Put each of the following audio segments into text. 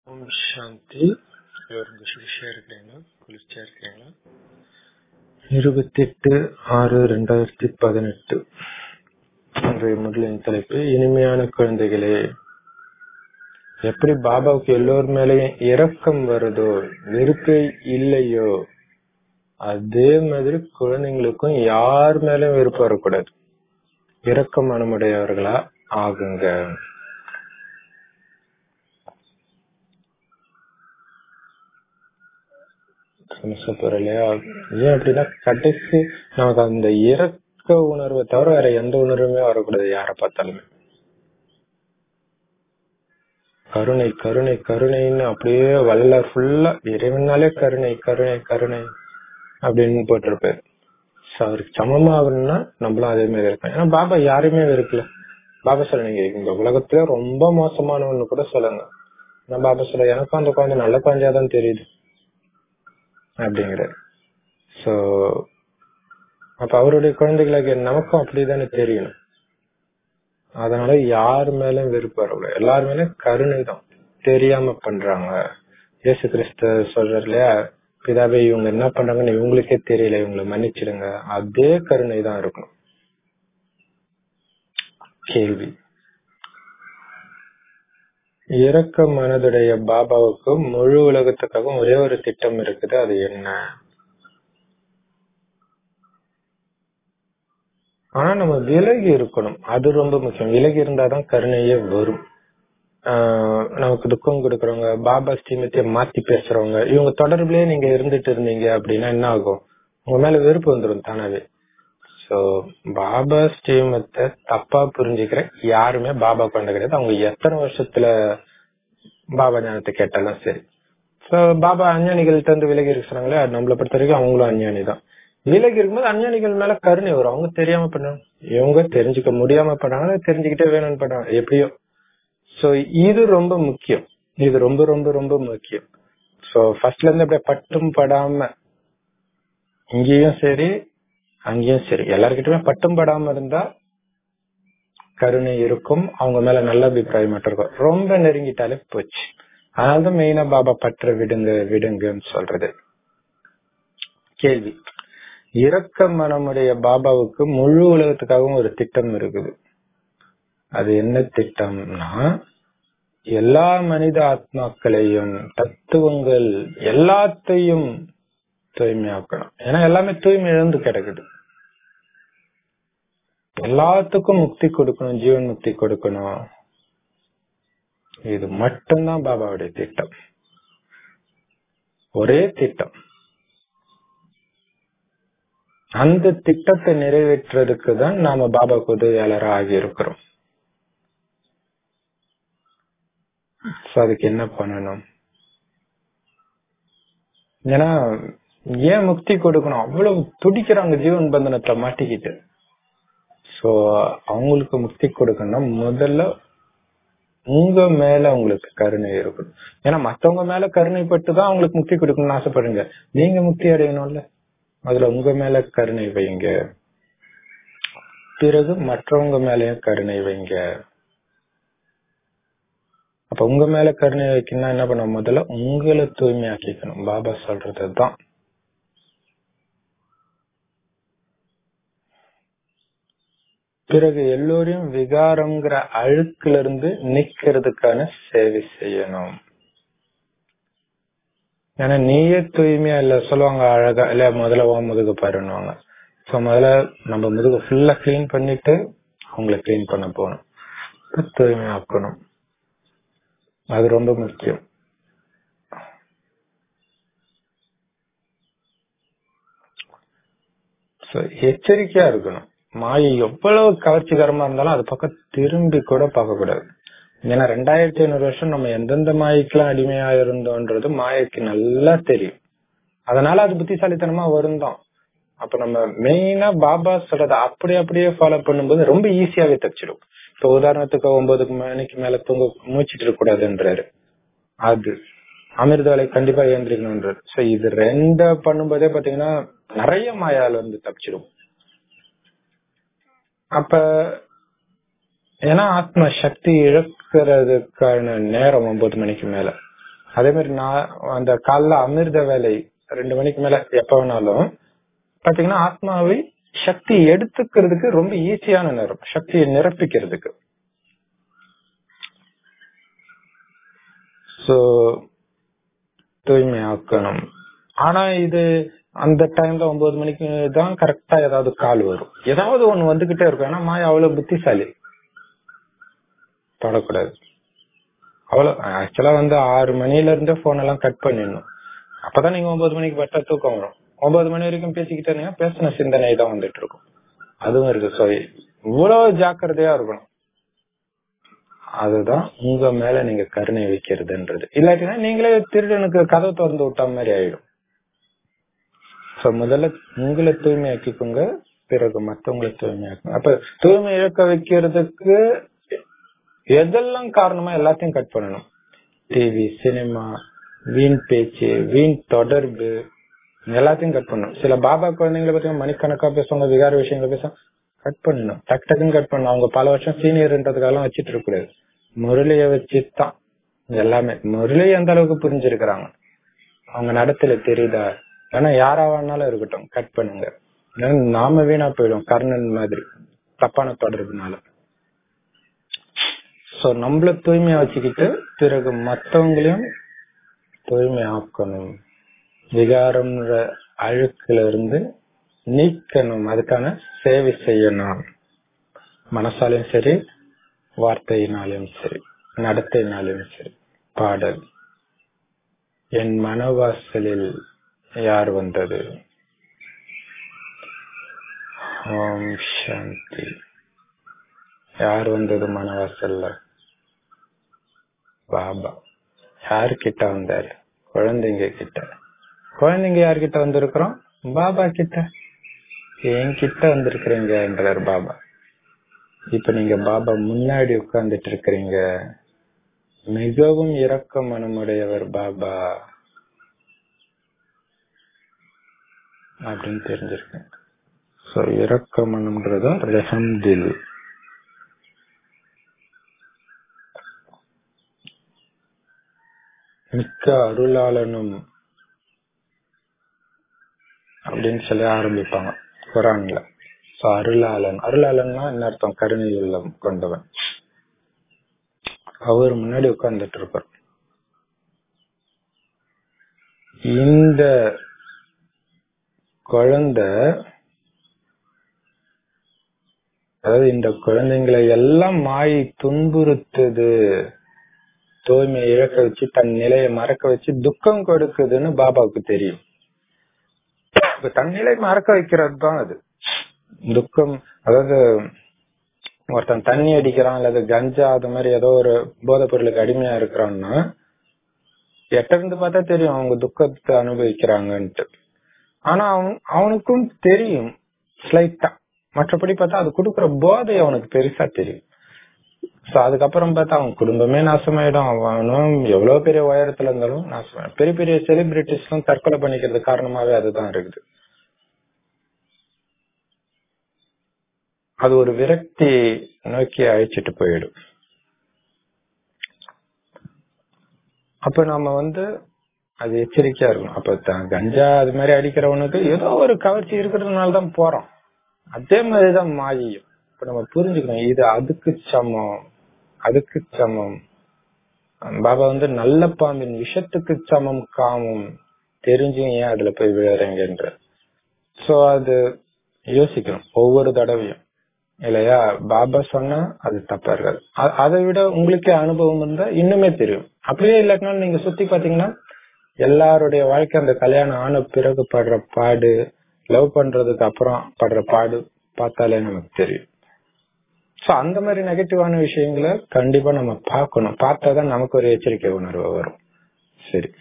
ஓம் சாந்தி இவருக்கு குஷியா இருக்கிறீங்களா குளிர்ச்சியா இருக்கிறீங்களா இருபத்தி எட்டு ஆறு ரெண்டாயிரத்தி பதினெட்டு இன்றைய முதலின் தலைப்பு இனிமையான குழந்தைகளே எப்படி பாபாவுக்கு எல்லோர் மேலேயும் இரக்கம் வருதோ வெறுப்பு இல்லையோ அதே மாதிரி குழந்தைங்களுக்கும் யார் மேலும் வெறுப்பு வரக்கூடாது இரக்க மனமுடையவர்களா ஆகுங்க சமஸ்கிருதம் இல்லையா ஏன் அப்படின்னா கடைசி நமக்கு அந்த இறக்க உணர்வை தவிர வேற எந்த உணர்வுமே வரக்கூடாது யார பார்த்தாலுமே கருணை கருணை கருணைன்னு அப்படியே வல்ல ஃபுல்லா இறைவனாலே கருணை கருணை கருணை அப்படின்னு போட்டிருப்பாரு அவருக்கு சமமாகணும்னா நம்மளும் அதே மாதிரி இருக்கோம் ஏன்னா பாபா யாருமே வெறுக்கல பாபா சொல்ல நீங்க இந்த உலகத்துல ரொம்ப மோசமானவன்னு கூட சொல்லுங்க நான் பாபா சொல்ல எனக்கும் அந்த குழந்தை நல்ல குழந்தையாதான் தெரியுது அப்படிங்கிற சோ அப்ப அவருடைய குழந்தைகளுக்கு நமக்கும் அப்படிதானே தெரியணும் அதனால யார் மேலும் வெறுப்பு வரக்கூடாது எல்லார் மேலும் கருணை தான் தெரியாம பண்றாங்க இயேசு கிறிஸ்து சொல்றாரு இல்லையா பிதாவே இவங்க என்ன பண்றாங்கன்னு இவங்களுக்கே தெரியல இவங்களை மன்னிச்சிடுங்க அதே கருணை தான் இருக்கணும் கேள்வி இறக்க மனதுடைய பாபாவுக்கு முழு உலகத்துக்காக ஒரே ஒரு திட்டம் இருக்குது அது என்ன ஆனா நம்ம விலகி இருக்கணும் அது ரொம்ப முக்கியம் விலகி இருந்தாதான் கருணையே வரும் நமக்கு துக்கம் கொடுக்கறவங்க பாபா ஸ்ரீமத்திய மாத்தி பேசுறவங்க இவங்க தொடர்புலயே நீங்க இருந்துட்டு இருந்தீங்க அப்படின்னா என்ன ஆகும் உங்க மேல வெறுப்பு வந்துடும் தானாவே சோ பாபா ஸ்ரீமத்தை தப்பா புரிஞ்சுக்கிற யாருமே பாபா கொண்ட கிடையாது அவங்க எத்தனை வருஷத்துல பாபா ஞானத்தை கேட்டாலும் சரி சோ பாபா அஞ்ஞானிகள்ட்ட இருந்து விலகி இருக்கிறாங்களே நம்மளை பொறுத்த வரைக்கும் அவங்களும் அஞ்ஞானி தான் விலகி இருக்கும்போது அஞ்ஞானிகள் மேல கருணை வரும் அவங்க தெரியாம பண்ணாங்க இவங்க தெரிஞ்சுக்க முடியாம பண்ணாங்க தெரிஞ்சுக்கிட்டே வேணும்னு பண்ணாங்க எப்படியோ சோ இது ரொம்ப முக்கியம் இது ரொம்ப ரொம்ப ரொம்ப முக்கியம் சோ ஃபர்ஸ்ட்ல இருந்து அப்படியே பட்டும் படாம இங்கேயும் சரி அங்கேயும் சரி எல்லார்கிட்டயுமே பட்டும் படாம இருந்தா கருணை இருக்கும் அவங்க மேல நல்ல அபிப்பிராயம் மட்டும் இருக்கும் ரொம்ப நெருங்கிட்டாலே போச்சு அதனாலதான் மெயினா பாபா பற்ற விடுங்க விடுங்கன்னு சொல்றது கேள்வி இரக்க மனமுடைய பாபாவுக்கு முழு உலகத்துக்காகவும் ஒரு திட்டம் இருக்குது அது என்ன திட்டம்னா எல்லா மனித ஆத்மாக்களையும் தத்துவங்கள் எல்லாத்தையும் தூய்மையாக்கணும் ஏன்னா எல்லாமே தூய்மை இழந்து கிடக்குது எல்லாத்துக்கும் முக்தி கொடுக்கணும் ஜீவன் முக்தி கொடுக்கணும் இது மட்டும்தான் பாபாவுடைய திட்டம் ஒரே திட்டம் அந்த திட்டத்தை நிறைவேற்றுறதுக்கு தான் நாம பாபாக்கு உதவியாளராக ஆகி இருக்கிறோம் அதுக்கு என்ன பண்ணணும் ஏன்னா ஏன் முக்தி கொடுக்கணும் அவ்வளவு துடிக்கிறாங்க ஜீவன் பந்தனத்தை மாட்டிக்கிட்டு சோ அவங்களுக்கு முக்தி கொடுக்கணும்னா முதல்ல உங்க மேல உங்களுக்கு கருணை இருக்கணும் ஏன்னா மத்தவங்க மேல கருணைப்பட்டு தான் அவங்களுக்கு முக்தி கொடுக்கணும்னு ஆசைப்படுங்க நீங்க முக்தி அடையணும்ல அதுல உங்க மேல கருணை வைங்க பிறகு மற்றவங்க மேலயும் கருணை வைங்க அப்ப உங்க மேல கருணை வைக்கணும்னா என்ன பண்ண முதல்ல உங்களை தூய்மையாக்கிக்கணும் பாபா சொல்றதுதான் பிறகு எல்லோரையும் விகாரம்ங்கிற அழுக்குல இருந்து நிக்கிறதுக்கான சேவை செய்யணும் ஏன்னா நீயே தூய்மையா இல்ல சொல்லுவாங்க அழகா இல்ல முதல்ல உன் முதுகு பாருன்னுவாங்க சோ முதல்ல நம்ம முதுகு ஃபுல்லா கிளீன் பண்ணிட்டு அவங்கள கிளீன் பண்ண போகணும் தூய்மையாக்கணும் அது ரொம்ப முக்கியம் எச்சரிக்கையா இருக்கணும் மாயை எவ்வளவு கவர்ச்சிகரமா இருந்தாலும் அது பக்கம் திரும்பி கூட பார்க்க கூடாது ஏன்னா ரெண்டாயிரத்தி ஐநூறு வருஷம் நம்ம எந்தெந்த மாயக்கெல்லாம் அடிமையா இருந்தோன்றது மாயைக்கு நல்லா தெரியும் அதனால அது புத்திசாலித்தனமா வருந்தோம் அப்ப நம்ம மெயினா பாபா சொல்றத அப்படி அப்படியே ஃபாலோ பண்ணும்போது ரொம்ப ஈஸியாவே தச்சிடும் இப்ப உதாரணத்துக்கு ஒன்பது மணிக்கு மேல தூங்க மூச்சிட்டு இருக்க கூடாதுன்றாரு அது அமிர்த வேலை கண்டிப்பா ஏந்திரிக்கணும்ன்றாரு சோ இது ரெண்ட பண்ணும்போதே பாத்தீங்கன்னா நிறைய மாயால இருந்து தப்பிச்சிடும் அப்ப ஏன்னா ஆத்ம சக்தி இழக்கிறதுக்கான நேரம் ஒன்பது மணிக்கு மேல அதே மாதிரி நான் அந்த காலைல அமிர்த வேலை ரெண்டு மணிக்கு மேல எப்ப வேணாலும் பாத்தீங்கன்னா ஆத்மாவை சக்தி எடுத்துக்கிறதுக்கு ரொம்ப ஈஸியான நேரம் சக்தியை நிரப்பிக்கிறதுக்கு சோ தூய்மையாக்கணும் ஆனா இது அந்த டைம்ல ஒன்பது மணிக்கு தான் கரெக்டா ஏதாவது கால் வரும் ஏதாவது ஒண்ணு வந்துகிட்டே இருக்கும் ஏன்னா மாயா அவ்வளவு புத்திசாலி தொடக்கூடாது அவ்வளவு ஆக்சுவலா வந்து ஆறு மணில இருந்தே போன் எல்லாம் கட் பண்ணிடணும் அப்பதான் நீங்க ஒன்பது மணிக்கு பட்டா தூக்கம் வரும் ஒன்பது மணி வரைக்கும் பேசிக்கிட்டே இருந்தீங்கன்னா பேசின சிந்தனை தான் வந்துட்டு இருக்கும் அதுவும் இருக்கு சோ இவ்வளவு ஜாக்கிரதையா இருக்கணும் அதுதான் உங்க மேல நீங்க கருணை வைக்கிறதுன்றது இல்லாட்டினா நீங்களே திருடனுக்கு கதவை திறந்து விட்ட மாதிரி ஆயிடும் சோ முதல்ல உங்களை தூய்மையாக்கிக்கோங்க பிறகு மத்தவங்களை தூய்மையாக்குங்க அப்ப தூய்மை இழக்க வைக்கிறதுக்கு எதெல்லாம் காரணமா எல்லாத்தையும் கட் பண்ணணும் டிவி சினிமா வீண் பேச்சு வீண் தொடர்பு எல்லாத்தையும் கட் பண்ணணும் சில பாபா குழந்தைங்களை பத்தி மணிக்கணக்கா பேசுவாங்க விகார விஷயங்களை பேசுவாங்க கட் பண்ணணும் டக் டக்குன்னு கட் பண்ணணும் அவங்க பல வருஷம் சீனியர்ன்றதுக்காக வச்சிட்டு இருக்க கூடாது முரளிய வச்சுதான் எல்லாமே முரளி எந்த அளவுக்கு புரிஞ்சிருக்கிறாங்க அவங்க நடத்துல தெரியுதா ஏன்னா யாரா வேணாலும் இருக்கட்டும் கட் பண்ணுங்க ஏன்னா நாம வீணா போயிடும் கர்ணன் மாதிரி தப்பான தொடர்புனால சோ நம்மள தூய்மையா வச்சுக்கிட்டு பிறகு மத்தவங்களையும் தூய்மை ஆக்கணும் விகாரம்ன்ற அழுக்குல இருந்து நீக்கணும் அதுக்கான சேவை செய்யணும் மனசாலையும் சரி வார்த்தையினாலும் சரி நடத்தையினாலும் சரி பாடல் என் மனவாசலில் யார் வந்தது ஓம் சாந்தி யார் வந்தது மனவாசல்ல பாபா யாரு கிட்ட வந்தாரு குழந்தைங்க கிட்ட குழந்தைங்க யார்கிட்ட வந்திருக்கிறோம் பாபா கிட்ட என்கிட்ட வந்திருக்கிறீங்கன்றார் பாபா இப்ப நீங்க பாபா முன்னாடி உட்கார்ந்துட்டு இருக்கிறீங்க மிகவும் இரக்க மனமுடையவர் பாபா அப்படின்னு தெரிஞ்சிருக்கேன் சோ இரக்க மனம்ன்றது ரெஹம் தில் மிக்க அருளாளனும் அப்படின்னு சொல்லி ஆரம்பிப்பாங்க குரான்ல சோ அருளாளன் அருளாளன்னா என்ன அர்த்தம் கருணை உள்ளம் கொண்டவன் அவர் முன்னாடி உட்கார்ந்துட்டு இருப்பார் இந்த குழந்தை அதாவது இந்த குழந்தைங்களை எல்லாம் மாயை துன்புறுத்துது தூய்மை இழக்க வச்சு தன் நிலையை மறக்க வச்சு துக்கம் கொடுக்குதுன்னு பாபாவுக்கு தெரியும் இப்ப தன் நிலை மறக்க வைக்கிறது தான் அது துக்கம் அதாவது ஒருத்தன் தண்ணி அடிக்கிறான் அல்லது கஞ்சா அது மாதிரி ஏதோ ஒரு போதைப் பொருளுக்கு அடிமையா இருக்கிறான்னா எட்ட இருந்து பார்த்தா தெரியும் அவங்க துக்கத்தை அனுபவிக்கிறாங்கன்ட்டு ஆனா அவன் அவனுக்கும் தெரியும் ஸ்லைட்டா மற்றபடி பார்த்தா அது கொடுக்குற போதை அவனுக்கு பெருசா தெரியும் சோ அதுக்கப்புறம் பார்த்தா அவன் குடும்பமே நாசமாயிடும் அவனும் எவ்வளவு பெரிய உயரத்துல இருந்தாலும் நாசமாயிடும் பெரிய பெரிய செலிபிரிட்டிஸ் எல்லாம் தற்கொலை பண்ணிக்கிறது காரணமாவே அதுதான் இருக்குது அது ஒரு விரக்தி நோக்கி அழைச்சிட்டு போயிடும் அப்ப நாம வந்து அது எச்சரிக்கையா இருக்கணும் அப்ப த- கஞ்சா அது மாதிரி அடிக்கிறவனுக்கு ஏதோ ஒரு கவர்ச்சி இருக்கிறதுனால தான் போறோம் அதே மாதிரிதான் மாயையும் இப்ப நம்ம புரிஞ்சுக்கணும் இது அதுக்கு சமம் அதுக்கு சமம் பாபா வந்து நல்ல பாம்பின் விஷத்துக்கு சமம் காமம் தெரிஞ்சும் ஏன் அதுல போய் விழுறீங்கன்ற சோ அது யோசிக்கணும் ஒவ்வொரு தடவையும் இல்லையா பாபா சொன்னா அது தப்பா இருக்காது அ- அதை விட உங்களுக்கே அனுபவம் இருந்தா இன்னுமே தெரியும் அப்படியே இல்லாட்டினாலும் நீங்க சுத்தி பாத்தீங்கன்னா எல்லாருடைய வாழ்க்கை அந்த கல்யாணம் ஆன பிறகு படுற பாடு லவ் பண்றதுக்கு அப்புறம் படுற பாடு பார்த்தாலே நமக்கு தெரியும் சோ அந்த மாதிரி நெகட்டிவான விஷயங்களை கண்டிப்பா நம்ம பார்க்கணும் பார்த்தாதான் நமக்கு ஒரு எச்சரிக்கை உணர்வு வரும் சரி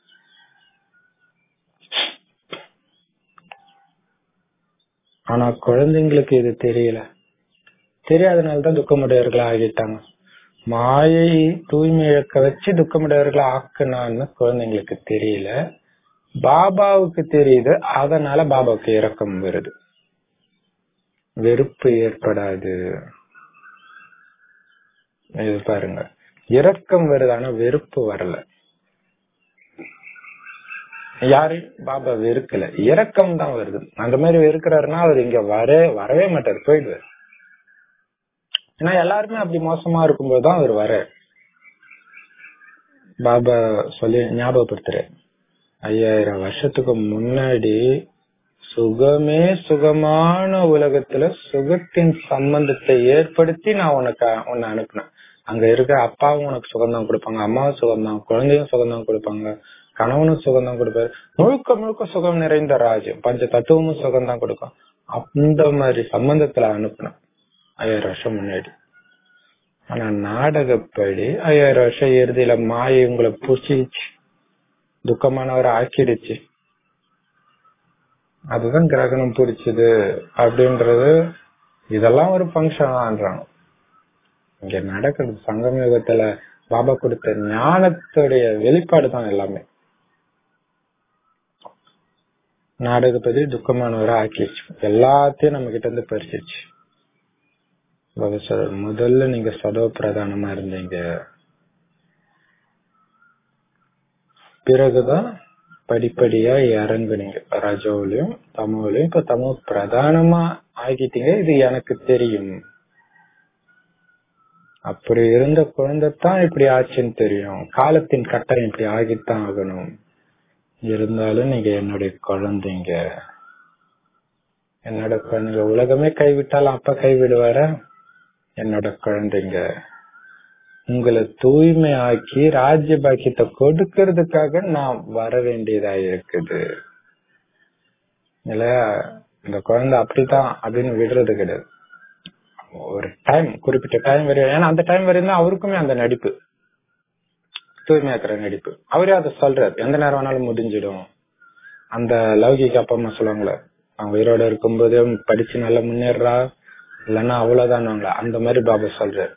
ஆனா குழந்தைங்களுக்கு இது தெரியல தெரியாதனாலதான் துக்கமுடையவர்களா ஆகிட்டாங்க மாயை தூய்மை இழக்க வச்சு துக்கமுடையவர்களா ஆக்குனான்னு குழந்தைங்களுக்கு தெரியல பாபாவுக்கு தெரியுது அதனால பாபாவுக்கு இரக்கம் வருது வெறுப்பு ஏற்படாது இது பாருங்க இரக்கம் வருது ஆனா வெறுப்பு வரல யாரையும் பாபா வெறுக்கல இரக்கம் தான் வருது அந்த மாதிரி வெறுக்கிறாருன்னா அவர் இங்க வர வரவே மாட்டார் போயிடுவார் ஏன்னா எல்லாருமே அப்படி மோசமா இருக்கும்போது தான் அவர் வர பாபா சொல்லி ஞாபகப்படுத்துறாரு ஐயாயிரம் வருஷத்துக்கு முன்னாடி சுகமே சுகமான உலகத்துல சுகத்தின் சம்பந்தத்தை ஏற்படுத்தி நான் உனக்கு உன்னை அனுப்புனேன் அங்க இருக்கிற அப்பாவும் உனக்கு சுகம்தான் கொடுப்பாங்க அம்மாவும் சுகம்தான் குழந்தையும் சுகம்தான் கொடுப்பாங்க கணவனும் சுகம்தான் கொடுப்பாரு முழுக்க முழுக்க சுகம் நிறைந்த ராஜ்யம் பஞ்ச தத்துவமும் சுகம்தான் கொடுக்கும் அந்த மாதிரி சம்பந்தத்துல அனுப்புனேன் ஐயாயிரம் வருஷம் முன்னாடி ஆனா நாடகப்படி ஐயாயிரம் வருஷம் இறுதியில மாயை உங்களை புசிச்சு துக்கமானவரை ஆக்கிடுச்சு அதுதான் கிரகணம் பிடிச்சது அப்படின்றது இதெல்லாம் ஒரு ஃபங்க்ஷன் ஆன்றாங்க இங்க நடக்கிறது சங்கம் யுகத்துல பாபா கொடுத்த ஞானத்துடைய வெளிப்பாடு தான் எல்லாமே நாடகப்படி துக்கமானவரை ஆக்கிடுச்சு எல்லாத்தையும் நம்ம கிட்ட இருந்து பறிச்சிருச்சு பாபா சொல்றாரு, முதல்ல நீங்க சதோ பிரதானமா இருந்தீங்க பிறகுதான் படிப்படியா இறங்குனீங்க ரஜோவிலையும் தமோலையும் இப்ப தமோ பிரதானமா ஆகிட்டீங்க இது எனக்கு தெரியும் அப்படி இருந்த குழந்தை தான் இப்படி ஆச்சுன்னு தெரியும் காலத்தின் கட்டணம் இப்படி ஆகித்தான் ஆகணும் இருந்தாலும் நீங்க என்னுடைய குழந்தைங்க என்னோட குழந்தைங்க உலகமே கைவிட்டாலும் அப்பா கைவிடுவார என்னோட குழந்தைங்க உங்களை தூய்மையாக்கி ராஜ்ய பாக்கியத்தை கொடுக்கறதுக்காக நான் வர வேண்டியதா இருக்குது இல்லையா இந்த குழந்தை அப்படித்தான் அப்படின்னு விடுறது கிடையாது ஒரு டைம் குறிப்பிட்ட டைம் வரையும் ஏன்னா அந்த டைம் வரையும் தான் அவருக்குமே அந்த நடிப்பு தூய்மையாக்குற நடிப்பு அவரே அதை சொல்றாரு எந்த நேரம் வேணாலும் முடிஞ்சிடும் அந்த லௌகிக அப்பா அம்மா சொல்லுவாங்களே அவங்க உயிரோட இருக்கும்போதே படிச்சு நல்லா முன்னேறா இல்லைன்னா அவ்வளவுதான் அந்த மாதிரி பாபா சொல்றாரு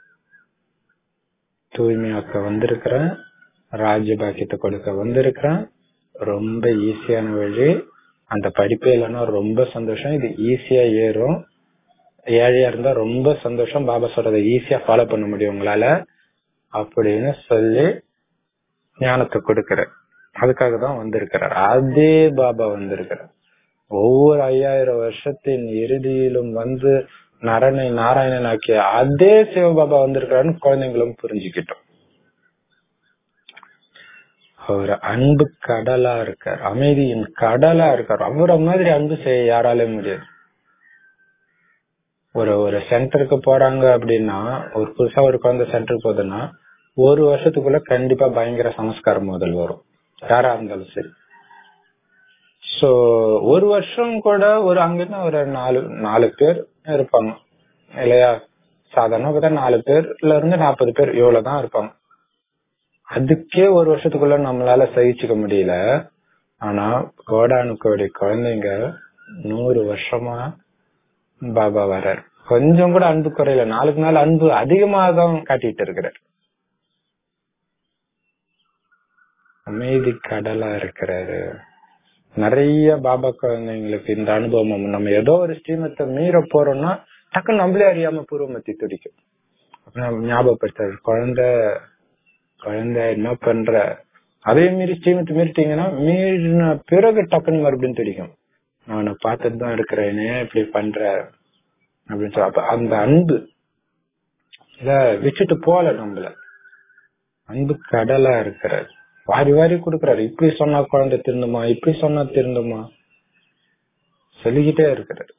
தூய்மையாக்க வந்திருக்கிறேன் ராஜ்ய பாக்கியத்தை கொடுக்க வந்திருக்கிறேன் ரொம்ப ஈஸியான வழி அந்த படிப்பே இல்லைன்னா ரொம்ப சந்தோஷம் இது ஈஸியா ஏறும் ஏழையா இருந்தா ரொம்ப சந்தோஷம் பாபா சொல்றதை ஈஸியா ஃபாலோ பண்ண முடியும் உங்களால அப்படின்னு சொல்லி ஞானத்தை கொடுக்கிறார் அதுக்காக தான் வந்திருக்கிறார் அதே பாபா வந்திருக்கிறார் ஒவ்வொரு ஐயாயிரம் வருஷத்தின் இறுதியிலும் வந்து நரனை நாராயணன் ஆக்கிய அதே சிவபாபா வந்திருக்கிறாருன்னு குழந்தைங்களும் புரிஞ்சுக்கிட்டோம் அவர் அன்பு கடலா இருக்கார் அமைதியின் கடலா இருக்கார் அவரை மாதிரி அன்பு செய்ய யாராலே முடியாது ஒரு ஒரு சென்டருக்கு போறாங்க அப்படின்னா ஒரு புதுசா ஒரு குழந்தை சென்டருக்கு போகுதுன்னா ஒரு வருஷத்துக்குள்ள கண்டிப்பா பயங்கர சமஸ்காரம் முதல் வரும் யாரா இருந்தாலும் சரி சோ ஒரு வருஷம் கூட ஒரு அங்கிருந்து ஒரு நாலு நாலு பேர் இருப்பாங்க இல்லையா சாதாரண பார்த்தா நாலு பேர்ல இருந்து நாற்பது பேர் இவ்வளவுதான் இருப்பாங்க அதுக்கே ஒரு வருஷத்துக்குள்ள நம்மளால சகிச்சுக்க முடியல ஆனா கோடானு கோடி குழந்தைங்க நூறு வருஷமா பாபா வர்றார் கொஞ்சம் கூட அன்பு குறையல நாளுக்கு நாள் அன்பு அதிகமாக தான் காட்டிட்டு இருக்கிறார் அமைதி கடலா இருக்கிறாரு நிறைய பாபா குழந்தைங்களுக்கு இந்த அனுபவம் நம்ம ஏதோ ஒரு ஸ்ரீமத்தை மீற போறோம்னா டக்குன்னு நம்மளே அறியாம பூர்வமத்தி துடிக்கும் நம்ம ஞாபகப்படுத்தாது குழந்தை குழந்தை என்ன பண்ற அதே மீறி ஸ்ரீமத்தை மீறிட்டீங்கன்னா மீறின பிறகு டக்குன்னு மறுபடியும் துடிக்கும் நான் உன்னை பார்த்துட்டு தான் இருக்கிறேனே இப்படி பண்ற அப்படின்னு சொல்லி அப்ப அந்த அன்பு இத விட்டுட்டு போல நம்மள அன்பு கடலா இருக்கிறார் வாரி வாரி கொடுக்கறாரு இப்படி சொன்னா குழந்தை திருந்துமா இப்படி சொன்னா திருந்துமா சொல்லிக்கிட்டே இருக்கிறார்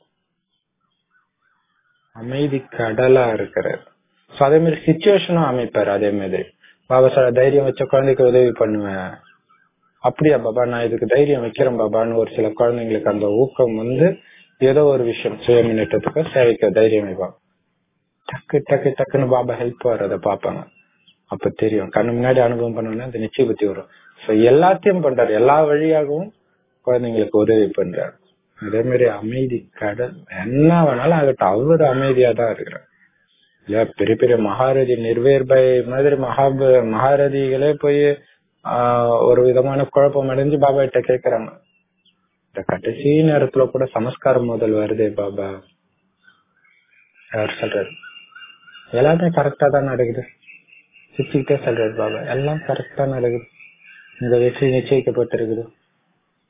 அமைதி கடலா இருக்கிறார் சோ அதே மாதிரி சுச்சுவேஷனும் அமைப்பாரு அதே மாதிரி பாபா சார் தைரியம் வச்ச குழந்தைக்கு உதவி பண்ணுவேன் அப்படியா பாபா நான் இதுக்கு தைரியம் வைக்கிறேன் பாபான்னு ஒரு சில குழந்தைங்களுக்கு அந்த ஊக்கம் வந்து ஏதோ ஒரு விஷயம் சுய முன்னேற்றத்துக்கு சேவைக்க தைரியம் வைப்பாங்க டக்கு டக்கு டக்குன்னு பாபா ஹெல்ப் வர்றத பாப்பாங்க அப்ப தெரியும் கண்ணு முன்னாடி அனுபவம் பண்ணோம்னா அந்த நிச்சய புத்தி வரும் சோ எல்லாத்தையும் பண்றாரு எல்லா வழியாகவும் குழந்தைங்களுக்கு உதவி பண்றாரு அதே மாதிரி அமைதி கடல் என்ன வேணாலும் ஆகட்டும் அவரு அமைதியா தான் இருக்கிறார் இல்ல பெரிய பெரிய மகாரதி நிர்வேர்பை மாதிரி மகா மகாரதிகளே போய் ஆஹ் ஒரு விதமான குழப்பம் அடைஞ்சு பாபா கிட்ட கேக்குறாங்க இந்த கடைசி நேரத்துல கூட சமஸ்காரம் முதல் வருதே பாபா அவர் சொல்றாரு எல்லாமே கரெக்டா தான் நடக்குது சிரிச்சுக்கிட்டே சொல்றாரு பாபா எல்லாம் கரெக்டா நடக்குது இந்த வெற்றி நிச்சயிக்கப்பட்டிருக்குது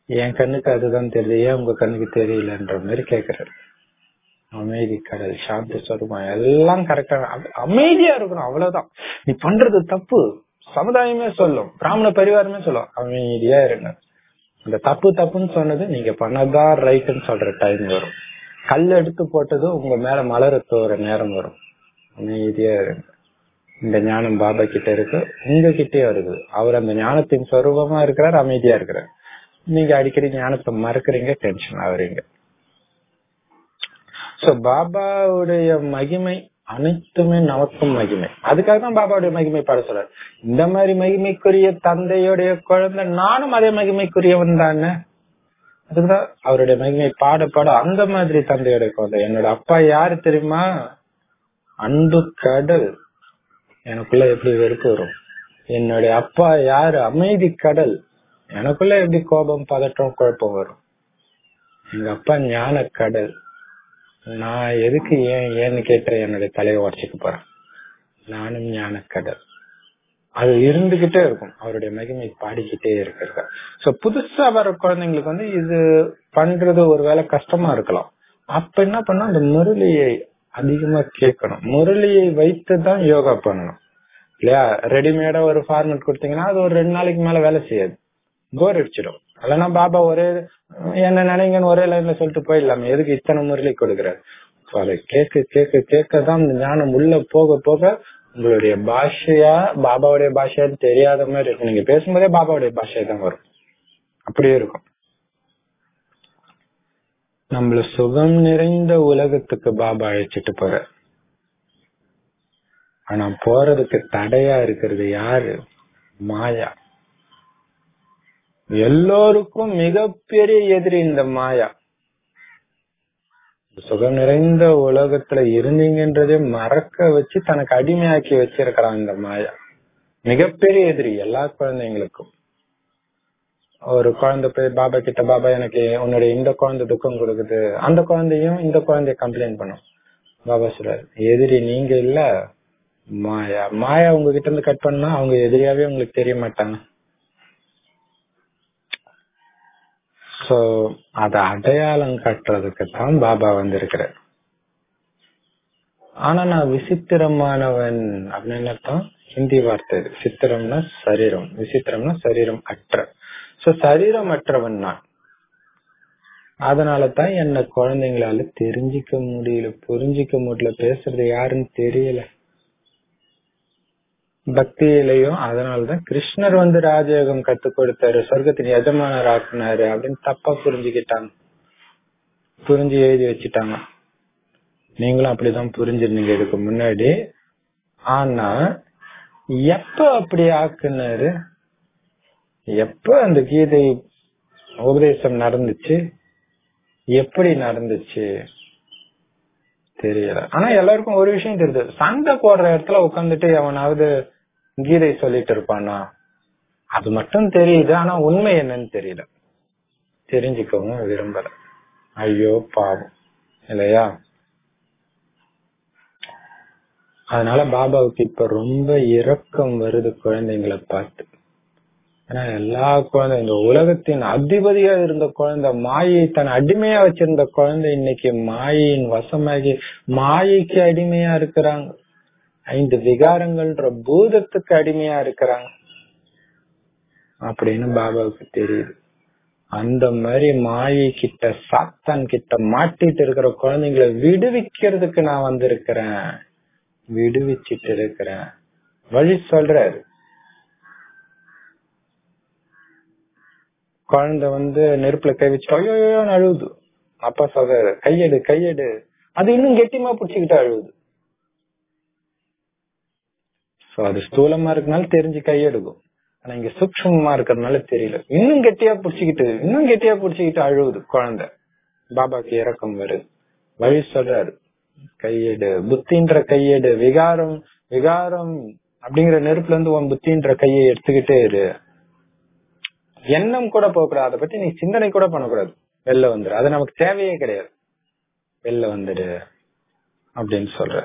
என் கண்ணுக்கு அதுதான் தெரியுது ஏன் உங்க கண்ணுக்கு தெரியலன்ற மாதிரி கேக்குறாரு அமைதி கடல் சாந்தி சொருபம் எல்லாம் கரெக்டா அமைதியா இருக்கணும் அவ்வளவுதான் நீ பண்றது தப்பு சமுதாயமே சொல்லும் பிராமண பரிவாரமே சொல்லும் அமைதியா இருங்க அந்த தப்பு தப்புன்னு சொன்னது நீங்க பண்ணதான் ரைட்னு சொல்ற டைம் வரும் கல் எடுத்து போட்டது உங்க மேல மலர தோற நேரம் வரும் அமைதியா இருங்க இந்த ஞானம் பாபா கிட்ட இருக்கு உங்க கிட்டே வருது அவர் அந்த ஞானத்தின் சொரூபமா இருக்கிறார் அமைதியா இருக்கிறார் நீங்க அடிக்கடி ஞானத்தை மறக்கறீங்க டென்ஷன் ஆகுறீங்க சோ பாபாவுடைய மகிமை அனைத்துமே நமக்கும் மகிமை அதுக்காக தான் பாபாவுடைய மகிமை பாட சொல்றாரு இந்த மாதிரி மகிமைக்குரிய தந்தையுடைய குழந்தை நானும் அதே மகிமைக்குரியவன் தானே அதுக்குதான் அவருடைய மகிமை பாட பாட அந்த மாதிரி தந்தையோட குழந்தை என்னோட அப்பா யாரு தெரியுமா அன்பு கடல் எனக்குள்ள எப்படி வெறுப்பு வரும் என்னுடைய அப்பா யாரு அமைதி கடல் எனக்குள்ள எப்படி கோபம் பதட்டம் குழப்பம் வரும் எங்க அப்பா ஞான கடல் நான் எதுக்கு ஏன் ஏன்னு கேட்ட என்னுடைய தலையை உடச்சிக்க போறேன் நானும் ஞான கடல் அது இருந்துகிட்டே இருக்கும் அவருடைய மகிமை பாடிக்கிட்டே இருக்கிறது சோ புதுசா வர குழந்தைங்களுக்கு வந்து இது பண்றது ஒருவேளை கஷ்டமா இருக்கலாம் அப்ப என்ன பண்ணா அந்த முரளியை அதிகமா கேட்கணும் முரளியை வைத்து தான் யோகா பண்ணணும் இல்லையா ரெடிமேடா ஒரு ஃபார்மேட் கொடுத்தீங்கன்னா அது ஒரு ரெண்டு நாளைக்கு மேல வேலை செய்யாது போர் அடிச்சிடும் இல்லைன்னா பாபா ஒரே என்ன நினைங்கன்னு ஒரே லைன்ல சொல்லிட்டு போயிடலாமே எதுக்கு இத்தனை முரளி கொடுக்குறாரு அதை கேட்க கேட்க கேட்க தான் அந்த ஞானம் உள்ள போக போக உங்களுடைய பாஷையா பாபாவுடைய பாஷையான்னு தெரியாத மாதிரி இருக்கும் நீங்க பேசும்போதே பாபாவுடைய பாஷை தான் வரும் அப்படியே இருக்கும் நம்மள சுகம் நிறைந்த உலகத்துக்கு பாபா அழைச்சிட்டு போற ஆனா போறதுக்கு தடையா இருக்கிறது யாரு மாயா எல்லோருக்கும் மிகப்பெரிய எதிரி இந்த மாயா சுகம் நிறைந்த உலகத்துல இருந்தீங்கன்றதே மறக்க வச்சு தனக்கு அடிமையாக்கி வச்சிருக்கிறான் இந்த மாயா மிகப்பெரிய எதிரி எல்லா குழந்தைங்களுக்கும் ஒரு குழந்தை போய் பாபா கிட்ட பாபா எனக்கு உன்னுடைய இந்த குழந்தை துக்கம் கொடுக்குது அந்த குழந்தையும் இந்த குழந்தைய கம்ப்ளைண்ட் பண்ணும் பாபா சொல்றாரு எதிரி நீங்க இல்ல மாயா மாயா உங்ககிட்ட இருந்து கட் பண்ணா அவங்க எதிரியாவே உங்களுக்கு தெரிய மாட்டாங்க சோ அத அடையாளம் கட்டுறதுக்கு தான் பாபா வந்திருக்கிறார் ஆனா நான் விசித்திரமானவன் அப்படின்னு அர்த்தம் ஹிந்தி வார்த்தை இது சித்திரம்னா சரீரம் விசித்திரம்னா சரீரம் அற்ற சோ சரீரம் அற்றவன் நான் அதனாலதான் என்ன குழந்தைங்களால தெரிஞ்சிக்க முடியல புரிஞ்சிக்க முடியல பேசுறது யாருன்னு தெரியல பக்தியிலையும் அதனாலதான் கிருஷ்ணர் வந்து ராஜயோகம் கத்து கொடுத்தாரு சொர்க்கத்தின் எஜமானர் ஆக்குனாரு அப்படின்னு தப்பா புரிஞ்சுக்கிட்டாங்க புரிஞ்சு எழுதி வச்சுட்டாங்க நீங்களும் அப்படிதான் புரிஞ்சிருந்தீங்க இதுக்கு முன்னாடி ஆனா எப்ப அப்படி ஆக்குனாரு எப்ப அந்த கீதை உபதேசம் நடந்துச்சு எப்படி நடந்துச்சு தெரியல ஆனா எல்லாருக்கும் ஒரு விஷயம் தெரியுது சண்டை போடுற இடத்துல உட்காந்துட்டு எவனாவது கீதை சொல்லிட்டு இருப்பானா அது மட்டும் தெரியுது ஆனா உண்மை என்னன்னு தெரியல தெரிஞ்சுக்கவும் விரும்பல ஐயோ பாவம் இல்லையா அதனால பாபாவுக்கு இப்ப ரொம்ப இரக்கம் வருது குழந்தைங்களை பார்த்து ஏன்னா எல்லா குழந்தை இந்த உலகத்தின் அதிபதியா இருந்த குழந்தை மாயை தன் அடிமையா வச்சிருந்த குழந்தை இன்னைக்கு மாயையின் வசமாகி மாயைக்கு அடிமையா இருக்கிறாங்க ஐந்து விகாரங்கள்ன்ற பூதத்துக்கு அடிமையா இருக்கிறாங்க அப்படின்னு பாபாவுக்கு தெரியுது அந்த மாதிரி மாயை கிட்ட சாத்தான் கிட்ட மாட்டிட்டு இருக்கிற குழந்தைங்களை விடுவிக்கிறதுக்கு நான் வந்திருக்கிறேன் விடுவிச்சிட்டு இருக்கிறேன் வழி சொல்றாரு குழந்தை வந்து நெருப்புல கை வச்சு ஐயோ அழுவுது அப்பா சொல்றாரு கையெடு கையெடு அது இன்னும் கெட்டியமா புடிச்சுக்கிட்டு அழுவுது சோ அது ஸ்தூலமா இருக்கனால தெரிஞ்சு கையெடுக்கும் ஆனா இங்க சூக்ஷமா இருக்கிறதுனால தெரியல இன்னும் கெட்டியா புடிச்சுக்கிட்டு இன்னும் கெட்டியா புடிச்சுக்கிட்டு அழுவுது குழந்தை பாபாக்கு இறக்கம் வருது வழி சொல்றாரு கையெடு புத்தின்ற கையெடு விகாரம் விகாரம் அப்படிங்கிற நெருப்புல இருந்து உன் புத்தின்ற கையை எடுத்துக்கிட்டே இரு எண்ணம் கூட போகக்கூடாது அதை பத்தி நீ சிந்தனை கூட பண்ணக்கூடாது வெளில வந்துரு அது நமக்கு தேவையே கிடையாது வெளில வந்துடு அப்படின்னு சொல்ற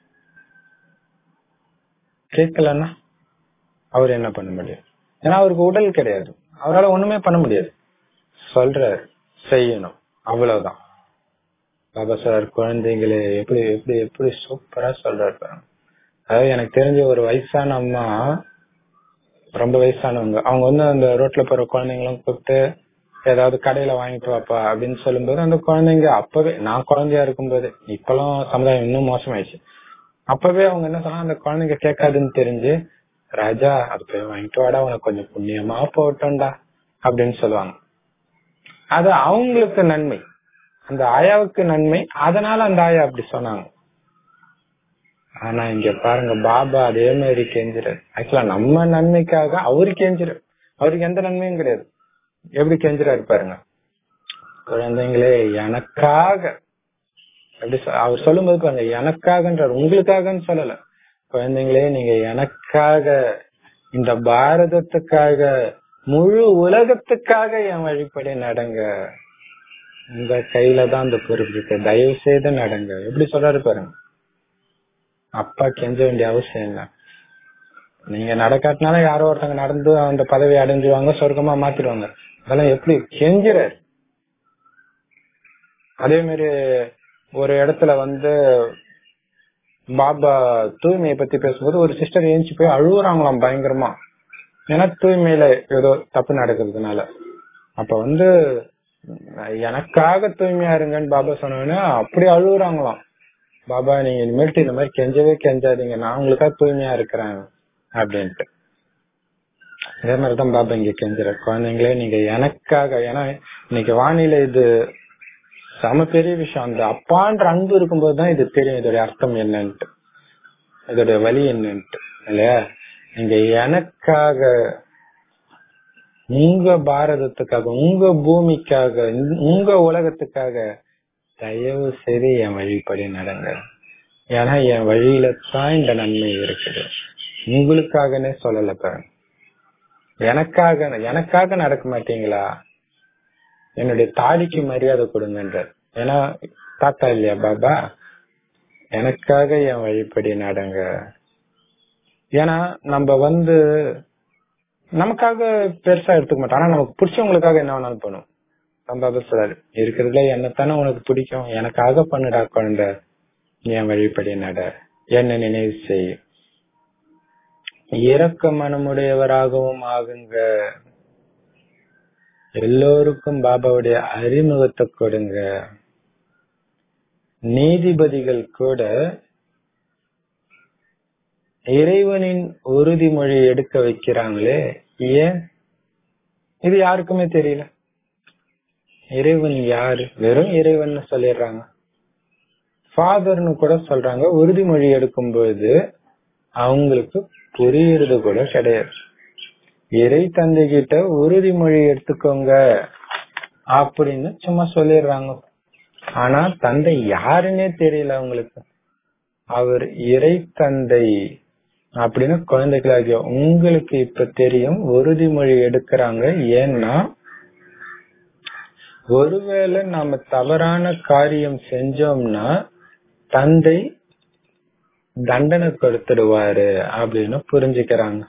கேட்கலன்னா அவர் என்ன பண்ண முடியும் ஏன்னா அவருக்கு உடல் கிடையாது அவரால் ஒண்ணுமே பண்ண முடியாது சொல்றாரு செய்யணும் அவ்வளவுதான் பாபா சார் குழந்தைங்களே எப்படி எப்படி எப்படி சூப்பரா சொல்றாரு பாருங்க. அதாவது எனக்கு தெரிஞ்ச ஒரு வயசான அம்மா ரொம்ப வயசானவங்க அவங்க வந்து அந்த ரோட்ல போற குழந்தைங்களும் கூப்பிட்டு ஏதாவது கடையில வாங்கிட்டு வாப்பா அப்படின்னு சொல்லும்போது அந்த குழந்தைங்க அப்பவே நான் குழந்தையா இருக்கும்போது இப்பெல்லாம் சமுதாயம் இன்னும் மோசமாயிடுச்சு அப்பவே அவங்க என்ன சொன்னா அந்த குழந்தைங்க கேட்காதுன்னு தெரிஞ்சு ராஜா அது போய் வாங்கிட்டு வாடா உனக்கு கொஞ்சம் புண்ணியமா போட்டோம்டா அப்படின்னு சொல்லுவாங்க அது அவங்களுக்கு நன்மை அந்த ஆயாவுக்கு நன்மை அதனால அந்த ஆயா அப்படி சொன்னாங்க ஆனா இங்க பாருங்க பாபா அதே மாதிரி கெஞ்சிறாரு ஆக்சுவலா நம்ம நன்மைக்காக அவரு கெஞ்சிறாரு அவருக்கு எந்த நன்மையும் கிடையாது எப்படி கெஞ்சிறாரு பாருங்க குழந்தைங்களே எனக்காக அப்படி சொ- அவர் சொல்லும்போது பாருங்க எனக்காகன்றார் உங்களுக்காகன்னு சொல்லல குழந்தைங்களே நீங்க எனக்காக இந்த பாரதத்துக்காக முழு உலகத்துக்காக என் வழிபடி நடங்க உங்க கையில தான் அந்த பொறுப்பு இருக்கு தயவு செய்து நடங்க எப்படி சொல்றாரு பாருங்க அப்பா கெஞ்ச வேண்டிய அவசியம் இல்ல நீங்க நடக்காட்டினால யாரோ ஒருத்தங்க நடந்து அந்த பதவி அடைஞ்சுவாங்க சொர்க்கமா மாத்திடுவாங்க அதெல்லாம் எப்படி கெஞ்சுறாரு அதே மாதிரி ஒரு இடத்துல வந்து பாபா தூய்மையை பத்தி பேசும்போது ஒரு சிஸ்டர் ஏஞ்சி போய் அழுகுறாங்களாம் பயங்கரமா ஏன்னா தூய்மையில ஏதோ தப்பு நடக்கிறதுனால அப்ப வந்து எனக்காக தூய்மையா இருங்கன்னு பாபா சொன்னோன்னா அப்படி அழுகுறாங்களாம் பாபா நீங்க இனிமேல்ட்டு இந்த மாதிரி கெஞ்சவே கெஞ்சாதீங்க நான் உங்களுக்காக தூய்மையா இருக்கிறேன் அப்படின்ட்டு அதே மாதிரிதான் பாபா இங்க கெஞ்சுற குழந்தைங்களே நீங்க எனக்காக ஏன்னா இன்னைக்கு வானிலை இது செம பெரிய விஷயம் அந்த அப்பான்ற அன்பு இருக்கும்போது தான் இது தெரியும் இதோட அர்த்தம் என்னன்ட்டு இதோட வழி என்னன்ட்டு இல்லையா நீங்க எனக்காக உங்க பாரதத்துக்காக உங்க பூமிக்காக இந்த- உங்க உலகத்துக்காக தயவு செய்து என் வழிப்படி நடங்க ஏன்னா என் வழியில தான் இந்த நன்மை இருக்குது உங்களுக்காகனே சொல்லல பாருங்க எனக்காக எனக்காக நடக்க மாட்டீங்களா என்னுடைய தாடிக்கு மரியாதை கொடுங்கன்றார் ஏன்னா தாத்தா இல்லையா பாபா எனக்காக என் வழிப்படி நடங்க ஏன்னா நம்ம வந்து நமக்காக பெருசா எடுத்துக்க மாட்டோம் ஆனா நமக்கு பிடிச்சவங்களுக்காக என்ன வேணாலும் பண்ணும் நம்ம பாபா சொல்றாரு இருக்கிறதுல என்னத்தானே உனக்கு பிடிக்கும் எனக்காக பண்ணுடா குழந்தை என் வழிப்படி நட என்ன நினைவு செய் இரக்க மனமுடையவராகவும் ஆகுங்க எல்லோருக்கும் பாபாவுடைய அறிமுகத்தை கொடுங்க நீதிபதிகள் கூட இறைவனின் உறுதிமொழி எடுக்க வைக்கிறாங்களே ஏன் இது யாருக்குமே தெரியல இறைவன் யாரு வெறும் இறைவன் சொல்லிடுறாங்க ஃபாதர்னு கூட சொல்றாங்க உறுதிமொழி எடுக்கும்போது அவங்களுக்கு புரியுறது கூட கிடையாது இறை தந்தை கிட்ட உறுதிமொழி எடுத்துக்கோங்க அப்படின்னு சும்மா சொல்லிடுறாங்க ஆனா தந்தை யாருன்னே தெரியல அவங்களுக்கு அவர் இறை தந்தை அப்படின்னு குழந்தைகளாகிய உங்களுக்கு இப்ப தெரியும் உறுதிமொழி எடுக்கிறாங்க ஏன்னா ஒருவேளை நாம தவறான காரியம் செஞ்சோம்னா தந்தை தண்டனை கொடுத்துடுவாரு அப்படின்னு புரிஞ்சுக்கிறாங்க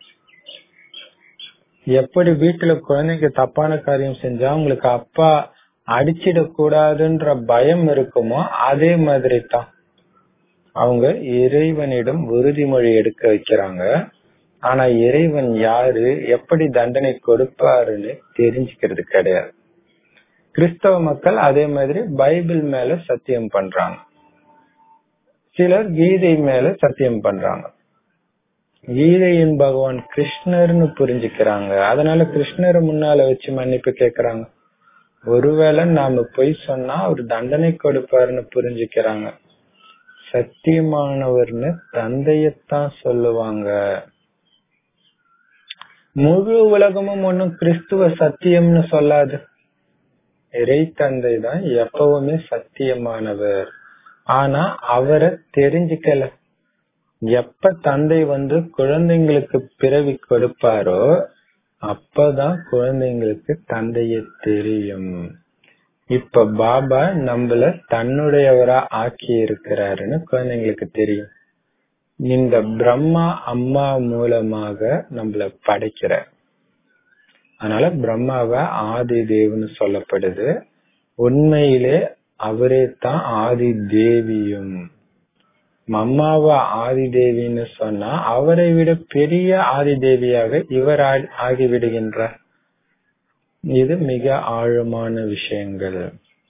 எப்படி வீட்டுல குழந்தைக்கு தப்பான காரியம் செஞ்சா உங்களுக்கு அப்பா அடிச்சிடக் கூடாதுன்ற பயம் இருக்குமோ அதே மாதிரி தான் அவங்க இறைவனிடம் உறுதிமொழி எடுக்க வைக்கிறாங்க ஆனா இறைவன் யாரு எப்படி தண்டனை கொடுப்பாருன்னு தெரிஞ்சுக்கிறது கிடையாது கிறிஸ்தவ மக்கள் அதே மாதிரி பைபிள் மேல சத்தியம் பண்றாங்க சிலர் கீதை மேல சத்தியம் பண்றாங்க கீதையின் பகவான் கிருஷ்ணர்னு புரிஞ்சுக்கிறாங்க அதனால கிருஷ்ணரை முன்னால வச்சு மன்னிப்பு கேக்குறாங்க ஒருவேளை நாம பொய் சொன்னா அவர் தண்டனை கொடுப்பாருன்னு புரிஞ்சுக்கிறாங்க சத்தியமானவர்னு தந்தையத்தான் சொல்லுவாங்க முழு உலகமும் ஒன்னும் கிறிஸ்துவ சத்தியம்னு சொல்லாது இறை தந்தை தான் எப்பவுமே சத்தியமானவர் ஆனா அவரை தெரிஞ்சுக்கல எப்ப தந்தை வந்து குழந்தைங்களுக்கு பிறவி கொடுப்பாரோ அப்பதான் குழந்தைங்களுக்கு தந்தைய தெரியும் இப்ப பாபா நம்மள தன்னுடையவரா ஆக்கி இருக்கிறாருன்னு குழந்தைங்களுக்கு தெரியும் இந்த பிரம்மா அம்மா மூலமாக நம்மள படைக்கிறார் அதனால பிரம்மாவை ஆதி தேவன்னு சொல்லப்படுது உண்மையிலே அவரே தான் ஆதி தேவியும் அம்மாவை ஆதி தேவின்னு சொன்னா அவரை விட பெரிய ஆதி தேவியாக இவர் ஆ- ஆகிவிடுகின்றார் இது மிக ஆழமான விஷயங்கள்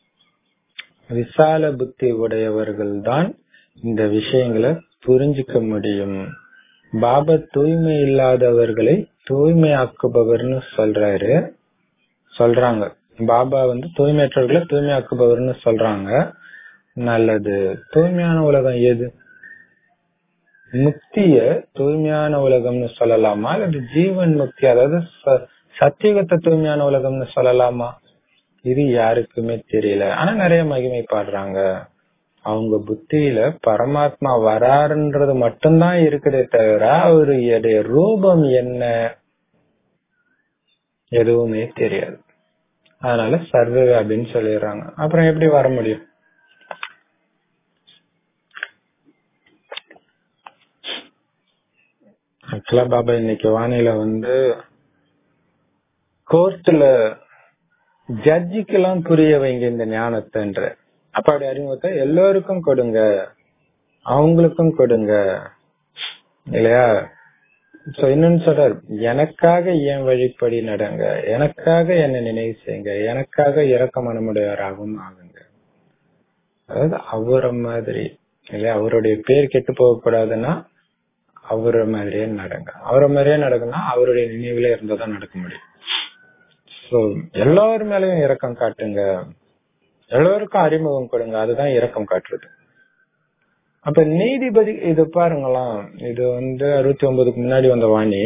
விசால புத்தி உடையவர்கள் தான் இந்த விஷயங்களை புரிஞ்சுக்க முடியும் பாபா தூய்மை இல்லாதவர்களை தூய்மையாக்குபவர்னு சொல்றாரு சொல்றாங்க பாபா வந்து தூய்மையற்றவர்களை தூய்மையாக்குபவர்னு சொல்றாங்க நல்லது தூய்மையான உலகம் எது முக்திய தூய்மையான உலகம்னு சொல்லலாமா அல்லது ஜீவன் முக்தி அதாவது ச- சத்தியகத்தை தூய்மையான உலகம்னு சொல்லலாமா இது யாருக்குமே தெரியல ஆனா நிறைய மகிமை பாடுறாங்க அவங்க புத்தியில பரமாத்மா வராருன்றது மட்டும்தான் இருக்குதே தவிர அவருடைய ரூபம் என்ன எதுவுமே தெரியாது அதனால சர்வ அப்படின்னு சொல்லிடுறாங்க அப்புறம் எப்படி வர முடியும் ஆக்சுவலா பாபா இன்னைக்கு வானிலை வந்து கோர்ட்ல ஜட்ஜிக்கு எல்லாம் புரிய வைங்க இந்த ஞானத்தைன்ற அப்ப அப்படி அறிமுகத்தை எல்லோருக்கும் கொடுங்க அவங்களுக்கும் கொடுங்க இல்லையா சோ இன்னொன்னு சொல்றாரு எனக்காக என் வழிப்படி நடங்க எனக்காக என்ன நினைவு செய்யுங்க எனக்காக இறக்க மனமுடையவராகவும் ஆகுங்க அதாவது அவரை மாதிரி இல்லையா அவருடைய பேர் கெட்டு போக கூடாதுன்னா அவரை மாதிரியே நடங்க அவரை மாதிரியே நடக்கணும்னா அவருடைய நினைவுல இருந்தாதான் நடக்க முடியும் சோ எல்லார் மேலயும் இரக்கம் காட்டுங்க எல்லோருக்கும் அறிமுகம் கொடுங்க அதுதான் இரக்கம் காட்டுறது அப்ப நீதிபதி இது பாருங்களாம் இது வந்து அறுபத்தி ஒன்பதுக்கு முன்னாடி வந்த வாணி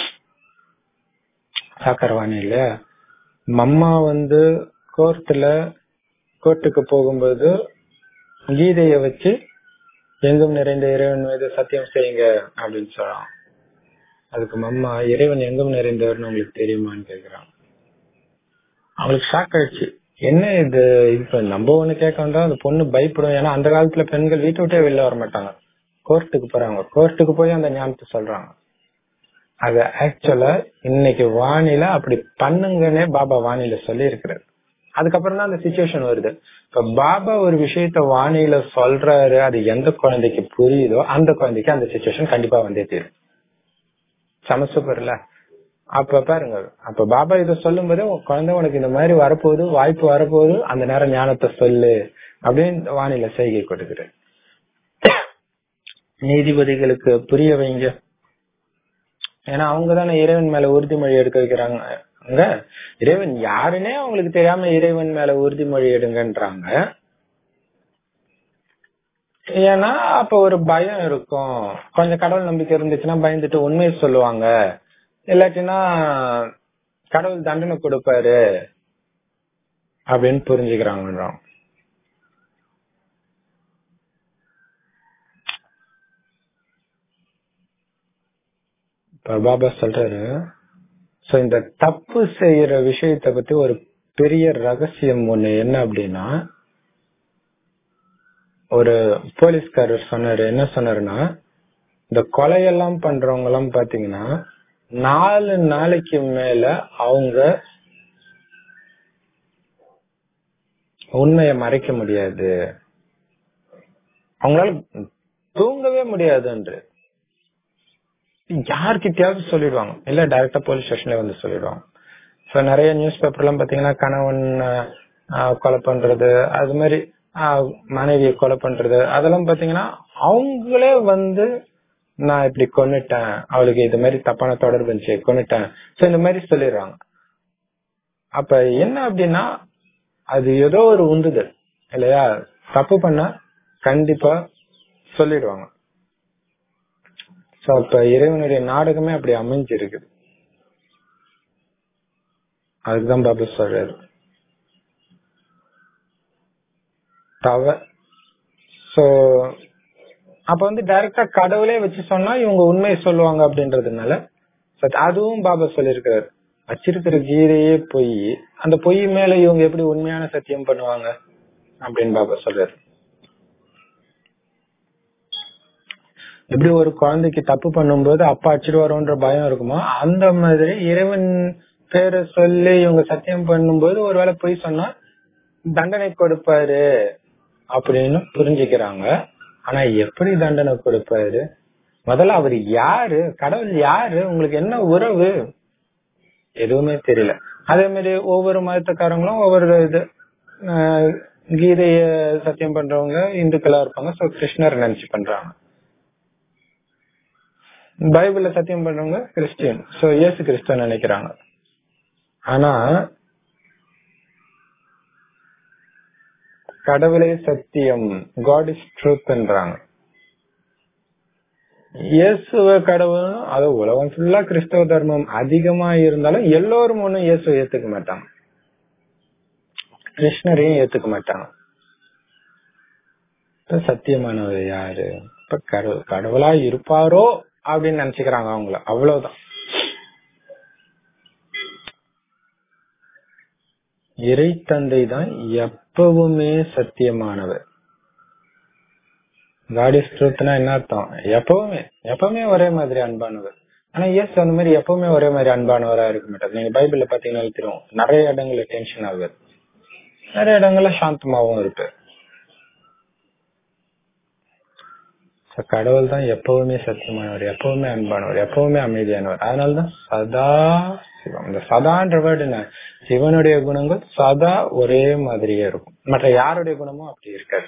சாக்கர வாணி இல்லையா மம்மா வந்து கோர்ட்ல கோர்ட்டுக்கு போகும்போது கீதைய வச்சு எங்கும் நிறைந்த இறைவன் மீது சத்தியம் செய்யுங்க அப்படின்னு சொல்றான் அதுக்கு மம்மா இறைவன் எங்கும் நிறைந்தவர்னு உங்களுக்கு தெரியுமான்னு கேக்குறான் அவளுக்கு ஷாக் ஆயிடுச்சு என்ன இது இப்ப நம்ம ஒண்ணு கேட்க வந்தா அந்த பொண்ணு பயப்படும் ஏன்னா அந்த காலத்துல பெண்கள் வீட்டை விட்டே வெளில வர மாட்டாங்க கோர்ட்டுக்கு போறாங்க கோர்ட்டுக்கு போய் அந்த ஞானத்தை சொல்றாங்க அது ஆக்சுவலா இன்னைக்கு வானிலை அப்படி பண்ணுங்கன்னே பாபா வானிலை சொல்லி இருக்கிறாரு அதுக்கப்புறம் தான் அந்த சுச்சுவேஷன் வருது இப்ப பாபா ஒரு விஷயத்த வானிலை சொல்றாரு அது எந்த குழந்தைக்கு புரியுதோ அந்த குழந்தைக்கு அந்த சுச்சுவேஷன் கண்டிப்பா வந்தே தீரும் சமசூப்பர்ல அப்ப பாருங்க அப்ப பாபா இத சொல்லும் போதே உன் குழந்தை உனக்கு இந்த மாதிரி வரப்போகுது வாய்ப்பு வரப்போகுது அந்த நேரம் ஞானத்தை சொல்லு அப்படின்னு வானிலை செய்கை கொடுக்குறேன் நீதிபதிகளுக்கு புரிய வைங்க ஏன்னா அவங்க தானே இறைவன் மேல உறுதிமொழி எடுக்க வைக்கிறாங்க அங்க இறைவன் யாருன்னே அவங்களுக்கு தெரியாம இறைவன் மேல உறுதிமொழி எடுங்கன்றாங்க ஏன்னா அப்ப ஒரு பயம் இருக்கும் கொஞ்சம் கடவுள் நம்பிக்கை இருந்துச்சுன்னா பயந்துட்டு உண்மையை சொல்லுவாங்க இல்லாட்டினா கடவுள் தண்டனை கொடுப்பாரு அப்படின்னு புரிஞ்சுக்கிறாங்க இப்ப பாபா சொல்றாரு சோ இந்த தப்பு செய்யற விஷயத்த பத்தி ஒரு பெரிய ரகசியம் ஒண்ணு என்ன அப்படின்னா ஒரு போலீஸ்காரர் சொன்னாரு என்ன சொன்னாருன்னா இந்த கொலையெல்லாம் பண்றவங்க எல்லாம் பாத்தீங்கன்னா நாலு நாளைக்கு மேல அவங்க உண்மையை மறைக்க முடியாது அவங்களால தூங்கவே முடியாதுன்று யார்கிட்டயாவது சொல்லிடுவாங்க இல்ல டைரக்டா போலீஸ் ஸ்டேஷன்ல வந்து சொல்லிடுவாங்க சோ நிறைய நியூஸ் பேப்பர் எல்லாம் பாத்தீங்கன்னா கணவன் ஆஹ், கொலை பண்றது அது மாதிரி ஆஹ், மனைவியை கொலை பண்றது அதெல்லாம் பாத்தீங்கன்னா அவங்களே வந்து நான் இப்படி கொன்னுட்டேன் அவளுக்கு இது மாதிரி தப்பான தொடர்பு இருந்துச்சு கொன்னுட்டேன் சோ இந்த மாதிரி சொல்லிடுறாங்க அப்ப என்ன அப்படின்னா அது ஏதோ ஒரு உந்துதல் இல்லையா தப்பு பண்ணா கண்டிப்பா சொல்லிடுவாங்க சோ அப்ப இறைவனுடைய நாடகமே அப்படி அமைஞ்சிருக்குது அதுக்குதான் பாபு சொல்றாரு தவ சோ அப்ப வந்து டைரக்டா கடவுளே வச்சு சொன்னா இவங்க உண்மையை சொல்லுவாங்க அப்படின்றதுனால but அதுவும் பாபா சொல்லியிருக்கிறாரு வச்சிருக்கிற கீதையே பொய் அந்த பொய் மேல இவங்க எப்படி உண்மையான சத்தியம் பண்ணுவாங்க அப்படின்னு பாபா சொல்றாரு எப்படி ஒரு குழந்தைக்கு தப்பு பண்ணும்போது அப்பா அடிச்சிடுவாரோன்ற பயம் இருக்குமோ அந்த மாதிரி இறைவன் பேரை சொல்லி இவங்க சத்தியம் பண்ணும்போது ஒருவேளை பொய் சொன்னா தண்டனை கொடுப்பாரு அப்படின்னு புரிஞ்சுக்கிறாங்க ஆனா எப்படி தண்டனை கொடுப்பாரு முதல்ல அவர் யாரு கடவுள் யாரு உங்களுக்கு என்ன உறவு எதுவுமே தெரியல அதே மாதிரி ஒவ்வொரு மதத்துக்காரங்களும் ஒவ்வொரு இது ஆஹ் கீதைய சத்தியம் பண்றவங்க இந்துக்களா இருப்பாங்க சோ கிருஷ்ணர் நினைச்சு பண்றாங்க பைபிள்ல சத்தியம் பண்றவங்க கிறிஸ்டியன் சோ இயேசு கிறிஸ்துவ நினைக்கிறாங்க ஆனா கடவுளே சத்தியம் காட் இஸ் ட்ரூத்ன்றாங்க இயேசுவ கடவுள் அது உலகம் ஃபுல்லா கிறிஸ்தவ தர்மம் அதிகமா இருந்தாலும் எல்லோரும் ஒண்ணும் இயேசுவை ஏத்துக்க மாட்டாங்க கிருஷ்ணரையும் ஏத்துக்க மாட்டாங்க இப்ப சத்தியமானவர் யாரு இப்ப கடவுள் கடவுளா இருப்பாரோ அப்படின்னு நினைச்சுக்கிறாங்க அவங்கள அவ்வளவுதான் இறை தந்தை தான் எப்பவுமே சத்தியமானவர் காட் இஸ் ட்ரூத்னா என்ன அர்த்தம் எப்பவுமே எப்பவுமே ஒரே மாதிரி அன்பானவர் ஆனா இயேசு அந்த மாதிரி எப்பவுமே ஒரே மாதிரி அன்பானவரா இருக்க மாட்டார் நீங்க பைபிள்ல பாத்தீங்கன்னா தெரியும் நிறைய இடங்கள்ல டென்ஷன் ஆகுது நிறைய இடங்கள்ல சாந்தமாவும் இருக்கு So, கடவுள் தான் எப்பவுமே சத்தியமானவர் எப்பவுமே அன்பானவர் எப்பவுமே அமைதியானவர் அதனாலதான் சதா சிவம் இந்த சதான்ற வேர்டு என்ன சிவனுடைய குணங்கள் சதா ஒரே மாதிரியே இருக்கும் மற்ற யாருடைய குணமும் அப்படி இருக்காது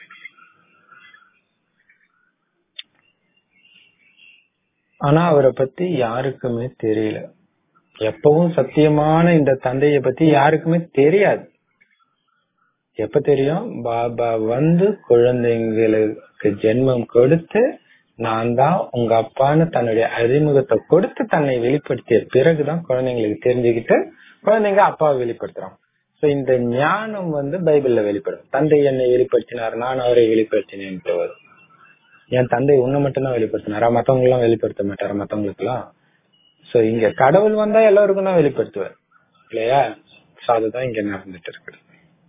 ஆனா அவரை பத்தி யாருக்குமே தெரியல எப்பவும் சத்தியமான இந்த தந்தைய பத்தி யாருக்குமே தெரியாது எப்ப தெரியும் பாபா வந்து குழந்தைங்களுக்கு ஜென்மம் கொடுத்து நான் தான் உங்க அப்பான்னு தன்னுடைய அறிமுகத்தை கொடுத்து தன்னை வெளிப்படுத்திய பிறகுதான் குழந்தைங்களுக்கு தெரிஞ்சுக்கிட்டு குழந்தைங்க அப்பாவை வெளிப்படுத்துறாங்க சோ இந்த ஞானம் வந்து பைபிள்ல வெளிப்படும் தந்தை என்னை வெளிப்படுத்தினார் நான் அவரை வெளிப்படுத்தினேன் என் தந்தை உன்னை மட்டும்தான் வெளிப்படுத்தினாரா மத்தவங்க எல்லாம் வெளிப்படுத்த மாட்டாரா மத்தவங்களுக்கு எல்லாம் சோ இங்க கடவுள் வந்தா எல்லாருக்கும் தான் வெளிப்படுத்துவார் இல்லையா சோ அதுதான் இங்க நடந்துட்டு இருக்கு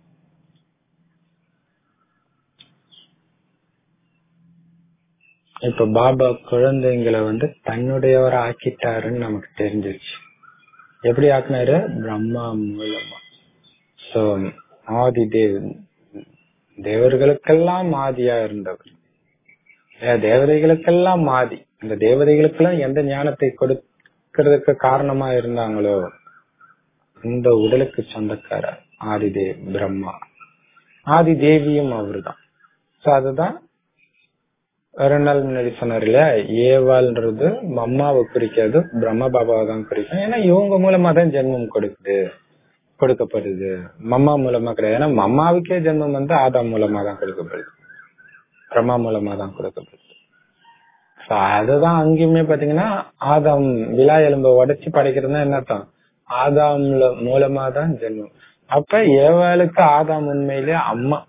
இப்ப பாபா குழந்தைங்களை வந்து தன்னுடையவரை ஆக்கிட்டாருன்னு நமக்கு தெரிஞ்சிருச்சு எப்படி ஆக்குனாரு பிரம்மா மூலமா சோ ஆதி தேவ் தேவர்களுக்கெல்லாம் ஆதியா இருந்தவர் ஏன் தேவதைகளுக்கெல்லாம் மாதி இந்த தேவதைகளுக்கெல்லாம் எந்த ஞானத்தை கொடுக்கறதுக்கு காரணமா இருந்தாங்களோ இந்த உடலுக்கு சொந்தக்காரர் ஆதிதேவ் பிரம்மா ஆதி தேவியும் அவர்தான் சோ அதுதான் ரெண்டு நாள் முன்னாடி சொன்னார் இல்லையா ஏவாள்ன்றது மம்மாவை குறிக்காது பிரம்ம பாபாவை தான் குறிக்கும் ஏன்னா இவங்க மூலமா தான் ஜென்மம் கொடுக்குது கொடுக்கப்படுது மம்மா மூலமா கிடையாது ஏன்னா மம்மாவுக்கே ஜென்மம் வந்து ஆதாம் மூலமா தான் கொடுக்கப்படுது பிரம்மா மூலமா தான் கொடுக்கப்படுது So அதுதான் அங்கேயுமே பாத்தீங்கன்னா ஆதாம் விழா எலும்ப உடைச்சு படைக்கிறதுனா என்ன அர்த்தம் ஆதாம் மூலமா தான் ஜென்மம் அப்ப ஏவாளுக்கு ஆதாம் உண்மையிலே அம்மா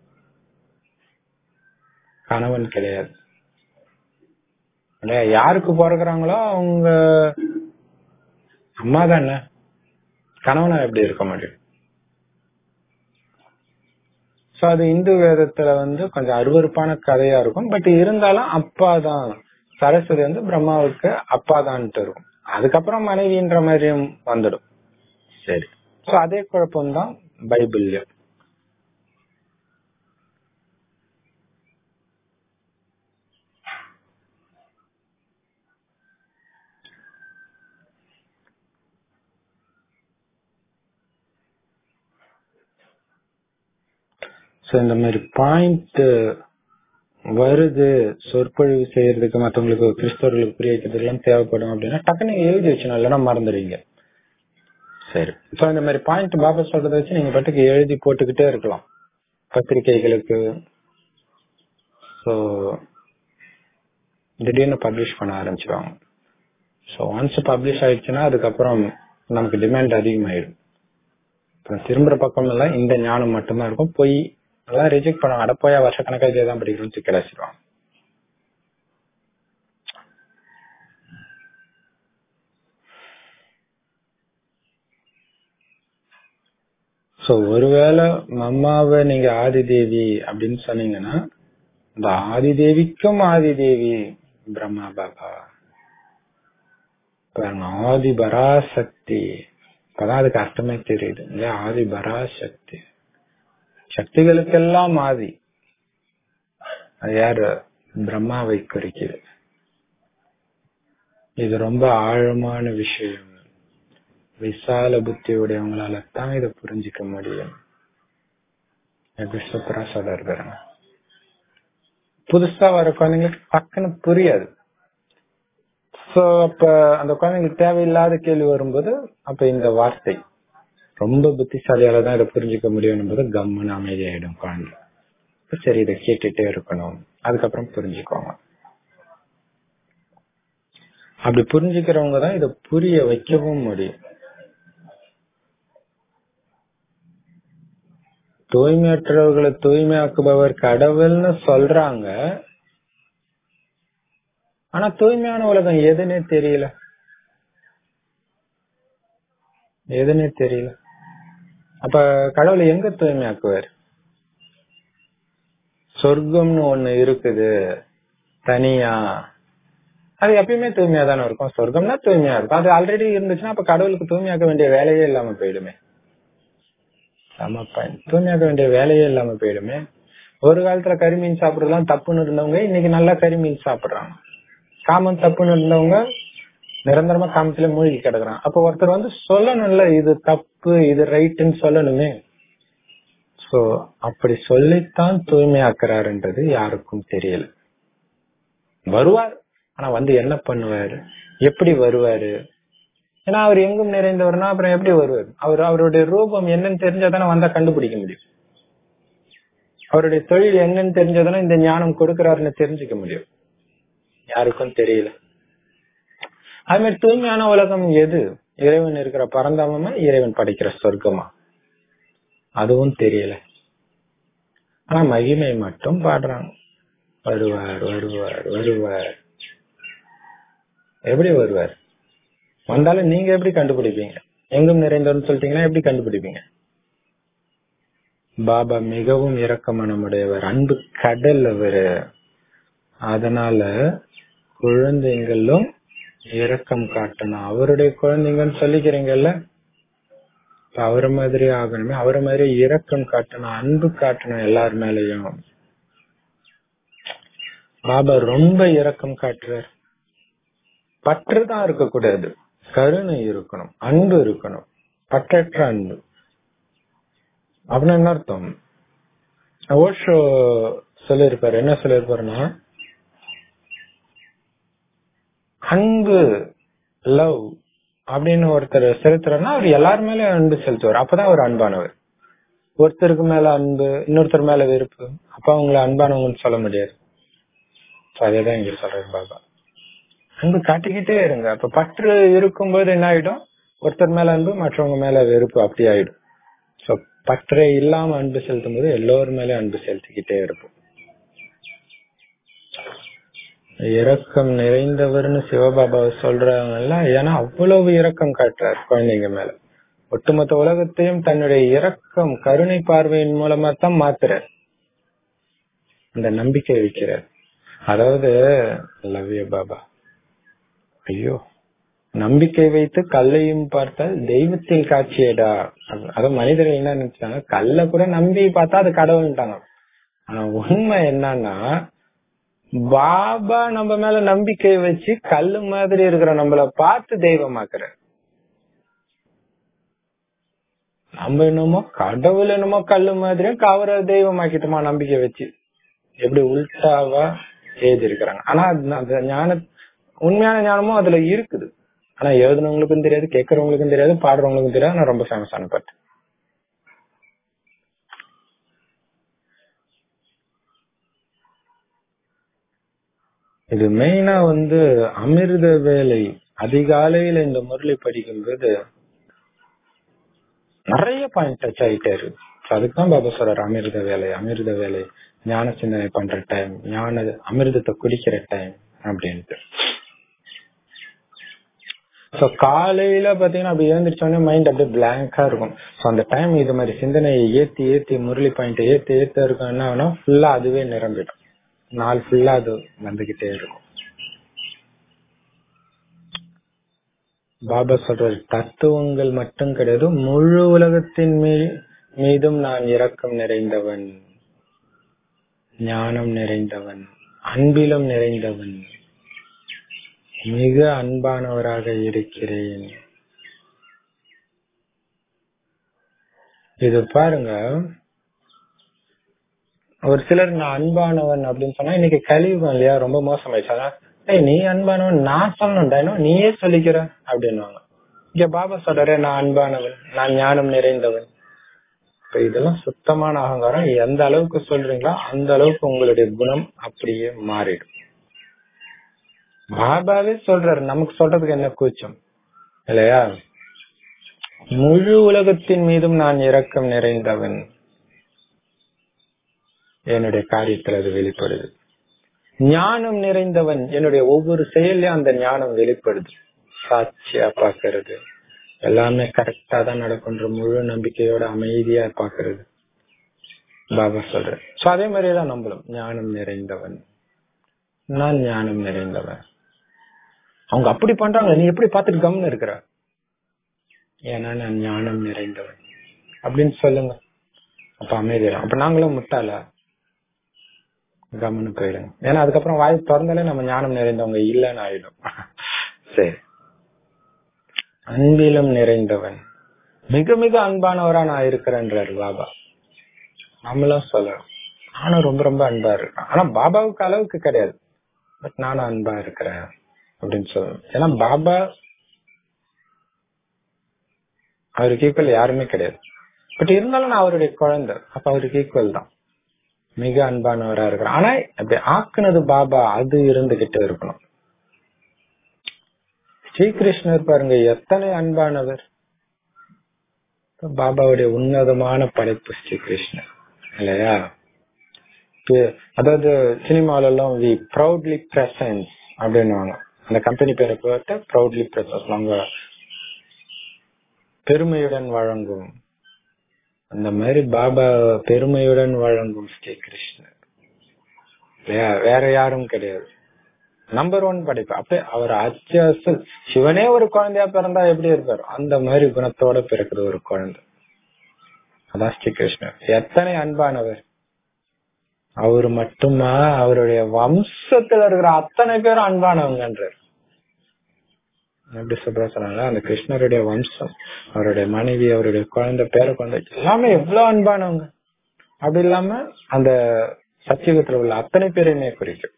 கணவன் கிடையாது இல்லையா யாருக்கு பிறகுறாங்களோ அவங்க அம்மா தானே கணவனா எப்படி இருக்க முடியும் சோ அது இந்து வேதத்துல வந்து கொஞ்சம் அருவருப்பான கதையா இருக்கும் பட் இருந்தாலும் அப்பா தான் சரஸ்வதி வந்து பிரம்மாவுக்கு அப்பா தான்ட்டு இருக்கும் அதுக்கப்புறம் மனைவின்ற மாதிரியும் வந்துடும் சரி சோ அதே குழப்பம் தான் பைபிள்லயும் சோ இந்த மாதிரி பாயிண்ட் வருது சொற்பொழிவு செய்யறதுக்கு மத்தவங்களுக்கு கிறிஸ்தவர்களுக்கு புரிய வைக்கிறதுக்கு எல்லாம் தேவைப்படும் அப்படின்னா டக்குன்னு நீங்க எழுதி வச்சணும் இல்லைன்னா மறந்துடுவீங்க சரி சோ இந்த மாதிரி பாயிண்ட் பாபா சொல்றதை வச்சு நீங்க பாட்டுக்கு எழுதி போட்டுக்கிட்டே இருக்கலாம் பத்திரிகைகளுக்கு ஸோ திடீர்னு பப்ளிஷ் பண்ண ஆரம்பிச்சிருவாங்க ஸோ ஒன்ஸ் பப்ளிஷ் ஆயிடுச்சுன்னா அதுக்கப்புறம் நமக்கு டிமாண்ட் அதிகமாயிடும் அப்புறம் திரும்புற பக்கம் எல்லாம் இந்த ஞானம் மட்டும்தான் இருக்கும் போய் எல்லாம் ரிஜெக்ட் பண்ணுவாங்க அடப்போயா வருஷக்கணக்கா இதே தான் படிக்கணும்னு தூக்கி அடைச்சிருவாங்க சோ ஒருவேளை மம்மாவை நீங்க ஆதி தேவி அப்படின்னு சொன்னீங்கன்னா இந்த ஆதி தேவிக்கும் ஆதி தேவி பிரம்மா பாபா பாருங்க ஆதி பராசக்தி அப்பதான் அதுக்கு அர்த்தமே தெரியுது இல்லையா ஆதி பராசக்தி சக்திகளுக்கெல்லாம் ஆதி அது யாரு பிரம்மாவை குறிக்குது இது ரொம்ப ஆழமான விஷயம் விசால புத்தி உடையவங்களால தான் இதை புரிஞ்சுக்க முடியும் எப்படி சூப்பரா சொல்லிருக்காங்க புதுசா வர குழந்தைங்களுக்கு பக்கன்னு புரியாது சோ அப்ப அந்த குழந்தைங்களுக்கு தேவையில்லாத கேள்வி வரும்போது அப்ப இந்த வார்த்தை ரொம்ப புத்திசாலியால தான் இதை புரிஞ்சுக்க முடியும் போது கம்முன்னு அமைதியாயிடும் குழந்தை இப்ப சரி இதை கேட்டுட்டே இருக்கணும் அதுக்கப்புறம் புரிஞ்சுக்கோங்க அப்படி புரிஞ்சுக்கிறவங்க தான் இதை புரிய வைக்கவும் முடியும் தூய்மையற்றவர்களை தூய்மையாக்குபவர் கடவுள்னு சொல்றாங்க ஆனா தூய்மையான உலகம் எதுன்னே தெரியல எதுன்னே தெரியல அப்ப கடவுளை எங்க தூய்மையாக்குவார் சொர்க்கம்னு ஒண்ணு இருக்குது தனியா அது எப்பயுமே தூய்மையா தானே இருக்கும் சொர்க்கம்னா தூய்மையா இருக்கும் அது ஆல்ரெடி இருந்துச்சுன்னா அப்ப கடவுளுக்கு தூய்மையாக்க வேண்டிய வேலையே இல்லாம போயிடுமே ஆமா தூய்மையாக்க வேண்டிய வேலையே இல்லாம போயிடுமே ஒரு காலத்துல கறிமீன் சாப்பிடறதுலாம் தப்புன்னு இருந்தவங்க இன்னைக்கு நல்லா கறிமீன் சாப்பிடுறாங்க காமம் தப்புன்னு இருந்தவங்க நிரந்தரமா காமத்துல மூழ்கி கிடக்குறான் அப்ப ஒருத்தர் வந்து சொல்லணும்ல இது தப்பு இது ரைட்டுன்னு சொல்லணுமே சோ அப்படி சொல்லித்தான் தூய்மையாக்குறாருன்றது யாருக்கும் தெரியல வருவார் ஆனா வந்து என்ன பண்ணுவாரு எப்படி வருவாரு ஏன்னா அவர் எங்கும் நிறைந்தவர்னா அப்புறம் எப்படி வருவார் அவர் அவருடைய ரூபம் என்னன்னு தெரிஞ்சாதானே வந்தா கண்டுபிடிக்க முடியும் அவருடைய தொழில் என்னன்னு தெரிஞ்சாதானே இந்த ஞானம் கொடுக்கிறாருன்னு தெரிஞ்சுக்க முடியும் யாருக்கும் தெரியல அது மாதிரி தூய்மையான உலகம் எது இறைவன் இருக்கிற பரந்தாமமா இறைவன் படைக்கிற சொர்க்கமா அதுவும் தெரியல ஆனா மகிமை மட்டும் பாடுறாங்க வருவார் வருவார் வருவார் எப்படி வருவார் வந்தாலும் நீங்க எப்படி கண்டுபிடிப்பீங்க எங்கும் நிறைந்தவர்னு சொல்லிட்டீங்கன்னா எப்படி கண்டுபிடிப்பீங்க பாபா மிகவும் இரக்கமனமுடையவர் அன்பு கடல் அவரு அதனால குழந்தைங்களும் இரக்கம் காட்டணும் அவருடைய குழந்தைங்கன்னு சொல்லிக்கிறீங்கல்ல அவர் மாதிரி ஆகணுமே அவர் மாதிரி இரக்கம் காட்டணும் அன்பு காட்டணும் எல்லார் மேலயும் பாபா ரொம்ப இரக்கம் காட்டுறார் பற்றுதான் இருக்கக்கூடாது கருணை இருக்கணும் அன்பு இருக்கணும் பற்றற்ற அன்பு அப்படின்னு என்ன அர்த்தம் ஓஷோ சொல்லியிருப்பாரு என்ன சொல்லியிருப்பாருன்னா அன்பு லவ் அப்படின்னு ஒருத்தர் செலுத்துறாருன்னா அவர் எல்லார் மேலயும் அன்பு செலுத்துவார் அப்பதான் அவர் அன்பானவர் ஒருத்தருக்கு மேல அன்பு இன்னொருத்தர் மேல வெறுப்பு அப்ப அவங்கள அன்பானவங்கன்னு சொல்ல முடியாது அதேதான் இங்க சொல்றாரு பாபா அன்பு காட்டிக்கிட்டே இருங்க அப்ப பற்று இருக்கும்போது என்ன ஆயிடும் ஒருத்தர் மேல அன்பு மற்றவங்க மேல வெறுப்பு அப்படி ஆயிடும் சோ பற்றே இல்லாம அன்பு செலுத்தும் போது எல்லோரும் மேல அன்பு செலுத்திக்கிட்டே இருப்போம் இரக்கம் நிறைந்தவர்னு சிவபாபா சொல்றாங்கல்ல ஏன்னா அவ்வளவு இரக்கம் காட்டுறாரு குழந்தைங்க மேல ஒட்டுமொத்த உலகத்தையும் தன்னுடைய இரக்கம் கருணை பார்வையின் மூலமா தான் மாத்துறார் அந்த நம்பிக்கை வைக்கிறார் அதாவது லவ்ய பாபா ஐயோ நம்பிக்கை வைத்து கல்லையும் பார்த்தால் தெய்வத்தில் காட்சியடா அதாவது மனிதர்கள் என்ன நினைச்சாங்க கல்ல கூட நம்பி பார்த்தா அது கடவுள்ட்டாங்க ஆனா உண்மை என்னன்னா பாபா நம்ம மேல நம்பிக்கை வச்சு கல்லு மாதிரி இருக்கிற நம்மள பார்த்து தெய்வமாக்குற நம்ம என்னமோ கடவுள் என்னமோ கல்லு மாதிரியும் கவர தெய்வமாக்கிட்டோமா நம்பிக்கை வச்சு எப்படி உள்டாவா எழுதி இருக்கிறாங்க ஆனா அந்த ஞான உண்மையான ஞானமும் அதுல இருக்குது ஆனா எழுதுனவங்களுக்கும் தெரியாது கேட்கறவங்களுக்கும் தெரியாது பாடுறவங்களுக்கும் தெரியாது நான் ரொம்ப ஃபேமஸான பாட்டு இது மெயினா வந்து அமிர்த வேலை அதிகாலையில இந்த முரளி படிக்கும்போது நிறைய பாயிண்ட் டச் ஆயிட்டாரு அதுக்குதான் பாபா சொல்றாரு அமிர்த வேலை அமிர்த வேலை ஞான சிந்தனை பண்ற டைம் ஞான அமிர்தத்தை குடிக்கிற டைம் அப்படின்ட்டு சோ காலையில பாத்தீங்கன்னா அப்படி எழுந்திரிச்சோடனே மைண்ட் அப்படியே பிளாங்கா இருக்கும் சோ அந்த டைம் இது மாதிரி சிந்தனையை ஏத்தி ஏத்தி முரளி பாயிண்ட் ஏத்தி ஏத்த இருக்கும் என்ன ஆகும்னா ஃபுல்லா அதுவே நிரம்பிடும் நாள் ஃபுல்லா அது வந்துகிட்டே இருக்கும் பாபா சொல்ற தத்துவங்கள் மட்டும் கிடையாது முழு உலகத்தின் மீ- மீதும் நான் இரக்கம் நிறைந்தவன் ஞானம் நிறைந்தவன் அன்பிலும் நிறைந்தவன் மிக அன்பானவராக இருக்கிறேன் இது பாருங்க ஒரு சிலர் நான் அன்பானவன் அப்படின்னு சொன்னா இன்னைக்கு கலியுகம் இல்லையா ரொம்ப மோசமாயிடுச்சு அதான், ஏய் நீ அன்பானவன் நான் சொல்லணும்டா இன்னும் நீயே சொல்லிக்கிற அப்படின்னுவாங்க இங்க பாபா சொல்றாரு நான் அன்பானவன் நான் ஞானம் நிறைந்தவன் இப்ப இதெல்லாம் சுத்தமான அகங்காரம் எந்த அளவுக்கு சொல்றீங்களோ அந்த அளவுக்கு உங்களுடைய குணம் அப்படியே மாறிடும் பாபாவே சொல்றாரு நமக்கு சொல்றதுக்கு என்ன கூச்சம் இல்லையா முழு உலகத்தின் மீதும் நான் இரக்கம் நிறைந்தவன் என்னுடைய காரியத்தில் அது வெளிப்படுது ஞானம் நிறைந்தவன் என்னுடைய ஒவ்வொரு செயல்லையும் அந்த ஞானம் வெளிப்படுது சாட்சியா பாக்குறது எல்லாமே கரெக்டா தான் நடக்குன்ற முழு நம்பிக்கையோட அமைதியா பாக்குறது பாபா சொல்ற சோ அதே மாதிரிதான் நம்மளும் ஞானம் நிறைந்தவன் நான் ஞானம் நிறைந்தவன் அவங்க அப்படி பண்றாங்க நீ எப்படி பார்த்துட்டு கம்னு இருக்கிற ஏன்னா நான் ஞானம் நிறைந்தவன் அப்படின்னு சொல்லுங்க அப்ப அமைதியா அப்ப நாங்களும் முட்டாளா கம்னு போயிடுங்க ஏன்னா அதுக்கப்புறம் வாய் திறந்தாலே நம்ம ஞானம் நிறைந்தவங்க இல்லைன்னு ஆயிடும் சரி அன்பிலும் நிறைந்தவன் மிக மிக அன்பானவரா நான் இருக்கிறேன்றாரு பாபா நம்மளும் சொல்லலாம் நானும் ரொம்ப ரொம்ப அன்பா இருக்கேன் ஆனா பாபாவுக்கு அளவுக்கு கிடையாது பட் நானும் அன்பா இருக்கிறேன் அப்படின்னு சொல்லணும் ஏன்னா பாபா அவருக்கு ஈக்குவல் யாருமே கிடையாது பட் இருந்தாலும் நான் அவருடைய குழந்தை அப்ப அவருக்கு ஈக்குவல் தான் மிக அன்பானவரா இருக்கிறார் ஆனா அப்படி ஆக்குனது பாபா அது இருந்துகிட்டு இருக்கணும் ஸ்ரீகிருஷ்ணர் பாருங்க எத்தனை அன்பானவர் பாபாவுடைய உன்னதமான படைப்பு ஸ்ரீகிருஷ்ணர் இல்லையா பே- அதாவது சினிமால எல்லாம் வி ப்ரௌட்லி பிரசன்ஸ் அப்படின்னுவாங்க அந்த கம்பெனி பேரை போட்டு ப்ரௌட்லி பிரசன்ஸ் நாங்க பெருமையுடன் வழங்கும் அந்த மாதிரி பாபா பெருமையுடன் வழங்கும் ஸ்ரீ கிருஷ்ணர் இல்லையா வேற யாரும் கிடையாது நம்பர் ஒன் படைப்பு அப்ப அவர் அச்சல் சிவனே ஒரு குழந்தையா பிறந்தா எப்படி இருப்பார் அந்த மாதிரி குணத்தோட பிறக்கிற ஒரு குழந்தை அதான் ஸ்ரீ கிருஷ்ணர் எத்தனை அன்பானவர் அவர் மட்டுமா அவருடைய வம்சத்துல இருக்கிற அத்தனை பேரும் அன்பானவங்கன்றார் எப்படி சொல்ற சொன்னாங்க அந்த கிருஷ்ணருடைய வம்சம் அவருடைய மனைவி அவருடைய குழந்தை பேர குழந்தை எல்லாமே எவ்வளவு அன்பானவங்க அப்படி இல்லாம அந்த சத்தியுகத்துல உள்ள அத்தனை பேரையுமே குறிக்கும்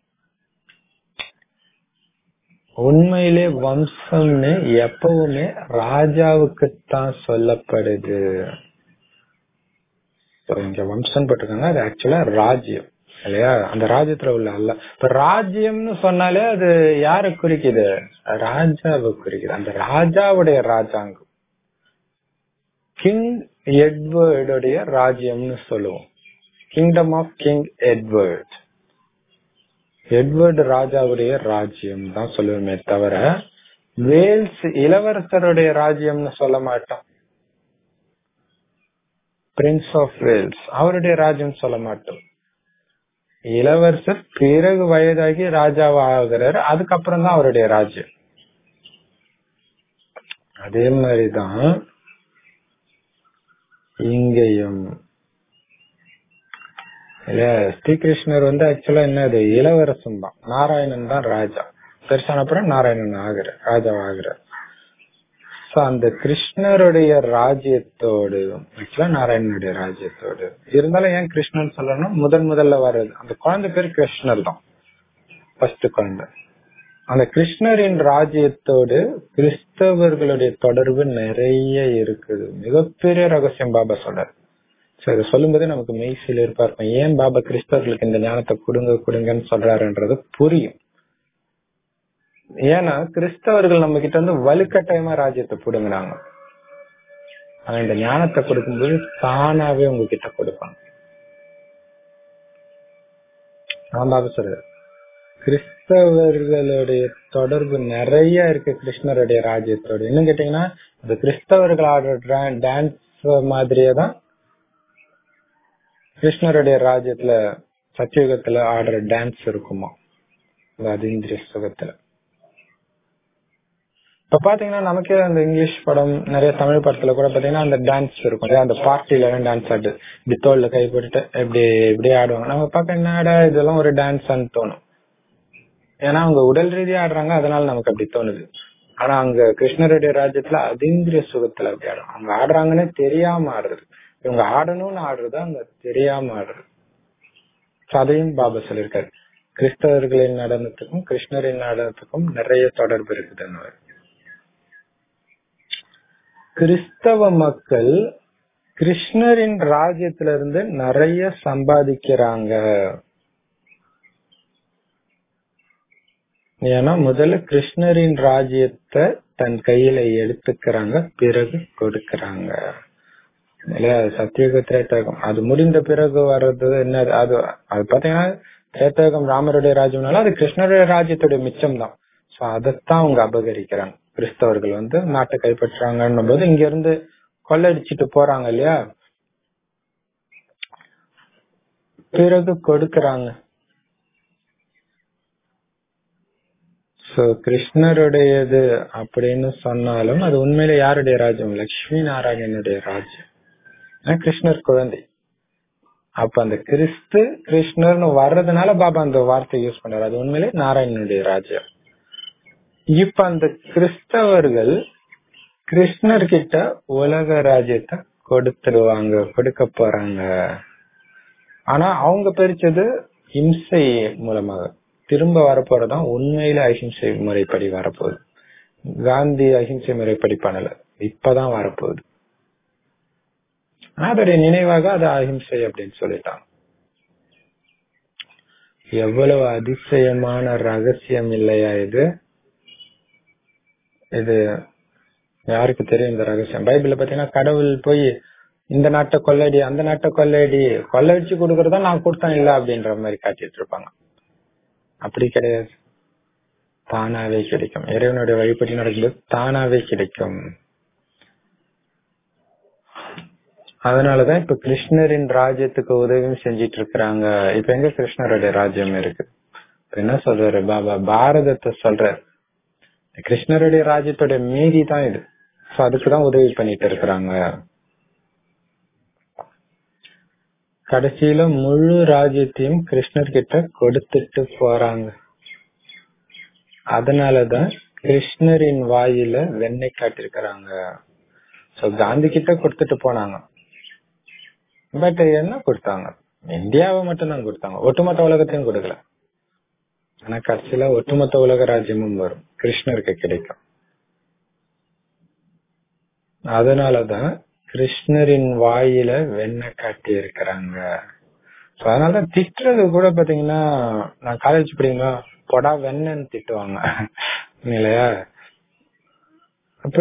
உண்மையிலே வம்சம்னு எப்பவுமே ராஜாவுக்கு தான் சொல்லப்படுது So, இங்க வம்சம் போட்டிருக்காங்க அது ஆக்சுவலா ராஜ்யம் இல்லையா அந்த ராஜ்யத்துல உள்ள அல்ல இப்ப ராஜ்யம்னு சொன்னாலே அது யாரை குறிக்குது ராஜாவை குறிக்குது அந்த ராஜாவுடைய ராஜாங்கம் கிங் எட்வர்டுடைய ராஜ்யம்னு சொல்லுவோம் kingdom of king Edward Edward ராஜாவுடைய ராஜ்யம் தான் சொல்லுவோமே தவிர வேல்ஸ் இளவரசருடைய ராஜ்யம்னு சொல்ல மாட்டோம் பிரின்ஸ் ஆஃப் வேல்ஸ் அவருடைய ராஜ்யம் சொல்ல மாட்டோம் இளவரசர் பிறகு வயதாகி ராஜாவா ஆகுறாரு அதுக்கப்புறம் தான் அவருடைய ராஜ்யம் அதே மாதிரிதான் இங்கேயும் இல்ல ஸ்ரீகிருஷ்ணர் வந்து ஆக்சுவலா என்னது இளவரசன் தான் நாராயணன் தான் ராஜா பெருசான அப்புறம் நாராயணன் ஆகுற ராஜா ஆகுற சோ அந்த கிருஷ்ணருடைய ராஜ்யத்தோடு ஆக்சுவலா நாராயணனுடைய ராஜ்யத்தோடு இருந்தாலும் ஏன் கிருஷ்ணன் சொல்லணும் முதன் முதல்ல வர்றது அந்த குழந்தை பேர் கிருஷ்ணர் தான் ஃபர்ஸ்ட் குழந்தை அந்த கிருஷ்ணரின் ராஜ்யத்தோடு கிறிஸ்தவர்களுடைய தொடர்பு நிறைய இருக்குது மிகப்பெரிய ரகசியம் பாபா சொல்றாரு சோ இதை சொல்லும்போது நமக்கு மெய்சில் இருப்பார் ஏன் பாபா கிறிஸ்தவர்களுக்கு இந்த ஞானத்தை கொடுங்க கொடுங்கன்னு சொல்றாருன்றது புரியும் ஏன்னா கிறிஸ்தவர்கள் நம்ம கிட்ட வந்து வலுக்கட்டாயமா ராஜ்யத்தை புடுங்கினாங்க ஆனா இந்த ஞானத்தை கொடுக்கும்போது தானாவே உங்ககிட்ட கொடுப்பாங்க நான் பாபா சொல்றாரு கிறிஸ்தவர்களுடைய தொடர்பு நிறைய இருக்கு கிருஷ்ணருடைய ராஜ்யத்தோட இன்னும் கேட்டீங்கன்னா இந்த கிறிஸ்தவர்கள் ஆடுற டான்ஸ் மாதிரியே தான் கிருஷ்ணருடைய ராஜ்யத்துல சத்தியுகத்துல ஆடுற டான்ஸ் இருக்குமா அந்த அதீந்திரிய சுகத்துல இப்ப பாத்தீங்கன்னா நமக்கே அந்த இங்கிலீஷ் படம் நிறைய தமிழ் படத்துல கூட பாத்தீங்கன்னா அந்த டான்ஸ் இருக்கும் இல்லையா? அந்த பார்ட்டில எல்லாம் டான்ஸ் ஆடு இப்படி தோல்ல கை போட்டுட்டு இப்படி இப்படி ஆடுவாங்க நம்ம பார்க்க என்னடா இதெல்லாம் ஒரு டான்ஸ் தோணும் ஏன்னா அவங்க உடல் ரீதியா ஆடுறாங்க அதனால நமக்கு அப்படி தோணுது ஆனா அங்க கிருஷ்ணருடைய ராஜ்யத்துல அதீந்திரிய சுகத்துல அப்படி ஆடும் அவங்க ஆடுறாங்கன்னே தெரியாம ஆடுறது இவங்க ஆடணும்னு ஆடுறது அங்க தெரியாம ஆடுறது So அதையும் பாபா சொல்லியிருக்காரு கிறிஸ்தவர்களின் நடனத்துக்கும் கிருஷ்ணரின் நடனத்துக்கும் நிறைய தொடர்பு இருக்குதுன்னு கிறிஸ்தவ மக்கள் கிருஷ்ணரின் ராஜ்யத்துல இருந்து நிறைய சம்பாதிக்கிறாங்க ஏன்னா முதல்ல கிருஷ்ணரின் ராஜ்யத்தை தன் கையில எடுத்துக்கிறாங்க பிறகு கொடுக்கறாங்க இல்லையா சத்தியுக திரேத்தகம் அது முடிந்த பிறகு வர்றது என்ன அது அது பாத்தீங்கன்னா திரேத்தகம் ராமருடைய ராஜ்யம்னால அது கிருஷ்ணருடைய ராஜ்யத்துடைய மிச்சம் தான் சோ அதைத்தான் அவங்க அபகரிக்கிறாங்க கிறிஸ்தவர்கள் வந்து நாட்டை கைப்பற்றுறாங்கன்னும் போது இங்க இருந்து கொள்ளடிச்சிட்டு போறாங்க இல்லையா பிறகு கொடுக்கறாங்க சோ கிருஷ்ணருடையது அப்படின்னு சொன்னாலும் அது உண்மையில யாருடைய ராஜ்யம் லட்சுமி நாராயணனுடைய ராஜ்யம் ஏன்னா கிருஷ்ணர் குழந்தை அப்ப அந்த கிறிஸ்து கிருஷ்ணர்னு வர்றதுனால பாபா அந்த வார்த்தை யூஸ் பண்றாரு அது உண்மையிலே நாராயணனுடைய ராஜ்யம் இப்ப அந்த கிறிஸ்தவர்கள் கிருஷ்ணர் கிட்ட உலக ராஜ்யத்தை கொடுத்துடுவாங்க கொடுக்க போறாங்க ஆனா அவங்க பிரிச்சது இம்சை மூலமாக திரும்ப வரப்போறதுதான் உண்மையில அஹிம்சை முறைப்படி வரப்போகுது காந்தி அஹிம்சை முறைப்படி பண்ணல இப்பதான் வரப்போகுது ஆனா அதோடைய நினைவாக அது அஹிம்சை அப்படின்னு சொல்லிட்டாங்க எவ்வளவு அதிசயமான ரகசியம் இல்லையா இது இது யாருக்கு தெரியும் இந்த ரகசியம் பைபிள்ல பாத்தீங்கன்னா கடவுள் போய் இந்த நாட்டை கொள்ளடி அந்த நாட்டை கொள்ளடி கொள்ளடிச்சு கொடுக்கறதா நான் கொடுத்தேன் இல்ல அப்படின்ற மாதிரி காட்டிட்டு இருப்பாங்க அப்படி கிடையாது தானாவே கிடைக்கும் இறைவனுடைய வழிபடி நடக்கும்போது தானாவே கிடைக்கும் அதனாலதான் இப்ப கிருஷ்ணரின் ராஜ்யத்துக்கு உதவியும் செஞ்சிட்டு இருக்கிறாங்க இப்ப எங்க கிருஷ்ணருடைய ராஜ்யம் இருக்கு இப்ப என்ன சொல்றாரு பாபா பாரதத்தை சொல்றாரு கிருஷ்ணருடைய ராஜ்யத்தோட மீதி தான் இது சோ அதுக்குதான் உதவி பண்ணிட்டு இருக்கிறாங்க கடைசியில முழு ராஜ்யத்தையும் கிருஷ்ணர் கிட்ட கொடுத்துட்டு போறாங்க அதனாலதான் கிருஷ்ணரின் வாயில வெண்ணெய் காட்டிருக்கிறாங்க சோ காந்தி கிட்ட கொடுத்துட்டு போனாங்க பட் என்ன கொடுத்தாங்க இந்தியாவை மட்டும் தான் கொடுத்தாங்க ஒட்டுமொத்த உலகத்தையும் கொடுக்கல ஆனா கடைசியில ஒட்டுமொத்த உலக ராஜ்யமும் வரும் கிருஷ்ணருக்கு கிடைக்கும் அதனாலதான் கிருஷ்ணரின் வாயில வெண்ணெய் காட்டி இருக்கிறாங்க அதனாலதான் திட்டுறது கூட பாத்தீங்கன்னா நான் காலேஜ் படிக்கும்போது பொடா வெண்ணன்னு திட்டுவாங்க இல்லையா அப்ப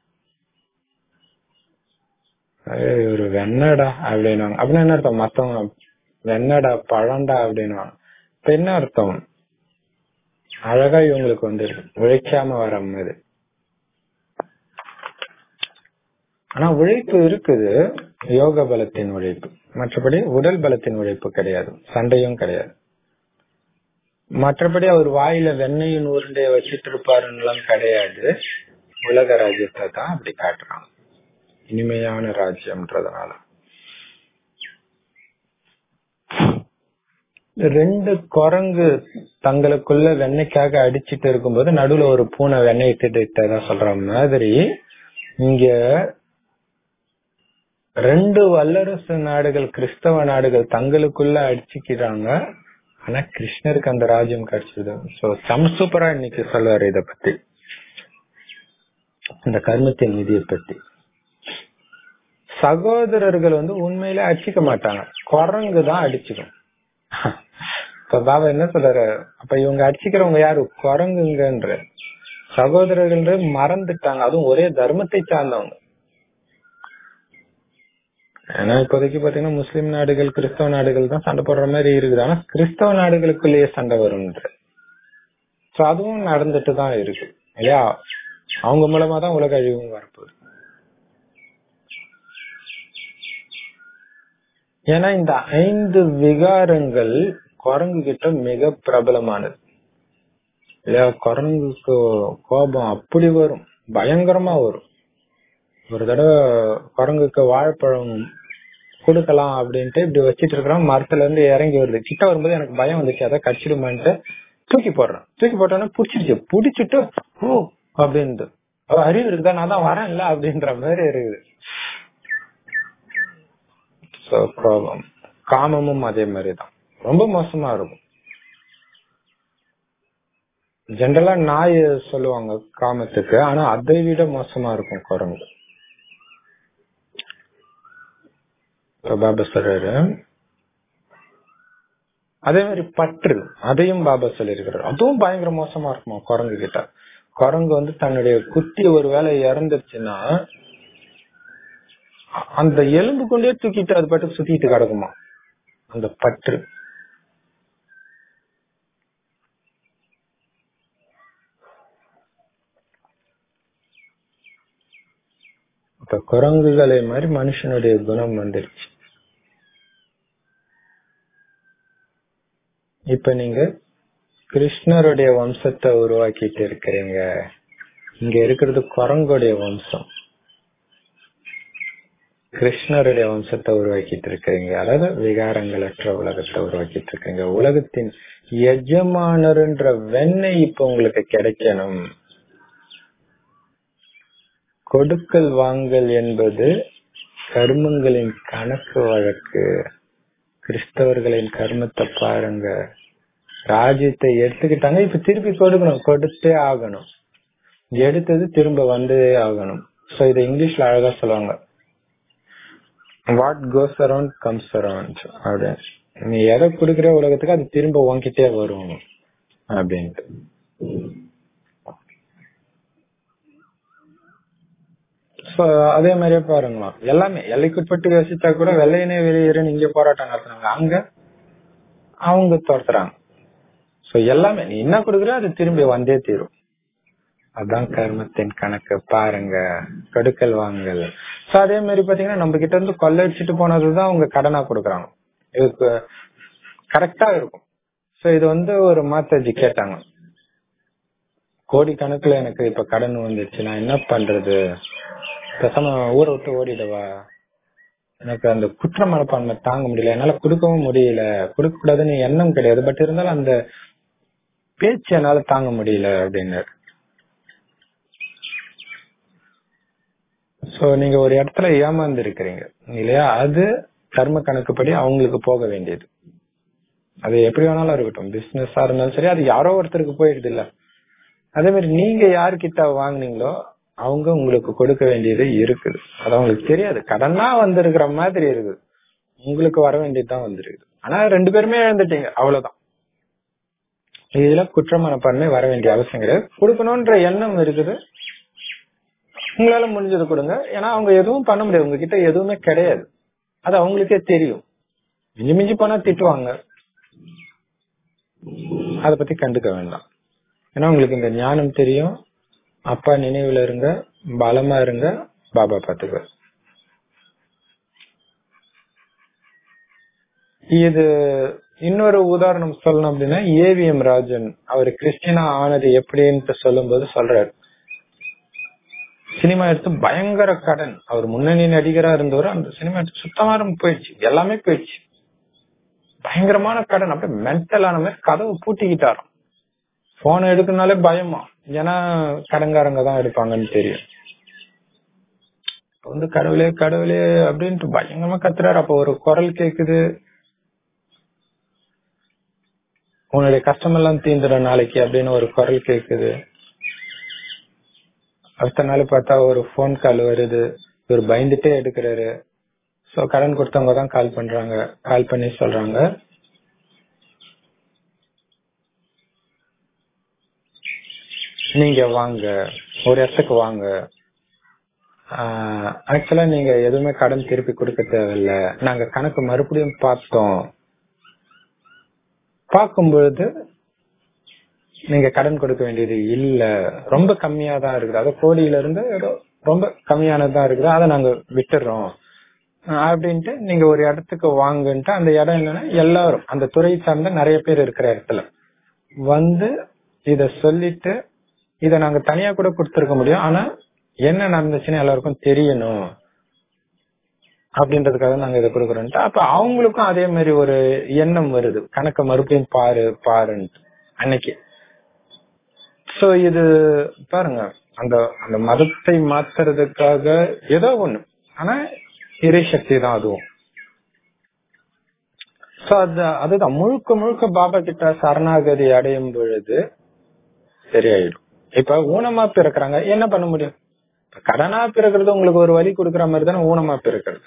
ஏய், ஒரு வெண்ணடா அப்படின்னுவாங்க அப்படின்னா என்ன அர்த்தம் மத்தவங்க வெண்ணடா பழண்டா அப்படின்னுவாங்க இப்ப என்ன அர்த்தம் அழகா இவங்களுக்கு வந்துருக்கு உழைக்காம வர மாதிரி ஆனா உழைப்பு இருக்குது யோக பலத்தின் உழைப்பு மற்றபடி உடல் பலத்தின் உழைப்பு கிடையாது சண்டையும் கிடையாது மற்றபடி அவர் வாயில வெண்ணையும் உருண்டைய வச்சிட்டு இருப்பாருன்னு கிடையாது உலக ராஜ்யத்தை தான் அப்படி காட்டுறாங்க இனிமையான ராஜ்யம்ன்றதுனால ரெண்டு குரங்கு தங்களுக்குள்ள வெண்ணெய்க்காக அடிச்சிட்டு இருக்கும்போது நடுவுல ஒரு பூனை வெண்ணெய் இட்டுட்டதா சொல்ற மாதிரி இங்க ரெண்டு வல்லரசு நாடுகள் கிறிஸ்தவ நாடுகள் தங்களுக்குள்ள அடிச்சுக்கிறாங்க ஆனா கிருஷ்ணருக்கு அந்த ராஜ்யம் கிடைச்சது சோ சம் சூப்பரா இன்னைக்கு சொல்லுவாரு இத பத்தி இந்த கர்மத்தின் விதியை பத்தி சகோதரர்கள் வந்து உண்மையில அடிச்சுக்க மாட்டாங்க குரங்கு தான் அடிச்சுக்கும் இப்ப பாபா என்ன சொல்றாரு அப்ப இவங்க அடிச்சுக்கிறவங்க யாரு குரங்குங்கன்ற சகோதரர்கள் மறந்துட்டாங்க அதுவும் ஒரே தர்மத்தை சார்ந்தவங்க ஏன்னா இப்போதைக்கு பாத்தீங்கன்னா முஸ்லிம் நாடுகள் கிறிஸ்தவ நாடுகள் தான் சண்டை போடுற மாதிரி இருக்குது ஆனா கிறிஸ்தவ நாடுகளுக்குள்ளேயே சண்டை வரும்ன்ற சோ அதுவும் நடந்துட்டு தான் இருக்கு இல்லையா அவங்க மூலமா தான் உலக அழிவும் வரப்போகுது ஏன்னா இந்த ஐந்து விகாரங்கள் குரங்கு கிட்ட மிக பிரபலமானது இல்லையா குரங்குக்கு கோபம் அப்படி வரும் பயங்கரமா வரும் ஒரு தடவை குரங்குக்கு வாழைப்பழம் கொடுக்கலாம் அப்படின்ட்டு இப்படி வச்சிட்டு இருக்கிறோம் மரத்துல இருந்து இறங்கி வருது கிட்ட வரும்போது எனக்கு பயம் வந்துச்சு அதை கடிச்சிடுமான்ட்டு தூக்கி போடுறேன் தூக்கி போட்டோன்னே புடிச்சிருச்சு புடிச்சிட்டு ஓ அப்படின்ட்டு அவ அறிவு இருக்குதா நான் தான் வரேன்ல அப்படின்ற மாதிரி இருக்குது So, கோபம் காமமும் அதே மாதிரிதான் ரொம்ப மோசமா இருக்கும் ஜென்ரலா நாய் சொல்லுவாங்க காமத்துக்கு ஆனா அதை விட மோசமா இருக்கும் குரங்கு இப்ப பாபா சொல்றாரு அதே மாதிரி பற்று அதையும் பாபா சொல்லியிருக்கிறார் அதுவும் பயங்கர மோசமா இருக்குமா குரங்கு கிட்ட குரங்கு வந்து தன்னுடைய குட்டி ஒரு வேலை இறந்துருச்சுன்னா அ- அந்த எலும்பு கொண்டே தூக்கிட்டு அது பாட்டுக்கு சுத்திட்டு கிடக்குமா அந்த பற்று இப்ப குரங்குகளை மாதிரி மனுஷனுடைய குணம் வந்துருச்சு இப்ப நீங்க கிருஷ்ணருடைய வம்சத்தை உருவாக்கிட்டு இருக்கிறீங்க இங்க இருக்கிறது குரங்குடைய வம்சம் கிருஷ்ணருடைய வம்சத்தை உருவாக்கிட்டு இருக்கிறீங்க அதாவது விகாரங்களற்ற உலகத்தை உருவாக்கிட்டு இருக்கீங்க உலகத்தின் எஜமானர்ன்ற வெண்ணெய் இப்ப உங்களுக்கு கிடைக்கணும் கொடுக்கல் வாங்கல் என்பது கர்மங்களின் கணக்கு வழக்கு கிறிஸ்தவர்களின் கர்மத்தை பாருங்க ராஜ்யத்தை எடுத்துக்கிட்டாங்க இப்ப திருப்பி கொடுக்கணும் கொடுத்தே ஆகணும் எடுத்தது திரும்ப வந்தே ஆகணும் சோ இதை இங்கிலீஷ்ல அழகா சொல்லுவாங்க what goes around comes around அப்படின்னு நீ எதை கொடுக்குற உலகத்துக்கு அது திரும்ப உன்கிட்டே வரும் அப்படின்ட்டு So, அதே மாதிரியே பாருங்களா எல்லாமே எல்லைக்குட்பட்டு யோசிச்சா கூட வெள்ளையனே வெளியேறன்னு இங்க போராட்டம் நடத்துறாங்க அங்க அவங்க துரத்துறாங்க சோ எல்லாமே நீ என்ன கொடுக்குற அது திரும்பி வந்தே தீரும் அதான் கர்மத்தின் கணக்கு பாருங்க கடுக்கல் வாங்கல் சோ அதே மாதிரி பாத்தீங்கன்னா நம்ம கிட்ட இருந்து கொள்ளடிச்சிட்டு போனதுதான் அவங்க கடனா கொடுக்கறாங்க இதுக்கு கரெக்டா இருக்கும் சோ இது வந்து ஒரு மாத்தாஜி கேட்டாங்க கோடி கணக்குல எனக்கு இப்ப கடன் வந்துருச்சு நான் என்ன பண்றது பேசாம ஊரை விட்டு ஓடிடவா எனக்கு அந்த குற்ற மனப்பான்மை தாங்க முடியல என்னால கொடுக்கவும் முடியல கொடுக்க கூடாதுன்னு எண்ணம் கிடையாது பட் இருந்தாலும் அந்த பேச்சு என்னால தாங்க முடியல அப்படின்னு சோ நீங்க ஒரு இடத்துல ஏமாந்து இருக்கிறீங்க இல்லையா அது கர்ம கணக்குப்படி அவங்களுக்கு போக வேண்டியது அது எப்படி வேணாலும் இருக்கட்டும் பிசினஸா இருந்தாலும் சரி அது யாரோ ஒருத்தருக்கு போயிடுது இல்ல அதே மாதிரி நீங்க யார்கிட்ட வாங்குனீங்களோ அவங்க உங்களுக்கு கொடுக்க வேண்டியது இருக்குது அது அவங்களுக்கு தெரியாது கடனா வந்திருக்கிற மாதிரி இருக்குது உங்களுக்கு வர வேண்டியதுதான் வந்திருக்குது ஆனா ரெண்டு பேருமே இழந்துட்டீங்க அவ்வளவுதான் இதுல குற்ற மனப்பான்மை வர வேண்டிய அவசியம் கிடையாது கொடுக்கணும்ன்ற எண்ணம் இருக்குது உங்களால முடிஞ்சது கொடுங்க ஏன்னா அவங்க எதுவும் பண்ண முடியாது உங்ககிட்ட எதுவுமே கிடையாது அது அவங்களுக்கே தெரியும் மிஞ்சி மிஞ்சி போனா திட்டுவாங்க அத பத்தி கண்டுக்க வேண்டாம் ஏன்னா உங்களுக்கு இந்த ஞானம் தெரியும் அப்பா நினைவுல இருங்க பலமா இருங்க பாபா பாத்துக்க இது இன்னொரு உதாரணம் சொல்லணும் அப்படின்னா ஏவிஎம் ராஜன் அவர் கிறிஸ்டினா ஆனது எப்படின்னு சொல்லும்போது சொல்றாரு சினிமா எடுத்து பயங்கர கடன் அவர் முன்னணி நடிகரா இருந்தவர் அந்த சினிமா எடுத்து சுத்தமா போயிடுச்சு எல்லாமே போயிடுச்சு பயங்கரமான கடன் அப்படியே மென்டலான மாதிரி கதவு பூட்டிக்கிட்டாராம் போன் எடுக்கணும்னாலே பயமா ஏன்னா கடன்காரங்க தான் எடுப்பாங்கன்னு தெரியும் வந்து கடவுளே கடவுளே அப்படின்ட்டு பயங்கரமா கத்துறாரு அப்ப ஒரு குரல் கேக்குது உன்னுடைய கஷ்டம் எல்லாம் தீந்துற நாளைக்கு அப்படின்னு ஒரு குரல் கேக்குது அடுத்த நாள் பார்த்தா ஒரு போன் கால் வருது இவர் பயந்துட்டே எடுக்கிறாரு சோ கடன் கொடுத்தவங்க தான் கால் பண்றாங்க கால் பண்ணி சொல்றாங்க நீங்க வாங்க ஒரு இடத்துக்கு வாங்க ஆக்சுவலா நீங்க எதுவுமே கடன் திருப்பி கொடுக்க தேவையில்ல நாங்க கணக்கு மறுபடியும் பார்த்தோம் பார்க்கும்பொழுது நீங்க கடன் கொடுக்க வேண்டியது இல்ல ரொம்ப கம்மியா தான் இருக்குது அது கோடியில இருந்து ஏதோ ரொம்ப கம்மியானதுதான் இருக்குது அதை நாங்க விட்டுறோம் அப்படின்ட்டு நீங்க ஒரு இடத்துக்கு வாங்கன்ட்டு அந்த இடம் என்னன்னா எல்லாரும் அந்த துறை சார்ந்த நிறைய பேர் இருக்கிற இடத்துல வந்து இத சொல்லிட்டு இத நாங்க தனியா கூட கொடுத்திருக்க முடியும் ஆனா என்ன நடந்துச்சுன்னு எல்லாருக்கும் தெரியணும் அப்படின்றதுக்காக நாங்க இதை கொடுக்குறோம்ட்டு அப்ப அவங்களுக்கும் அதே மாதிரி ஒரு எண்ணம் வருது கணக்க மறுபடியும் பாரு பாருன்ட்டு அன்னைக்கு சோ இது பாருங்க அந்த அந்த மதத்தை மாத்துறதுக்காக ஏதோ ஒண்ணு ஆனா இறை சக்தி தான் அதுவும் சோ அது அதுதான் முழுக்க முழுக்க பாபா கிட்ட சரணாகதி அடையும் பொழுது சரியாயிடும் இப்ப ஊனமா பிறக்கிறாங்க என்ன பண்ண முடியும் இப்ப கடனா பிறக்கிறது உங்களுக்கு ஒரு வழி கொடுக்கற மாதிரி தானே ஊனமா பிறக்கிறது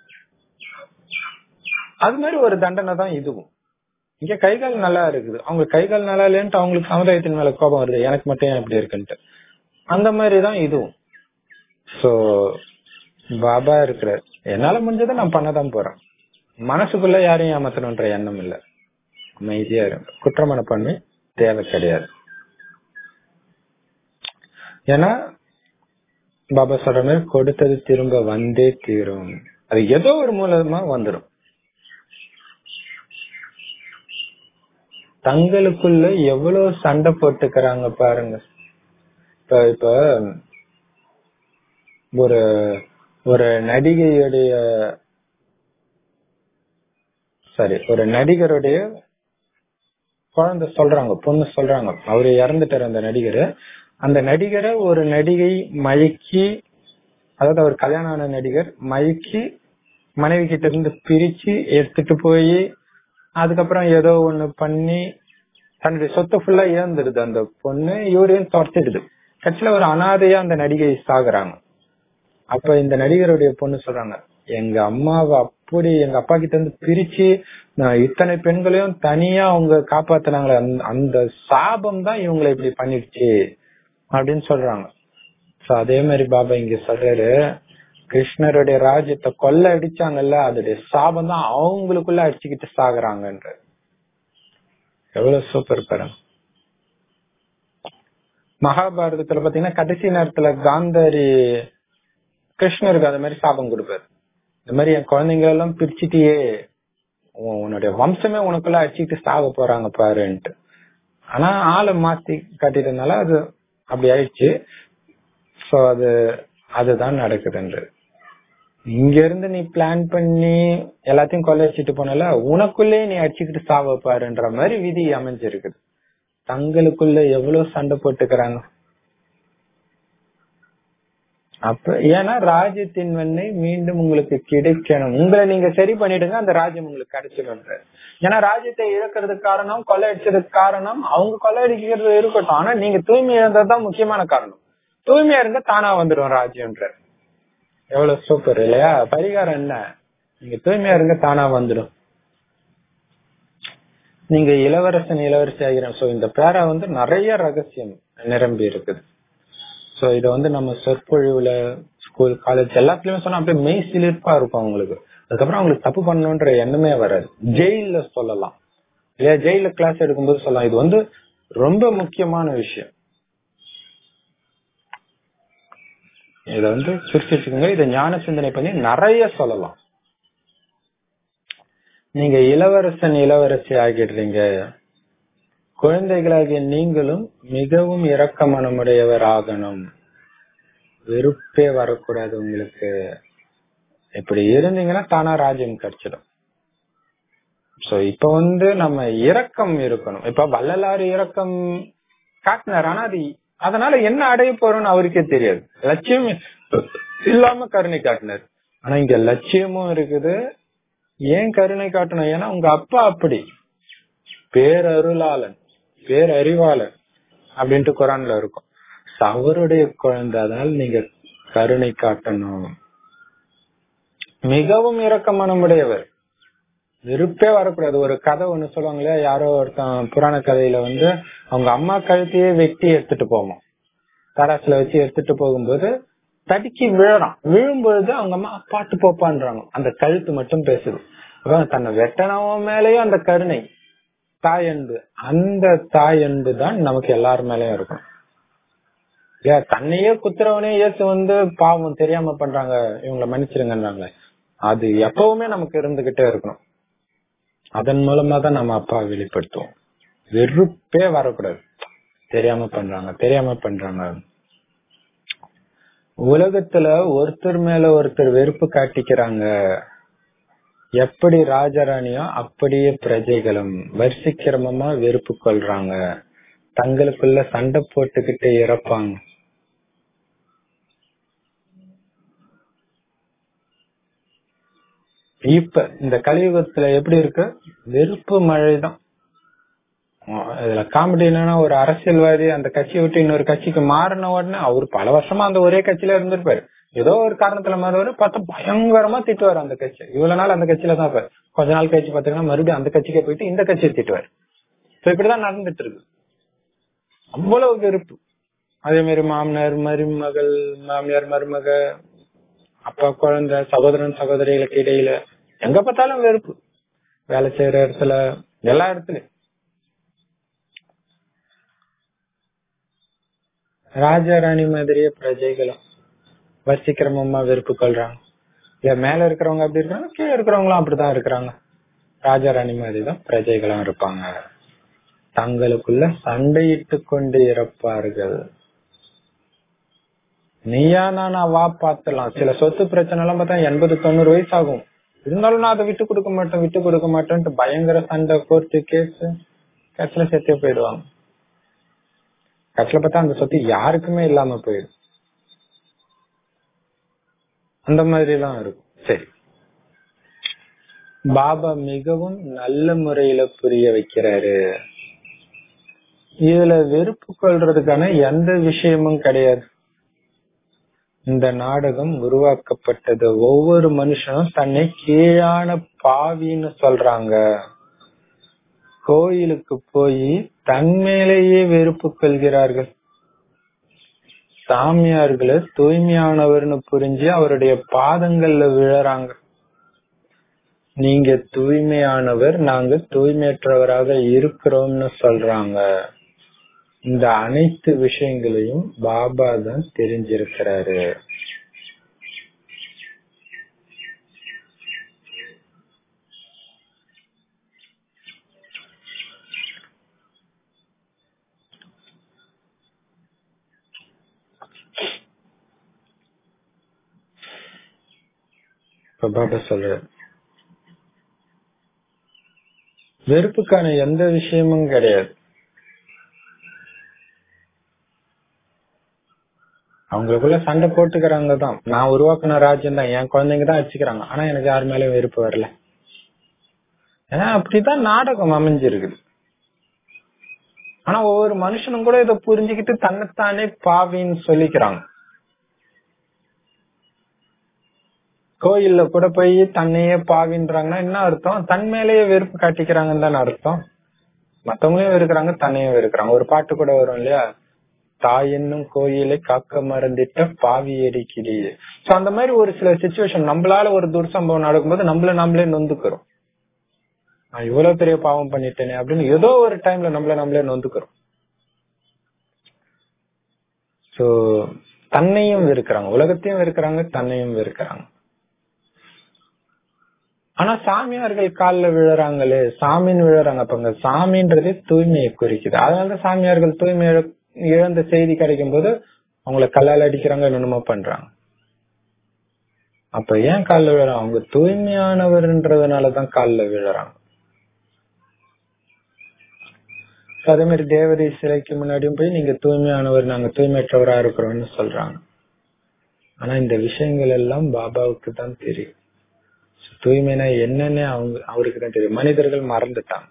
அது மாதிரி ஒரு தண்டனை தான் இதுவும் இங்க கைகால் நல்லா இருக்குது அவங்க கைகால் நல்லா இல்லைன்ட்டு அவங்களுக்கு சமுதாயத்தின் மேல கோபம் வருது எனக்கு மட்டும் ஏன் இப்படி இருக்குன்ட்டு அந்த மாதிரிதான் இதுவும் சோ பாபா இருக்கிறார் என்னால முடிஞ்சதை நான் பண்ணதான் போறேன் மனசுக்குள்ள யாரையும் ஏமாத்தணும்ன்ற எண்ணம் இல்ல அமைதியா இருக்கு குற்றமனப்பான்மை தேவை கிடையாது ஏன்னா பாபா சொல்ற மாதிரி கொடுத்தது திரும்ப வந்தே தீரும் அது ஏதோ ஒரு மூலமா வந்துடும் தங்களுக்குள்ள எவ்வளவு சண்டை போட்டுக்கிறாங்க பாருங்க இப்ப இப்ப ஒரு ஒரு நடிகையுடைய சரி ஒரு நடிகருடைய குழந்தை சொல்றாங்க பொண்ணு சொல்றாங்க அவரு இறந்துட்டாரு அந்த நடிகர் அந்த நடிகரை ஒரு நடிகை மயக்கி அதாவது அவர் கல்யாணம் ஆன நடிகர் மயக்கி மனைவி கிட்ட இருந்து பிரிச்சு எடுத்துட்டு போய் அதுக்கப்புறம் ஏதோ ஒண்ணு பண்ணி தன்னுடைய சொத்தை ஃபுல்லா இழந்துடுது அந்த பொண்ணு இவரையும் துரத்திடுது கட்சியில ஒரு அனாதையா அந்த நடிகை சாகுறாங்க அப்ப இந்த நடிகருடைய பொண்ணு சொல்றாங்க எங்க அம்மாவை அப்படி எங்க அப்பா கிட்ட இருந்து பிரிச்சு நான் இத்தனை பெண்களையும் தனியா அவங்க காப்பாத்தினாங்களே அந்த- அந்த சாபம் தான் இவங்களை இப்படி பண்ணிடுச்சு அப்படின்னு சொல்றாங்க சோ அதே மாதிரி பாபா இங்க சொல்றாரு கிருஷ்ணருடைய ராஜ்யத்தை கொள்ள அடிச்சாங்கல்ல அதோடைய சாபம் தான் அவங்களுக்குள்ள அடிச்சுக்கிட்டு சாகுறாங்கன்ற எவ்வளவு சூப்பர் பாருங்க மகாபாரதத்துல பாத்தீங்கன்னா கடைசி நேரத்துல காந்தாரி கிருஷ்ணருக்கு அது மாதிரி சாபம் கொடுப்பாரு இந்த மாதிரி என் குழந்தைங்க எல்லாம் பிரிச்சுட்டியே உன் உன்னுடைய வம்சமே உனக்குள்ள அடிச்சுக்கிட்டு சாக போறாங்க பாருன்ட்டு ஆனா ஆளை மாத்தி காட்டிட்டதுனால அது அப்படி ஆயிடுச்சு சோ அது அதுதான் நடக்குதுன்றது இங்க இருந்து நீ பிளான் பண்ணி எல்லாத்தையும் கொள்ள வச்சுட்டு போனல உனக்குள்ளே நீ அடிச்சுக்கிட்டு சாவ பாருன்ற மாதிரி விதி அமைஞ்சிருக்குது தங்களுக்குள்ள எவ்வளவு சண்டை போட்டுக்கிறாங்க அப்ப ஏன்னா ராஜ்யத்தின் வெண்ணை மீண்டும் உங்களுக்கு கிடைக்கணும் உங்களை நீங்க சரி பண்ணிடுங்க அந்த ராஜ்யம் உங்களுக்கு கிடைச்சிடும் ஏன்னா ராஜ்யத்தை இழக்கிறதுக்கு காரணம் கொள்ளையடிச்சதுக்கு காரணம் அவங்க கொள்ளையடிக்கிறது இருக்கட்டும் ஆனா நீங்க தூய்மை இழந்ததுதான் முக்கியமான காரணம் தூய்மையா இருங்க தானா வந்துடும் ராஜ்யம்ன்ற எவ்வளவு சூப்பர் இல்லையா பரிகாரம் என்ன நீங்க தூய்மையா இருங்க தானா வந்துடும் நீங்க இளவரசன் இளவரசி ஆகிறோம் சோ இந்த பேரா வந்து நிறைய ரகசியம் நிரம்பி இருக்குது சோ இத வந்து நம்ம சொற்பொழிவுல ஸ்கூல் காலேஜ் எல்லாத்துலயுமே சொன்னா அப்படியே மெய் சிலிர்ப்பா இருக்கும் அவங்களுக்கு அதுக்கப்புறம் அவங்களுக்கு தப்பு பண்ணணும்ன்ற எண்ணமே வராது ஜெயில சொல்லலாம் இல்லையா ஜெயில கிளாஸ் எடுக்கும்போது சொல்லலாம் இது வந்து ரொம்ப முக்கியமான விஷயம் இத வந்து சுருக்கி வச்சுக்கோங்க இதை ஞான சிந்தனை பண்ணி நிறைய சொல்லலாம் நீங்க இளவரசன் இளவரசி ஆகிடுறீங்க குழந்தைகளாகிய நீங்களும் மிகவும் இரக்க மனமுடையவர் ஆகணும் வெறுப்பே வரக்கூடாது உங்களுக்கு இப்படி இருந்தீங்கன்னா தானா ராஜ்யம் கிடைச்சிடும் சோ இப்ப வந்து நம்ம இரக்கம் இருக்கணும் இப்ப வள்ளலாறு இரக்கம் காட்டினார் ஆனா அது அதனால என்ன அடைய போறோம்னு அவருக்கே தெரியாது லட்சியம் இல்லாம கருணை காட்டினார் ஆனா இங்க லட்சியமும் இருக்குது ஏன் கருணை காட்டணும் ஏன்னா உங்க அப்பா அப்படி பேரருளாளன் பேரறிவாளன் அப்படின்ட்டு குரான்ல இருக்கும் So, அவருடைய குழந்தை அதனால நீங்க கருணை காட்டணும் மிகவும் இரக்கமனமுடையவர் வெறுப்பே வரக்கூடாது ஒரு கதை ஒண்ணு சொல்லுவாங்களே யாரோ ஒருத்தன் புராண கதையில வந்து அவங்க அம்மா கழுத்தையே வெட்டி எடுத்துட்டு போவோம் தராசுல வச்சு எடுத்துட்டு போகும்போது தடுக்கி விழறான் விழும்பொழுது அவங்க அம்மா பாட்டு போப்பான்றாங்க அந்த கழுத்து மட்டும் பேசுது அப்ப தன்னை வெட்டனவன் மேலேயும் அந்த கருணை தாயன்பு அந்த தாயன்பு தான் நமக்கு எல்லார் மேலயும் இருக்கும் ஏன் தன்னையே குத்துறவனே இயேசு வந்து பாவம் தெரியாம பண்றாங்க இவங்கள மன்னிச்சிருங்கன்றாங்களே அது எப்பவுமே நமக்கு இருந்துகிட்டே இருக்கணும் அதன் மூலமா தான் நம்ம அப்பா வெளிப்படுத்துவோம் வெறுப்பே வரக்கூடாது தெரியாம பண்றாங்க தெரியாம பண்றாங்க உலகத்துல ஒருத்தர் மேல ஒருத்தர் வெறுப்பு காட்டிக்கிறாங்க எப்படி ராஜராணியோ அப்படியே பிரஜைகளும் வரிசைக்கிரமமா வெறுப்பு கொள்றாங்க தங்களுக்குள்ள சண்டை போட்டுக்கிட்டு இறப்பாங்க இப்ப இந்த கலியுகத்துல எப்படி இருக்கு வெறுப்பு மழைதான் இதுல காமெடி என்னன்னா ஒரு அரசியல்வாதி அந்த கட்சியை விட்டு இன்னொரு கட்சிக்கு மாறின உடனே அவர் பல வருஷமா அந்த ஒரே கட்சியில இருந்திருப்பாரு ஏதோ ஒரு காரணத்துல மாறுவாரு பார்த்தா பயங்கரமா திட்டுவாரு அந்த கட்சி இவ்வளவு நாள் அந்த கட்சியில தான் இருப்பாரு கொஞ்ச நாள் கழிச்சு பாத்தீங்கன்னா மறுபடியும் அந்த கட்சிக்கே போயிட்டு இந்த கட்சியை திட்டுவாரு சோ இப்படிதான் நடந்துட்டு இருக்கு அவ்வளவு வெறுப்பு அதே மாதிரி மாமனார் மருமகள் மாமியார் மருமக அப்பா குழந்தை சகோதரன் சகோதரிகளுக்கு இடையில எங்க பார்த்தாலும் வெறுப்பு வேலை செய்யற இடத்துல எல்லா இடத்துலயும் ராஜா ராணி மாதிரியே பிரஜைகளும் வரிசைக்கிரமமா வெறுப்பு கொள்றாங்க இல்ல மேல இருக்கிறவங்க அப்படி இருக்காங்க கீழே இருக்கிறவங்களும் அப்படிதான் இருக்கிறாங்க ராஜா ராணி மாதிரி தான் பிரஜைகளும் இருப்பாங்க தங்களுக்குள்ள சண்டையிட்டு கொண்டு இறப்பார்கள் நீயா நானா வா பாத்துலாம் சில சொத்து பிரச்சனை எல்லாம் பார்த்தா எண்பது தொண்ணூறு வயசு ஆகும் இருந்தாலும் நான் அதை விட்டு கொடுக்க மாட்டேன் விட்டு கொடுக்க மாட்டேன்ட்டு பயங்கர சண்டை கோர்ட்டு கேஸ் கட்சியில சேர்த்தே போயிடுவாங்க கட்சியில பார்த்தா அந்த சொத்து யாருக்குமே இல்லாம போயிடும் அந்த மாதிரி எல்லாம் இருக்கும் சரி பாபா மிகவும் நல்ல முறையில புரிய வைக்கிறாரு இதுல வெறுப்பு கொள்றதுக்கான எந்த விஷயமும் கிடையாது இந்த நாடகம் உருவாக்கப்பட்டது ஒவ்வொரு மனுஷனும் தன்னை கீழான பாவின்னு சொல்றாங்க கோயிலுக்கு போய் தன் மேலேயே வெறுப்பு கொள்கிறார்கள் சாமியார்களை தூய்மையானவர்னு புரிஞ்சு அவருடைய பாதங்கள்ல விழறாங்க நீங்க தூய்மையானவர் நாங்க தூய்மையற்றவராக இருக்கிறோம்னு சொல்றாங்க இந்த அனைத்து விஷயங்களையும் பாபா தான் தெரிஞ்சிருக்கிறாரு பாபா சொல்ற வெறுப்புக்கான எந்த விஷயமும் கிடையாது அவங்களுக்குள்ள சண்டை போட்டுக்கிறாங்க தான் நான் உருவாக்குன ராஜ்யம் தான் என் குழந்தைங்க தான் வச்சுக்கிறாங்க ஆனா எனக்கு யார் மேலயும் வெறுப்பு வரல ஏன்னா அப்படிதான் நாடகம் அமைஞ்சிருக்குது ஆனா ஒவ்வொரு மனுஷனும் கூட இதை புரிஞ்சுக்கிட்டு தன்னைத்தானே பாவின்னு சொல்லிக்கிறாங்க கோயில்ல கூட போய் தன்னையே பாவின்றாங்கன்னா என்ன அர்த்தம் தன் மேலேயே வெறுப்பு காட்டிக்கிறாங்கன்னு தானே அர்த்தம் மத்தவங்களையும் வெறுக்கிறாங்க தன்னையும் வெறுக்கிறாங்க ஒரு பாட்டு கூட வரும் இல்லையா தாய் என்னும் கோயிலை காக்க மறந்திட்ட பாவி எரிக்கிறீர் சோ அந்த மாதிரி ஒரு சில சுச்சுவேஷன் நம்மளால ஒரு துர்சம்பவம் நடக்கும்போது நம்மள நாமளே நொந்துக்கிறோம் நான் இவ்வளவு பெரிய பாவம் பண்ணிட்டேனே அப்படின்னு ஏதோ ஒரு டைம்ல நம்மள நம்மளே நொந்துக்கிறோம் சோ தன்னையும் வெறுக்கிறாங்க உலகத்தையும் வெறுக்கிறாங்க தன்னையும் வெறுக்கிறாங்க ஆனா சாமியார்கள் காலில் விழுறாங்களே சாமின்னு விழுறாங்க அப்பங்க சாமின்றதே தூய்மையை குறிக்குது அதனாலதான் சாமியார்கள் தூய்மை இழந்த செய்தி கிடைக்கும் போது அவங்கள கல்லால் அடிக்கிறாங்க என்னென்னமோ பண்றாங்க அப்ப ஏன் காலில் விழுறாங்க அவங்க தூய்மையானவர்ன்றதுனாலதான் காலில் விழுறாங்க அதே மாதிரி தேவதை சிலைக்கு முன்னாடியும் போய் நீங்க தூய்மையானவர் நாங்க தூய்மையற்றவரா இருக்கிறோம்னு சொல்றாங்க ஆனா இந்த விஷயங்கள் எல்லாம் பாபாவுக்கு தான் தெரியும் தூய்மைனா என்னன்னு அவங்க அவருக்கு தான் தெரியும் மனிதர்கள் மறந்துட்டாங்க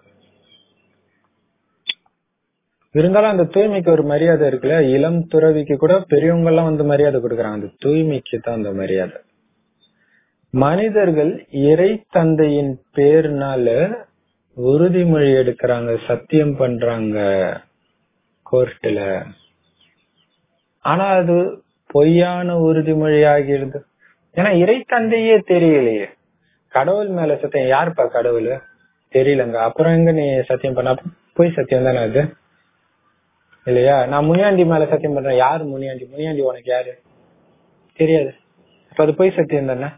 இருந்தாலும் அந்த தூய்மைக்கு ஒரு மரியாதை இருக்குல்ல இளம் துறவிக்கு கூட பெரியவங்க எல்லாம் வந்து மரியாதை கொடுக்கறாங்க அந்த தூய்மைக்கு தான் அந்த மரியாதை மனிதர்கள் இறை தந்தையின் பேர்னால உறுதிமொழி எடுக்கிறாங்க சத்தியம் பண்றாங்க கோர்ட்ல ஆனா அது பொய்யான உறுதிமொழி ஆகிடுது ஏன்னா இறை தந்தையே தெரியலையே கடவுள் மேல சத்தியம் யாருப்பா கடவுள் தெரியலங்க அப்புறம் எங்க நீ சத்தியம் பண்ண பொய் சத்தியம் தானே அது இல்லையா நான் முனியாண்டி மேல சத்தியம் பண்றேன் யாரு முனியாண்டி முனியாண்டி உனக்கு யாரு தெரியாது அப்ப அது பொய் சத்தியம் தானே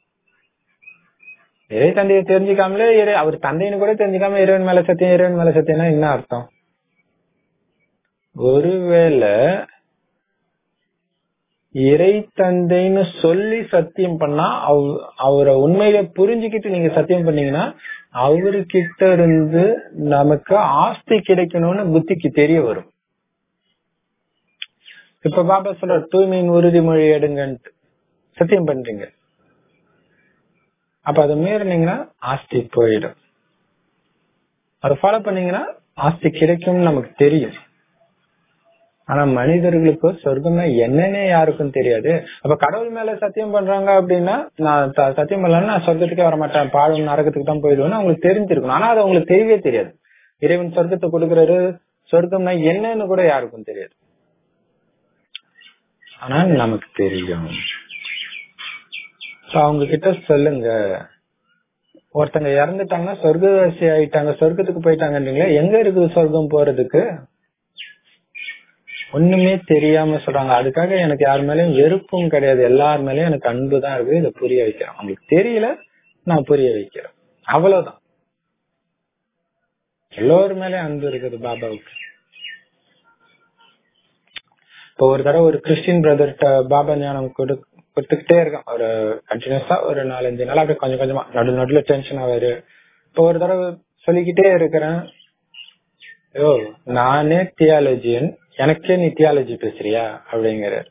இறை தந்தையை தெரிஞ்சுக்காமலே இறை அவர் தந்தைன்னு கூட தெரிஞ்சுக்காம இறைவன் மேல சத்தியம் இறைவன் மேல சத்தியம்னா என்ன அர்த்தம் ஒருவேளை இறை தந்தைன்னு சொல்லி சத்தியம் பண்ணா அவ- அவரை உண்மையில புரிஞ்சுக்கிட்டு நீங்க சத்தியம் பண்ணீங்கன்னா அவர்கிட்ட இருந்து நமக்கு ஆஸ்தி கிடைக்கணும்னு புத்திக்கு தெரிய வரும் இப்ப பாபா சொல்ற தூய்மையின் உறுதிமொழி எடுங்கன்ட்டு சத்தியம் பண்றீங்க அப்ப அதை மீறினீங்கன்னா ஆஸ்தி போயிடும் அதை ஃபாலோ பண்ணீங்கன்னா ஆஸ்தி கிடைக்கும்னு நமக்கு தெரியும் ஆனா மனிதர்களுக்கு சொர்க்கம்னா என்னன்னே யாருக்கும் தெரியாது அப்ப கடவுள் மேல சத்தியம் பண்றாங்க அப்படின்னா நான் ச- சத்தியம் பண்ணலன்னா நான் சொர்க்கத்துக்கே வர மாட்டேன் பாழும் நரகத்துக்கு தான் போயிடுவேன்னு அவங்களுக்கு தெரிஞ்சிருக்கணும் ஆனா அது அவங்களுக்கு தெரியவே தெரியாது இறைவன் சொர்க்கத்தை கொடுக்கறாரு சொர்க்கம்னா என்னன்னு கூட யாருக்கும் தெரியாது ஆனா நமக்கு தெரியும் So, அவங்க கிட்ட சொல்லுங்க ஒருத்தங்க இறந்துட்டாங்கன்னா சொர்க்கவாசி ஆயிட்டாங்க சொர்க்கத்துக்கு போயிட்டாங்கன்றீங்களா எங்க இருக்குது சொர்க்கம் போறதுக்கு ஒண்ணுமே தெரியாம சொல்றாங்க அதுக்காக எனக்கு யார் மேலயும் வெறுப்பும் கிடையாது எல்லார் மேலயும் எனக்கு அன்பு தான் இருக்கு இதை புரிய வைக்கிறேன் அவங்களுக்கு தெரியல நான் புரிய வைக்கிறேன் அவ்வளவுதான் எல்லோரு மேலயும் அன்பு இருக்குது பாபாவுக்கு இப்போ ஒரு தடவை ஒரு கிறிஸ்டின் பிரதர்கிட்ட பாபா ஞானம் கொடு கொடுத்துக்கிட்டே இருக்கான் ஒரு கண்டினியூஸா ஒரு நாலஞ்சு நாள் அப்படியே கொஞ்சம் கொஞ்சமா நடு நடுல டென்ஷன் ஆவாரு இப்போ ஒரு தடவை சொல்லிக்கிட்டே இருக்கிறேன் ஐயோ நானே தியாலஜியன் எனக்கே நீ தியாலஜி பேசுறியா அப்படிங்கிறார்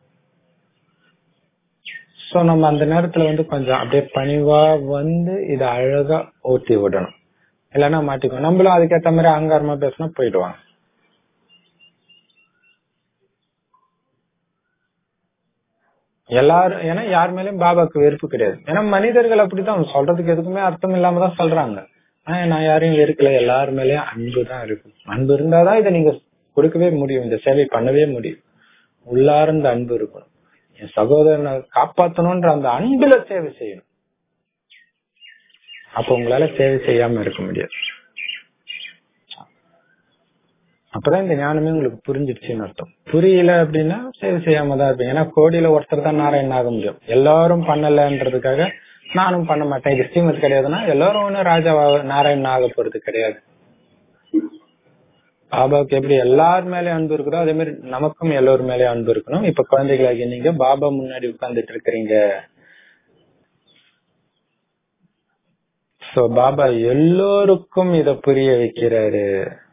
சோ நம்ம அந்த நேரத்துல வந்து கொஞ்சம் அப்படியே பணிவா வந்து இத அழகா ஓட்டி விடணும் இல்லைன்னா மாட்டிக்குவோம் நம்மளும் அதுக்கேத்த மாதிரி அகங்காரமா பேசினா போயிடுவாங்க எல்லாரும் ஏன்னா யார் மேலயும் பாபாக்கு வெறுப்பு கிடையாது ஏன்னா மனிதர்கள் அப்படித்தான் சொல்றதுக்கு எதுக்குமே அர்த்தம் இல்லாம தான் சொல்றாங்க ஆனா நான் யாரையும் வெறுக்கல எல்லார் மேலயும் அன்பு தான் இருக்கு அன்பு இருந்தாதான் இதை நீங்க கொடுக்கவே முடியும் இந்த சேவை பண்ணவே முடியும் உள்ளார்ந்த அன்பு இருக்கணும் என் சகோதரனை காப்பாத்தணும்ன்ற அந்த அன்புல சேவை செய்யணும் அப்ப உங்களால சேவை செய்யாம இருக்க முடியாது அப்பதான் இந்த ஞானமே உங்களுக்கு புரிஞ்சிடுச்சுன்னு அர்த்தம் புரியல அப்படின்னா சேவை செய்யாம தான் இருப்பீங்க ஏன்னா கோடியில ஒருத்தர் தான் நாராயணன் ஆக முடியும் எல்லாரும் பண்ணலன்றதுக்காக நானும் பண்ண மாட்டேன் இது ஸ்ரீமத் கிடையாதுன்னா எல்லாரும் ஒண்ணு ராஜா நாராயணன் ஆக போறது கிடையாது பாபாவுக்கு எப்படி எல்லார் மேலயும் அன்பு இருக்குதோ அதே மாதிரி நமக்கும் எல்லோர் மேலயும் அன்பு இருக்கணும் இப்ப குழந்தைகளாகி நீங்க பாபா முன்னாடி உட்கார்ந்துட்டு இருக்கிறீங்க சோ பாபா எல்லோருக்கும் இத புரிய வைக்கிறாரு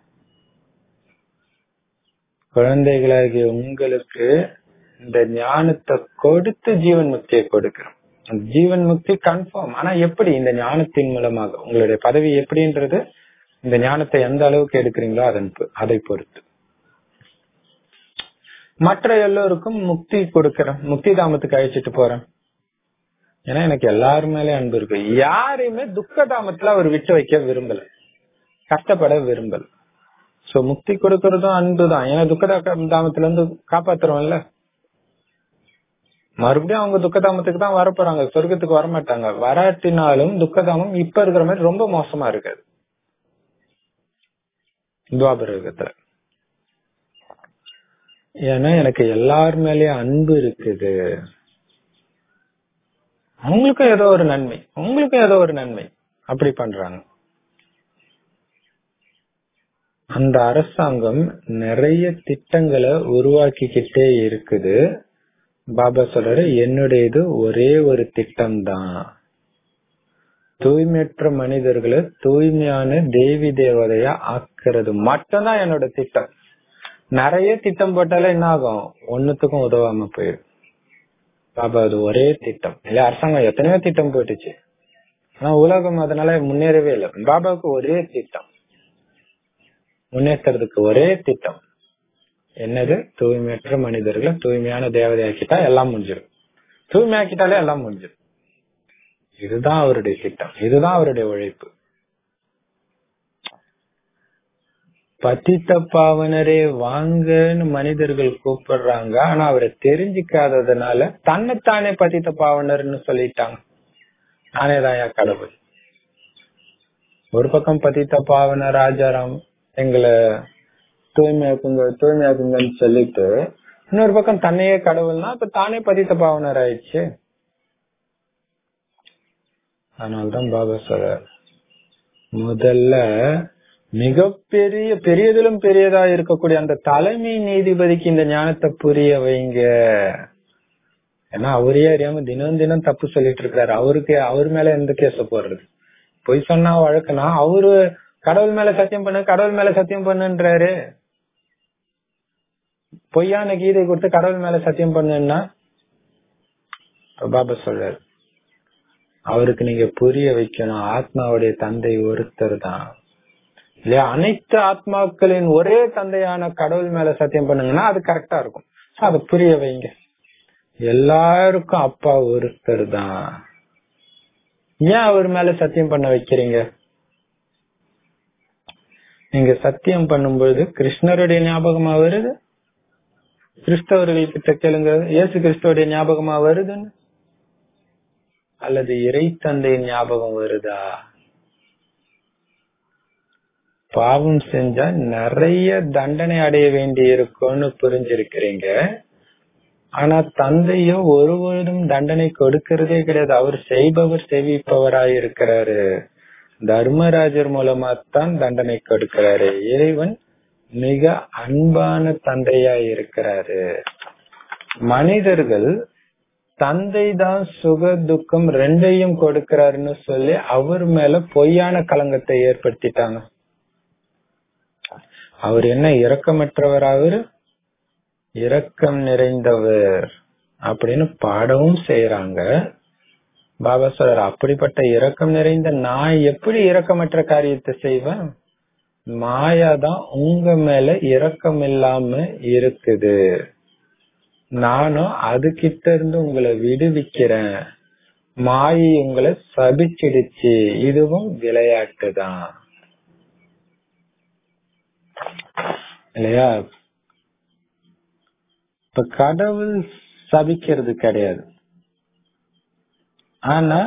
குழந்தைகளாகிய உங்களுக்கு இந்த ஞானத்தை கொடுத்து ஜீவன் முக்தியை கொடுக்கிறோம் அந்த ஜீவன் முக்தி கன்ஃபார்ம் ஆனா எப்படி இந்த ஞானத்தின் மூலமாக உங்களுடைய பதவி எப்படின்றது இந்த ஞானத்தை எந்த அளவுக்கு எடுக்கிறீங்களோ அதன் பொ- அதை பொறுத்து மற்ற எல்லோருக்கும் முக்தி கொடுக்கறேன் முக்தி தாமத்துக்கு அழைச்சிட்டு போறேன் ஏன்னா எனக்கு எல்லாரு மேலே அன்பு இருக்கு யாரையுமே துக்க தாமத்துல அவர் விட்டு வைக்க விரும்பல கஷ்டப்பட விரும்பல சோ முக்தி கொடுக்கறதும் அன்பு தான் ஏன்னா துக்க தா- தாமத்துல இருந்து காப்பாத்துறோம்ல மறுபடியும் அவங்க துக்கதாமத்துக்கு தான் வரப்போறாங்க சொர்க்கத்துக்கு வர மாட்டாங்க வராட்டினாலும் துக்கதாமம் இப்ப இருக்கிற மாதிரி ரொம்ப மோசமா இருக்காது துவாபர யுகத்துல ஏன்னா எனக்கு எல்லார் மேலயும் அன்பு இருக்குது அவங்களுக்கும் ஏதோ ஒரு நன்மை உங்களுக்கும் ஏதோ ஒரு நன்மை அப்படி பண்றாங்க அந்த அரசாங்கம் நிறைய திட்டங்களை உருவாக்கிக்கிட்டே இருக்குது பாபா சொல்றாரு என்னுடையது ஒரே ஒரு திட்டம் தான் தூய்மையற்ற மனிதர்களை தூய்மையான தேவி தேவதையா ஆக்குறது மட்டும்தான் என்னோட திட்டம் நிறைய திட்டம் போட்டாலே என்ன ஆகும் ஒன்னுத்துக்கும் உதவாம போயிடும் பாபா அது ஒரே திட்டம் இல்ல அரசாங்கம் எத்தனையோ திட்டம் போட்டுச்சு ஆனா உலகம் அதனால முன்னேறவே இல்லை பாபாவுக்கு ஒரே திட்டம் முன்னேற்றத்துக்கு ஒரே திட்டம் என்னது தூய்மையற்ற மனிதர்களை தூய்மையான தேவதையாக்கிட்டா எல்லாம் முடிஞ்சிடும் தூய்மையாக்கிட்டாலே எல்லாம் முடிஞ்சிடும் இதுதான் அவருடைய திட்டம் இதுதான் அவருடைய உழைப்பு பதித்த பாவனரே வாங்கன்னு மனிதர்கள் கூப்பிடுறாங்க ஆனா அவரை தெரிஞ்சுக்காததுனால தன்னைத்தானே பதித்த பாவனர்னு சொல்லிட்டாங்க நானே தான் கடவுள் ஒரு பக்கம் பதித்த பாவன ராஜாராம் எங்களை தூய்மையாக்குங்க தூய்மையாக்குங்கன்னு சொல்லிட்டு இன்னொரு பக்கம் தன்னையே கடவுள்னா அப்ப தானே பதித்த பாவனர் ஆயிடுச்சு அதனால்தான் பாபா சொல்றார் முதல்ல மிகப்பெரிய பெரியதிலும் பெரியதா இருக்கக்கூடிய அந்த தலைமை நீதிபதிக்கு இந்த ஞானத்தை புரிய வைங்க ஏன்னா அவரே அறியாம தினம் தினம் தப்பு சொல்லிட்டு இருக்காரு அவருக்கு அவர் மேல எந்த கேஸ போடுறது பொய் சொன்னா வழக்குனா அவரு கடவுள் மேல சத்தியம் பண்ணு கடவுள் மேல சத்தியம் பண்ணுன்றாரு பொய்யான கீதை கொடுத்து கடவுள் மேல சத்தியம் பண்ணுன்னா பாபா சொல்றாரு அவருக்கு நீங்க புரிய வைக்கணும் ஆத்மாவுடைய தந்தை ஒருத்தர் தான் இல்லையா அனைத்து ஆத்மாக்களின் ஒரே தந்தையான கடவுள் மேல சத்தியம் பண்ணுங்கன்னா அது கரெக்டா இருக்கும் அதை புரிய வைங்க எல்லாருக்கும் அப்பா ஒருத்தர் தான் ஏன் அவர் மேல சத்தியம் பண்ண வைக்கிறீங்க நீங்க சத்தியம் பண்ணும்பொழுது கிருஷ்ணருடைய ஞாபகமா வருது கிறிஸ்தவர்கள் கிட்ட கேளுங்க இயேசு கிறிஸ்துவோடைய ஞாபகமா வருதுன்னு அல்லது இறை தந்தையின் ஞாபகம் வருதா பாவம் செஞ்சா நிறைய தண்டனை அடைய வேண்டி இருக்கும்னு புரிஞ்சிருக்கிறீங்க ஆனா தந்தையோ ஒருவரும் தண்டனை கொடுக்கறதே கிடையாது அவர் செய்பவர் செவிப்பவராய் இருக்கிறாரு தர்மராஜர் மூலமா தான் தண்டனை கொடுக்கிறாரு இறைவன் மிக அன்பான தந்தையா இருக்கிறாரு மனிதர்கள் தந்தை தான் சுக துக்கம் ரெண்டையும் கொடுக்கிறாருன்னு சொல்லி அவர் மேல பொய்யான களங்கத்தை ஏற்படுத்திட்டாங்க அவர் என்ன இரக்கமற்றவர் அவரு இரக்கம் நிறைந்தவர் அப்படின்னு பாடவும் செய்யறாங்க பாபா சார் அப்படிப்பட்ட இரக்கம் நிறைந்த நான் எப்படி இரக்கமற்ற காரியத்தை செய்வேன் மாயா தான் உங்க மேல இரக்கம் இல்லாம இருக்குது நானும் அது கிட்ட இருந்து உங்களை விடுவிக்கிறேன் மாயை உங்களை சபிச்சிடுச்சு இதுவும் விளையாட்டு தான் இல்லையா இப்ப கடவுள் சபிக்கிறது கிடையாது ஆனா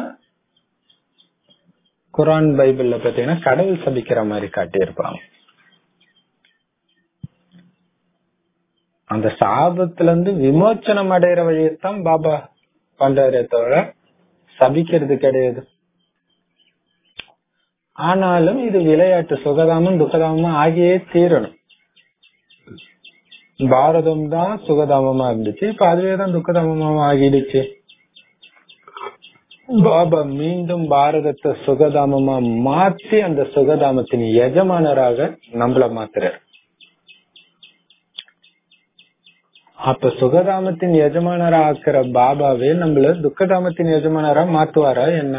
குரான் பைபிள்ல பாத்தீங்கன்னா கடவுள் சபிக்கிற மாதிரி காட்டியிருப்பாங்க அந்த சாபத்துல இருந்து விமோச்சனம் அடைகிற வழியத்தான் பாபா பண்றாரே தவிர சபிக்கிறது கிடையாது ஆனாலும் இது விளையாட்டு சுகதாமம் துக்கதாமம் ஆகியே தீரணும் பாரதம் தான் சுகதாமமா இருந்துச்சு இப்ப அதுவே தான் துக்கதாமமா ஆகிடுச்சு பாபா மீண்டும் பாரதத்தை சுகதாமமா மாற்றி அந்த சுகதாமத்தின் எஜமானராக நம்மள மாத்துறாரு அப்ப சுகதாமத்தின் எஜமானரா ஆக்குற பாபாவே நம்மள துக்கதாமத்தின் எஜமானரா மாத்துவாரா என்ன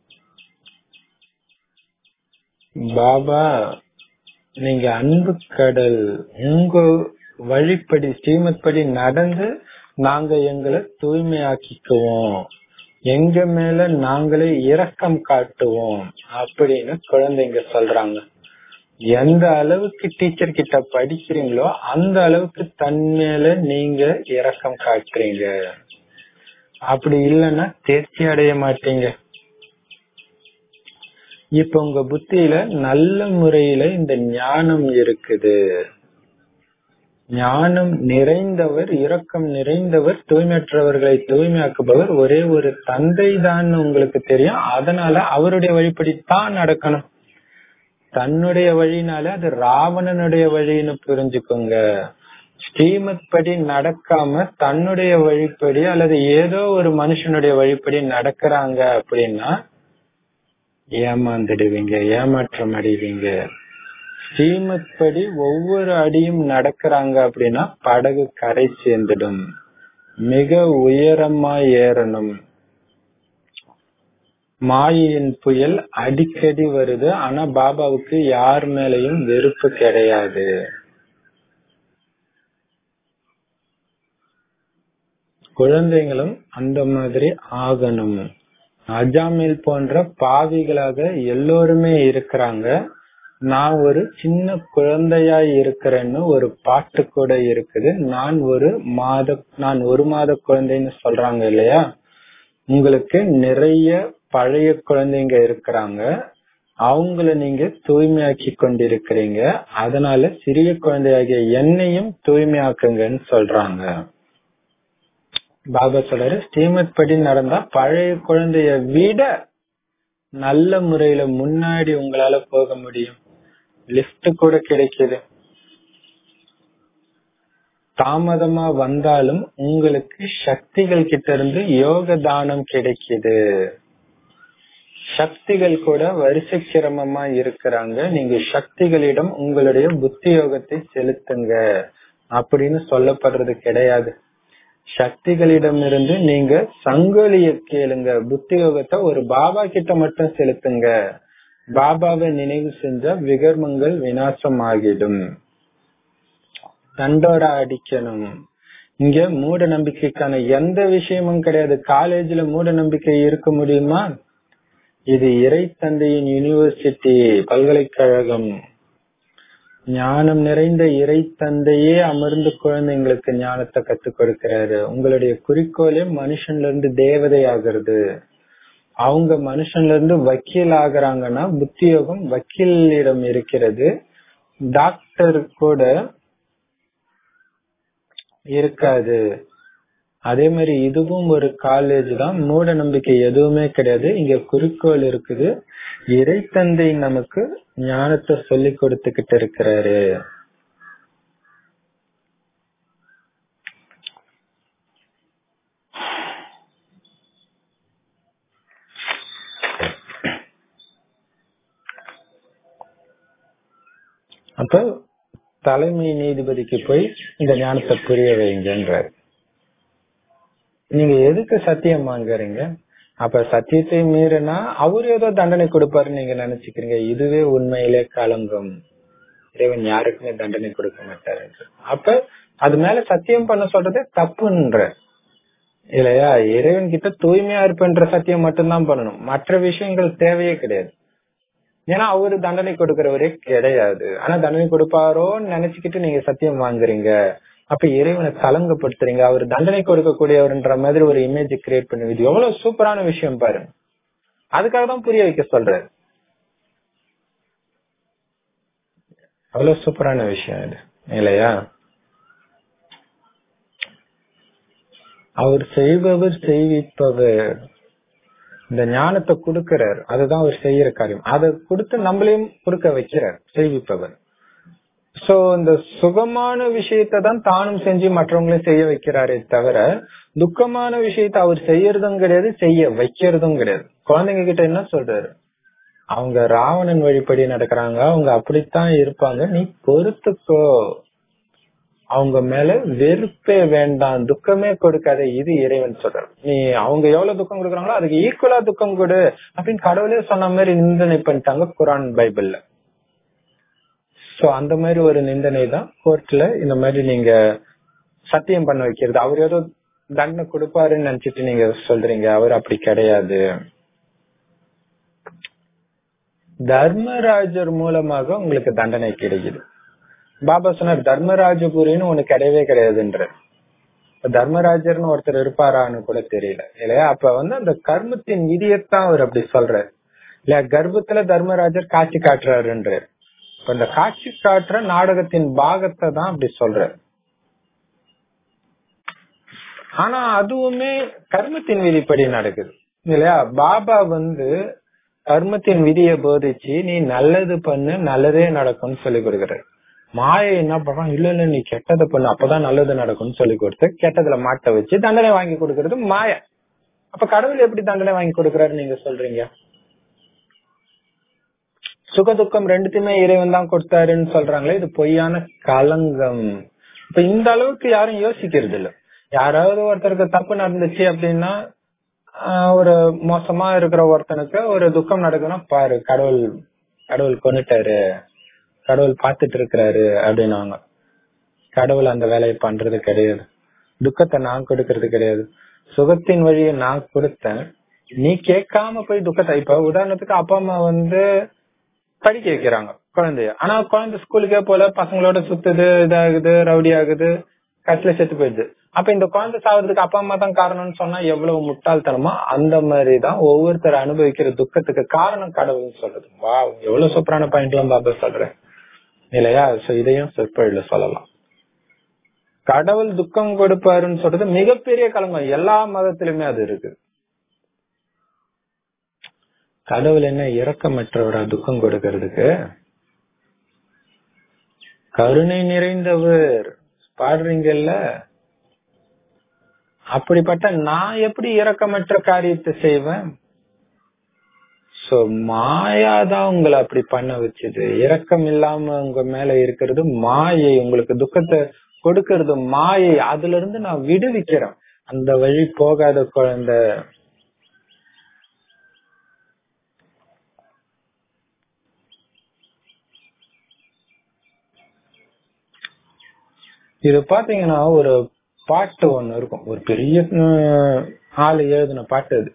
பாபா நீங்க அன்பு கடல் உங்க வழிப்படி ஸ்ரீமத் படி நடந்து நாங்க எங்களை தூய்மையாக்கிக்குவோம் எங்க மேல நாங்களே இரக்கம் காட்டுவோம் அப்படின்னு குழந்தைங்க சொல்றாங்க எந்த அளவுக்கு டீச்சர் கிட்ட படிக்கிறீங்களோ அந்த அளவுக்கு தன் மேல நீங்க இரக்கம் காட்டுறீங்க அப்படி இல்லைன்னா தேர்ச்சி அடைய மாட்டீங்க இப்ப உங்க புத்தியில நல்ல முறையில இந்த ஞானம் இருக்குது ஞானம் நிறைந்தவர் இரக்கம் நிறைந்தவர் தூய்மையற்றவர்களை தூய்மையாக்குபவர் ஒரே ஒரு தந்தை தான் உங்களுக்கு தெரியும் அதனால அவருடைய வழிப்படி தான் நடக்கணும் தன்னுடைய வழினால அது ராவணனுடைய வழின்னு புரிஞ்சுக்கோங்க ஸ்ரீமத் படி நடக்காம தன்னுடைய வழிப்படி அல்லது ஏதோ ஒரு மனுஷனுடைய வழிப்படி நடக்கிறாங்க அப்படின்னா ஏமாந்துடுவீங்க ஏமாற்றம் அடைவீங்க ஸ்ரீமத் படி ஒவ்வொரு அடியும் நடக்கிறாங்க அப்படின்னா படகு கரை சேர்ந்துடும் மிக உயரமா ஏறணும் மாயின் புயல் அடிக்கடி வருது ஆனா பாபாவுக்கு யார் மேலையும் வெறுப்பு கிடையாது குழந்தைங்களும் அந்த மாதிரி ஆகணும் அஜாமில் போன்ற பாவிகளாக எல்லோருமே இருக்கிறாங்க நான் ஒரு சின்ன குழந்தையா இருக்கிறேன்னு ஒரு பாட்டு கூட இருக்குது நான் ஒரு மாத நான் ஒரு மாத குழந்தைன்னு சொல்றாங்க இல்லையா உங்களுக்கு நிறைய பழைய குழந்தைங்க இருக்கிறாங்க அவங்கள நீங்க தூய்மையாக்கி கொண்டிருக்கிறீங்க அதனால சிறிய குழந்தையாகிய என்னையும் தூய்மையாக்குங்கன்னு சொல்றாங்க பாபா சொல்றாரு ஸ்ரீமத் படி நடந்தா பழைய குழந்தைய விட நல்ல முறையில முன்னாடி உங்களால போக முடியும் லிஃப்ட் கூட கிடைக்குது தாமதமா வந்தாலும் உங்களுக்கு சக்திகள் கிட்ட இருந்து யோக தானம் கிடைக்குது சக்திகள் கூட வரிசை கிரமமா இருக்கிறாங்க நீங்க சக்திகளிடம் உங்களுடைய புத்தி யோகத்தை செலுத்துங்க அப்படின்னு சொல்லப்படுறது கிடையாது சக்திகளிடம் இருந்து நீங்க சங்கோலிய கேளுங்க புத்தி யோகத்தை ஒரு பாபா கிட்ட மட்டும் செலுத்துங்க பாபாவை நினைவு செஞ்சா விகர்மங்கள் விநாசம் ஆகிடும் தண்டோட அடிக்கணும் இங்க மூட நம்பிக்கைக்கான எந்த விஷயமும் கிடையாது காலேஜ்ல மூட நம்பிக்கை இருக்க முடியுமா இது இறை தந்தையின் யூனிவர்சிட்டி பல்கலைக்கழகம் ஞானம் நிறைந்த இறை தந்தையே அமர்ந்து குழந்தைங்களுக்கு ஞானத்தை கத்துக் கொடுக்கிறாரு உங்களுடைய குறிக்கோளே மனுஷன்ல இருந்து தேவதை ஆகிறது அவங்க மனுஷன்ல இருந்து வக்கீல் ஆகுறாங்கன்னா புத்தியோகம் வக்கீலிடம் இருக்கிறது டாக்டர் கூட இருக்காது அதே மாதிரி இதுவும் ஒரு காலேஜ் தான் மூட நம்பிக்கை எதுவுமே கிடையாது இங்க குறிக்கோள் இருக்குது இறைத்தந்தை நமக்கு ஞானத்தை சொல்லி கொடுத்துக்கிட்டு இருக்கிறாரு அப்ப தலைமை நீதிபதிக்கு போய் இந்த ஞானத்தை புரிய வைங்கன்றாரு நீங்க எதுக்கு சத்தியம் வாங்குறீங்க அப்ப சத்தியத்தை மீறினா அவர் ஏதோ தண்டனை கொடுப்பாருன்னு நீங்க நினைச்சுக்கிறீங்க இதுவே உண்மையிலே களங்கம் இறைவன் யாருக்குமே தண்டனை கொடுக்க மாட்டாரு அப்ப அது மேல சத்தியம் பண்ண சொல்றதே தப்புன்ற இல்லையா இறைவன் கிட்ட தூய்மையா இருப்பன்ற சத்தியம் மட்டும்தான் பண்ணணும் மற்ற விஷயங்கள் தேவையே கிடையாது ஏன்னா அவரு தண்டனை கொடுக்கறவரே கிடையாது ஆனா தண்டனை கொடுப்பாரோன்னு நினைச்சுக்கிட்டு நீங்க சத்தியம் வாங்குறீங்க அப்ப இறைவனை கலங்கப்படுத்துறீங்க அவர் தண்டனை கொடுக்கக்கூடியவர்ன்ற மாதிரி ஒரு இமேஜ் கிரியேட் பண்ணி இது எவ்வளவு சூப்பரான விஷயம் பாருங்க அதுக்காக தான் புரிய வைக்க சொல்றாரு அவ்வளவு சூப்பரான விஷயம் இது இல்லையா அவர் செய்பவர் செய்விப்பவர் இந்த ஞானத்தை கொடுக்கிறார் அதுதான் அவர் செய்யற காரியம் அதை கொடுத்து நம்மளையும் கொடுக்க வைக்கிறார் செய்விப்பவர் சோ இந்த சுகமான விஷயத்தை தான் தானும் செஞ்சு மற்றவங்களையும் செய்ய வைக்கிறாரே தவிர துக்கமான விஷயத்த அவர் செய்யறதும் கிடையாது செய்ய வைக்கிறதும் கிடையாது குழந்தைங்க கிட்ட என்ன சொல்றாரு அவங்க ராவணன் வழிப்படி நடக்கிறாங்க அவங்க அப்படித்தான் இருப்பாங்க நீ பொறுத்துக்கோ அவங்க மேல வெறுப்பே வேண்டாம் துக்கமே கொடுக்காத இது இறைவன் சொல்றாரு நீ அவங்க எவ்வளவு துக்கம் கொடுக்குறாங்களோ அதுக்கு ஈக்குவலா துக்கம் கொடு அப்படின்னு கடவுளே சொன்ன மாதிரி நிந்தனை பண்ணிட்டாங்க குரான் பைபிள்ல சோ அந்த மாதிரி ஒரு நிந்தனை தான் கோர்ட்ல இந்த மாதிரி நீங்க சத்தியம் பண்ண வைக்கிறது அவர் ஏதோ தண்டனை கொடுப்பாருன்னு நினைச்சிட்டு நீங்க சொல்றீங்க அவர் அப்படி கிடையாது தர்மராஜர் மூலமாக உங்களுக்கு தண்டனை கிடைக்குது பாபா சொன்னார் தர்மராஜபுரின்னு ஒண்ணு கிடையவே கிடையாதுன்ற தர்மராஜர்னு ஒருத்தர் இருப்பாரான்னு கூட தெரியல இல்லையா அப்ப வந்து அந்த கர்மத்தின் விதியத்தான் அவர் அப்படி சொல்றாரு இல்லையா கர்ப்பத்துல தர்மராஜர் காட்சி காட்டுறாருன்றார் இப்ப இந்த காட்சி காட்டுற நாடகத்தின் பாகத்தை தான் அப்படி சொல்றாரு ஆனா அதுவுமே கர்மத்தின் விதிப்படி நடக்குது இல்லையா பாபா வந்து கர்மத்தின் விதியை போதிச்சு நீ நல்லது பண்ணு நல்லதே நடக்கும்னு சொல்லி கொடுக்குறாரு மாயை என்ன பண்றான் இல்ல இல்ல நீ கெட்டதை பண்ணு அப்பதான் நல்லது நடக்கும்னு சொல்லி கொடுத்து கெட்டதுல மாட்ட வச்சு தண்டனை வாங்கி கொடுக்கறது மாய அப்ப கடவுள் எப்படி தண்டனை வாங்கி கொடுக்கறாரு நீங்க சொல்றீங்க சுக துக்கம் ரெண்டுத்தையுமே இறைவன் தான் கொடுத்தாருன்னு சொல்றாங்களே இது பொய்யான களங்கம் இப்ப இந்த அளவுக்கு யாரும் யோசிக்கிறது இல்ல யாராவது ஒருத்தருக்கு தப்பு நடந்துச்சு அப்படின்னா ஒரு மோசமா இருக்கிற ஒருத்தனுக்கு ஒரு துக்கம் நடக்குன்னா பாரு கடவுள் கடவுள் கொண்டுட்டாரு கடவுள் பாத்துட்டு இருக்கிறாரு அப்படின்னாங்க கடவுள் அந்த வேலையை பண்றது கிடையாது துக்கத்தை நான் கொடுக்கறது கிடையாது சுகத்தின் வழியை நான் கொடுத்தேன் நீ கேட்காம போய் துக்கத்தை இப்ப உதாரணத்துக்கு அப்பா அம்மா வந்து படிக்க வைக்கிறாங்க குழந்தைய ஆனா குழந்தை ஸ்கூலுக்கே போல பசங்களோட சுத்துது இதாகுது ரவுடி ஆகுது கட்டில செத்து போயிடுது அப்ப இந்த குழந்தை சாவறதுக்கு அப்பா அம்மா தான் காரணம்னு சொன்னா எவ்வளவு முட்டாள்தனமா அந்த மாதிரிதான் ஒவ்வொருத்தர் அனுபவிக்கிற துக்கத்துக்கு காரணம் கடவுள்னு சொல்றது வா எவ்வளவு சூப்பரான பாயிண்ட் எல்லாம் பாபா சொல்றேன் இல்லையா சோ இதையும் சொற்பொழில சொல்லலாம் கடவுள் துக்கம் கொடுப்பாருன்னு சொல்றது மிகப்பெரிய களங்கம் எல்லா மதத்திலுமே அது இருக்கு கடவுள் என்ன இரக்கமற்றவரா துக்கம் கொடுக்கறதுக்கு கருணை நிறைந்தவர் பாடுறீங்கல்ல அப்படிப்பட்ட நான் எப்படி இரக்கமற்ற காரியத்தை செய்வேன் சோ மாயாதான் உங்களை அப்படி பண்ண வச்சது இரக்கம் இல்லாம உங்க மேல இருக்கிறது மாயை உங்களுக்கு துக்கத்தை கொடுக்கறது மாயை அதுல இருந்து நான் விடுவிக்கிறேன் அந்த வழி போகாத குழந்தை இது பாத்தீங்கன்னா ஒரு பாட்டு ஒண்ணு இருக்கும் ஒரு பெரிய அஹ், ஆளு எழுதின பாட்டு அது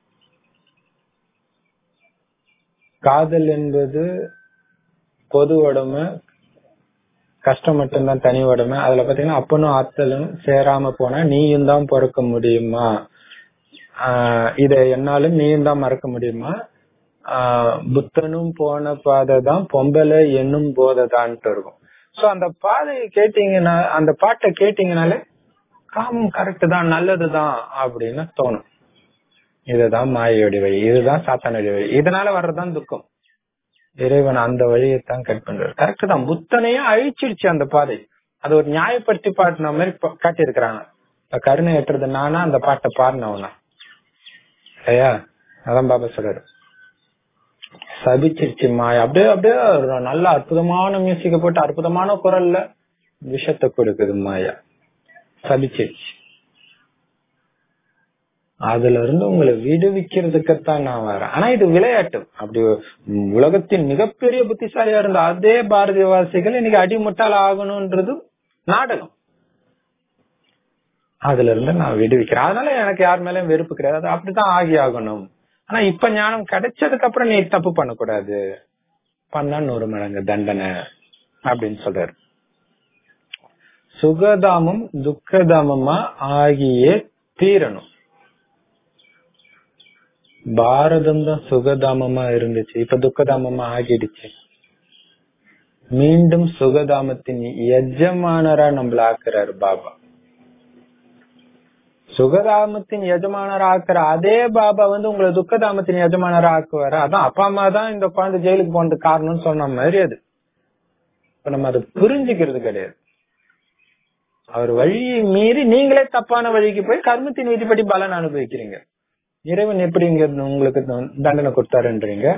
காதல் என்பது பொது உடமை கஷ்டம் மட்டும்தான் தனி உடமை அதுல பாத்தீங்கன்னா அப்பனும் ஆத்தலும் சேராம போனா நீயும் தான் பிறக்க முடியுமா ஆஹ் இத என்னாலும் நீயும் தான் மறக்க முடியுமா ஆஹ் புத்தனும் போன பாதை தான் பொம்பளை என்னும் போதைதான்ட்டு இருக்கும் சோ அந்த பாதையை கேட்டீங்கன்னா அந்த பாட்டை கேட்டீங்கனாலே காமம் கரெக்ட் தான் நல்லதுதான் அப்படின்னு தோணும் இதுதான் மாயையோட வழி இதுதான் சாத்தானுடைய வழி இதனால வர்றதுதான் துக்கம் இறைவன் அந்த வழியைத்தான் கட் பண்றாரு கரெக்ட் தான் புத்தனையே அழிச்சிடுச்சு அந்த பாதை அது ஒரு நியாயப்படுத்தி பாடின மாதிரி ப- காட்டியிருக்கிறாங்க இப்ப கருணை ஏற்றுறது நானா அந்த பாட்டை பாடினவனா ஐயா அதான் பாபா சொல்றாரு சபிச்சிருச்சு மாயா அப்படியே அப்படியே ஒரு நல்ல அற்புதமான மியூசிக்க போட்டு அற்புதமான குரல்ல விஷத்தை கொடுக்குது மாயா சபிச்சிருச்சு அதுல இருந்து உங்களை விடுவிக்கிறதுக்குத்தான் நான் வரேன் ஆனா இது விளையாட்டு அப்படி உம், உலகத்தின் மிகப்பெரிய புத்திசாலியா இருந்த அதே பாரதியவாசிகள் இன்னைக்கு அடிமுட்டால் ஆகணும்ன்றது நாடகம் அதுல இருந்து நான் விடுவிக்கிறேன் அதனால எனக்கு யார் மேலயும் வெறுப்பு கிடையாது அது அப்படித்தான் ஆகி ஆகணும் ஆனா இப்ப ஞானம் கிடைச்சதுக்கு அப்புறம் நீ தப்பு பண்ணக்கூடாது பண்ணா நூறு மடங்கு தண்டனை அப்படின்னு சொல்றாரு சுகதாமம் துக்கதாமமா ஆகியே தீரணும் பாரதம் தான் சுகதாமமா இருந்துச்சு இப்ப துக்கதாமமா ஆகிடுச்சு மீண்டும் சுகதாமத்தின் எஜமானரா நம்மள ஆக்குறாரு பாபா சுகதாமத்தின் எஜமானர் ஆக்குற அதே பாபா வந்து உங்களை துக்கதாமத்தின் எஜமானர் ஆக்குவாரு அதான் அப்பா அம்மா தான் இந்த குழந்தை ஜெயிலுக்கு போனதுக்கு காரணம்னு சொன்ன மாதிரி அது இப்ப நம்ம அதை புரிஞ்சுக்கிறது கிடையாது அவர் வழியை மீறி நீங்களே தப்பான வழிக்கு போய் கர்மத்தின் விதிப்படி பலன் அனுபவிக்கிறீங்க இறைவன் எப்படி இங்க உங்களுக்கு தண்டனை கொடுத்தாருன்றீங்க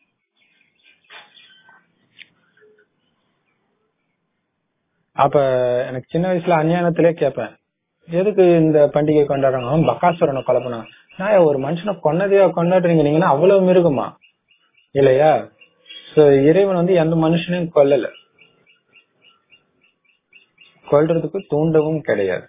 அப்ப எனக்கு சின்ன வயசுல அஞ்ஞானத்திலே கேட்பேன் எதுக்கு இந்த பண்டிகை கொண்டாடுறாங்க அவன் பக்காசுரனை கொலை பண்ணான் நான் ஒரு மனுஷனை கொன்னதையா கொண்டாடுறீங்க நீங்கன்னா அவ்வளவு மிருகமா இல்லையா சோ இறைவன் வந்து எந்த மனுஷனையும் கொல்லல கொல்றதுக்கு தூண்டவும் கிடையாது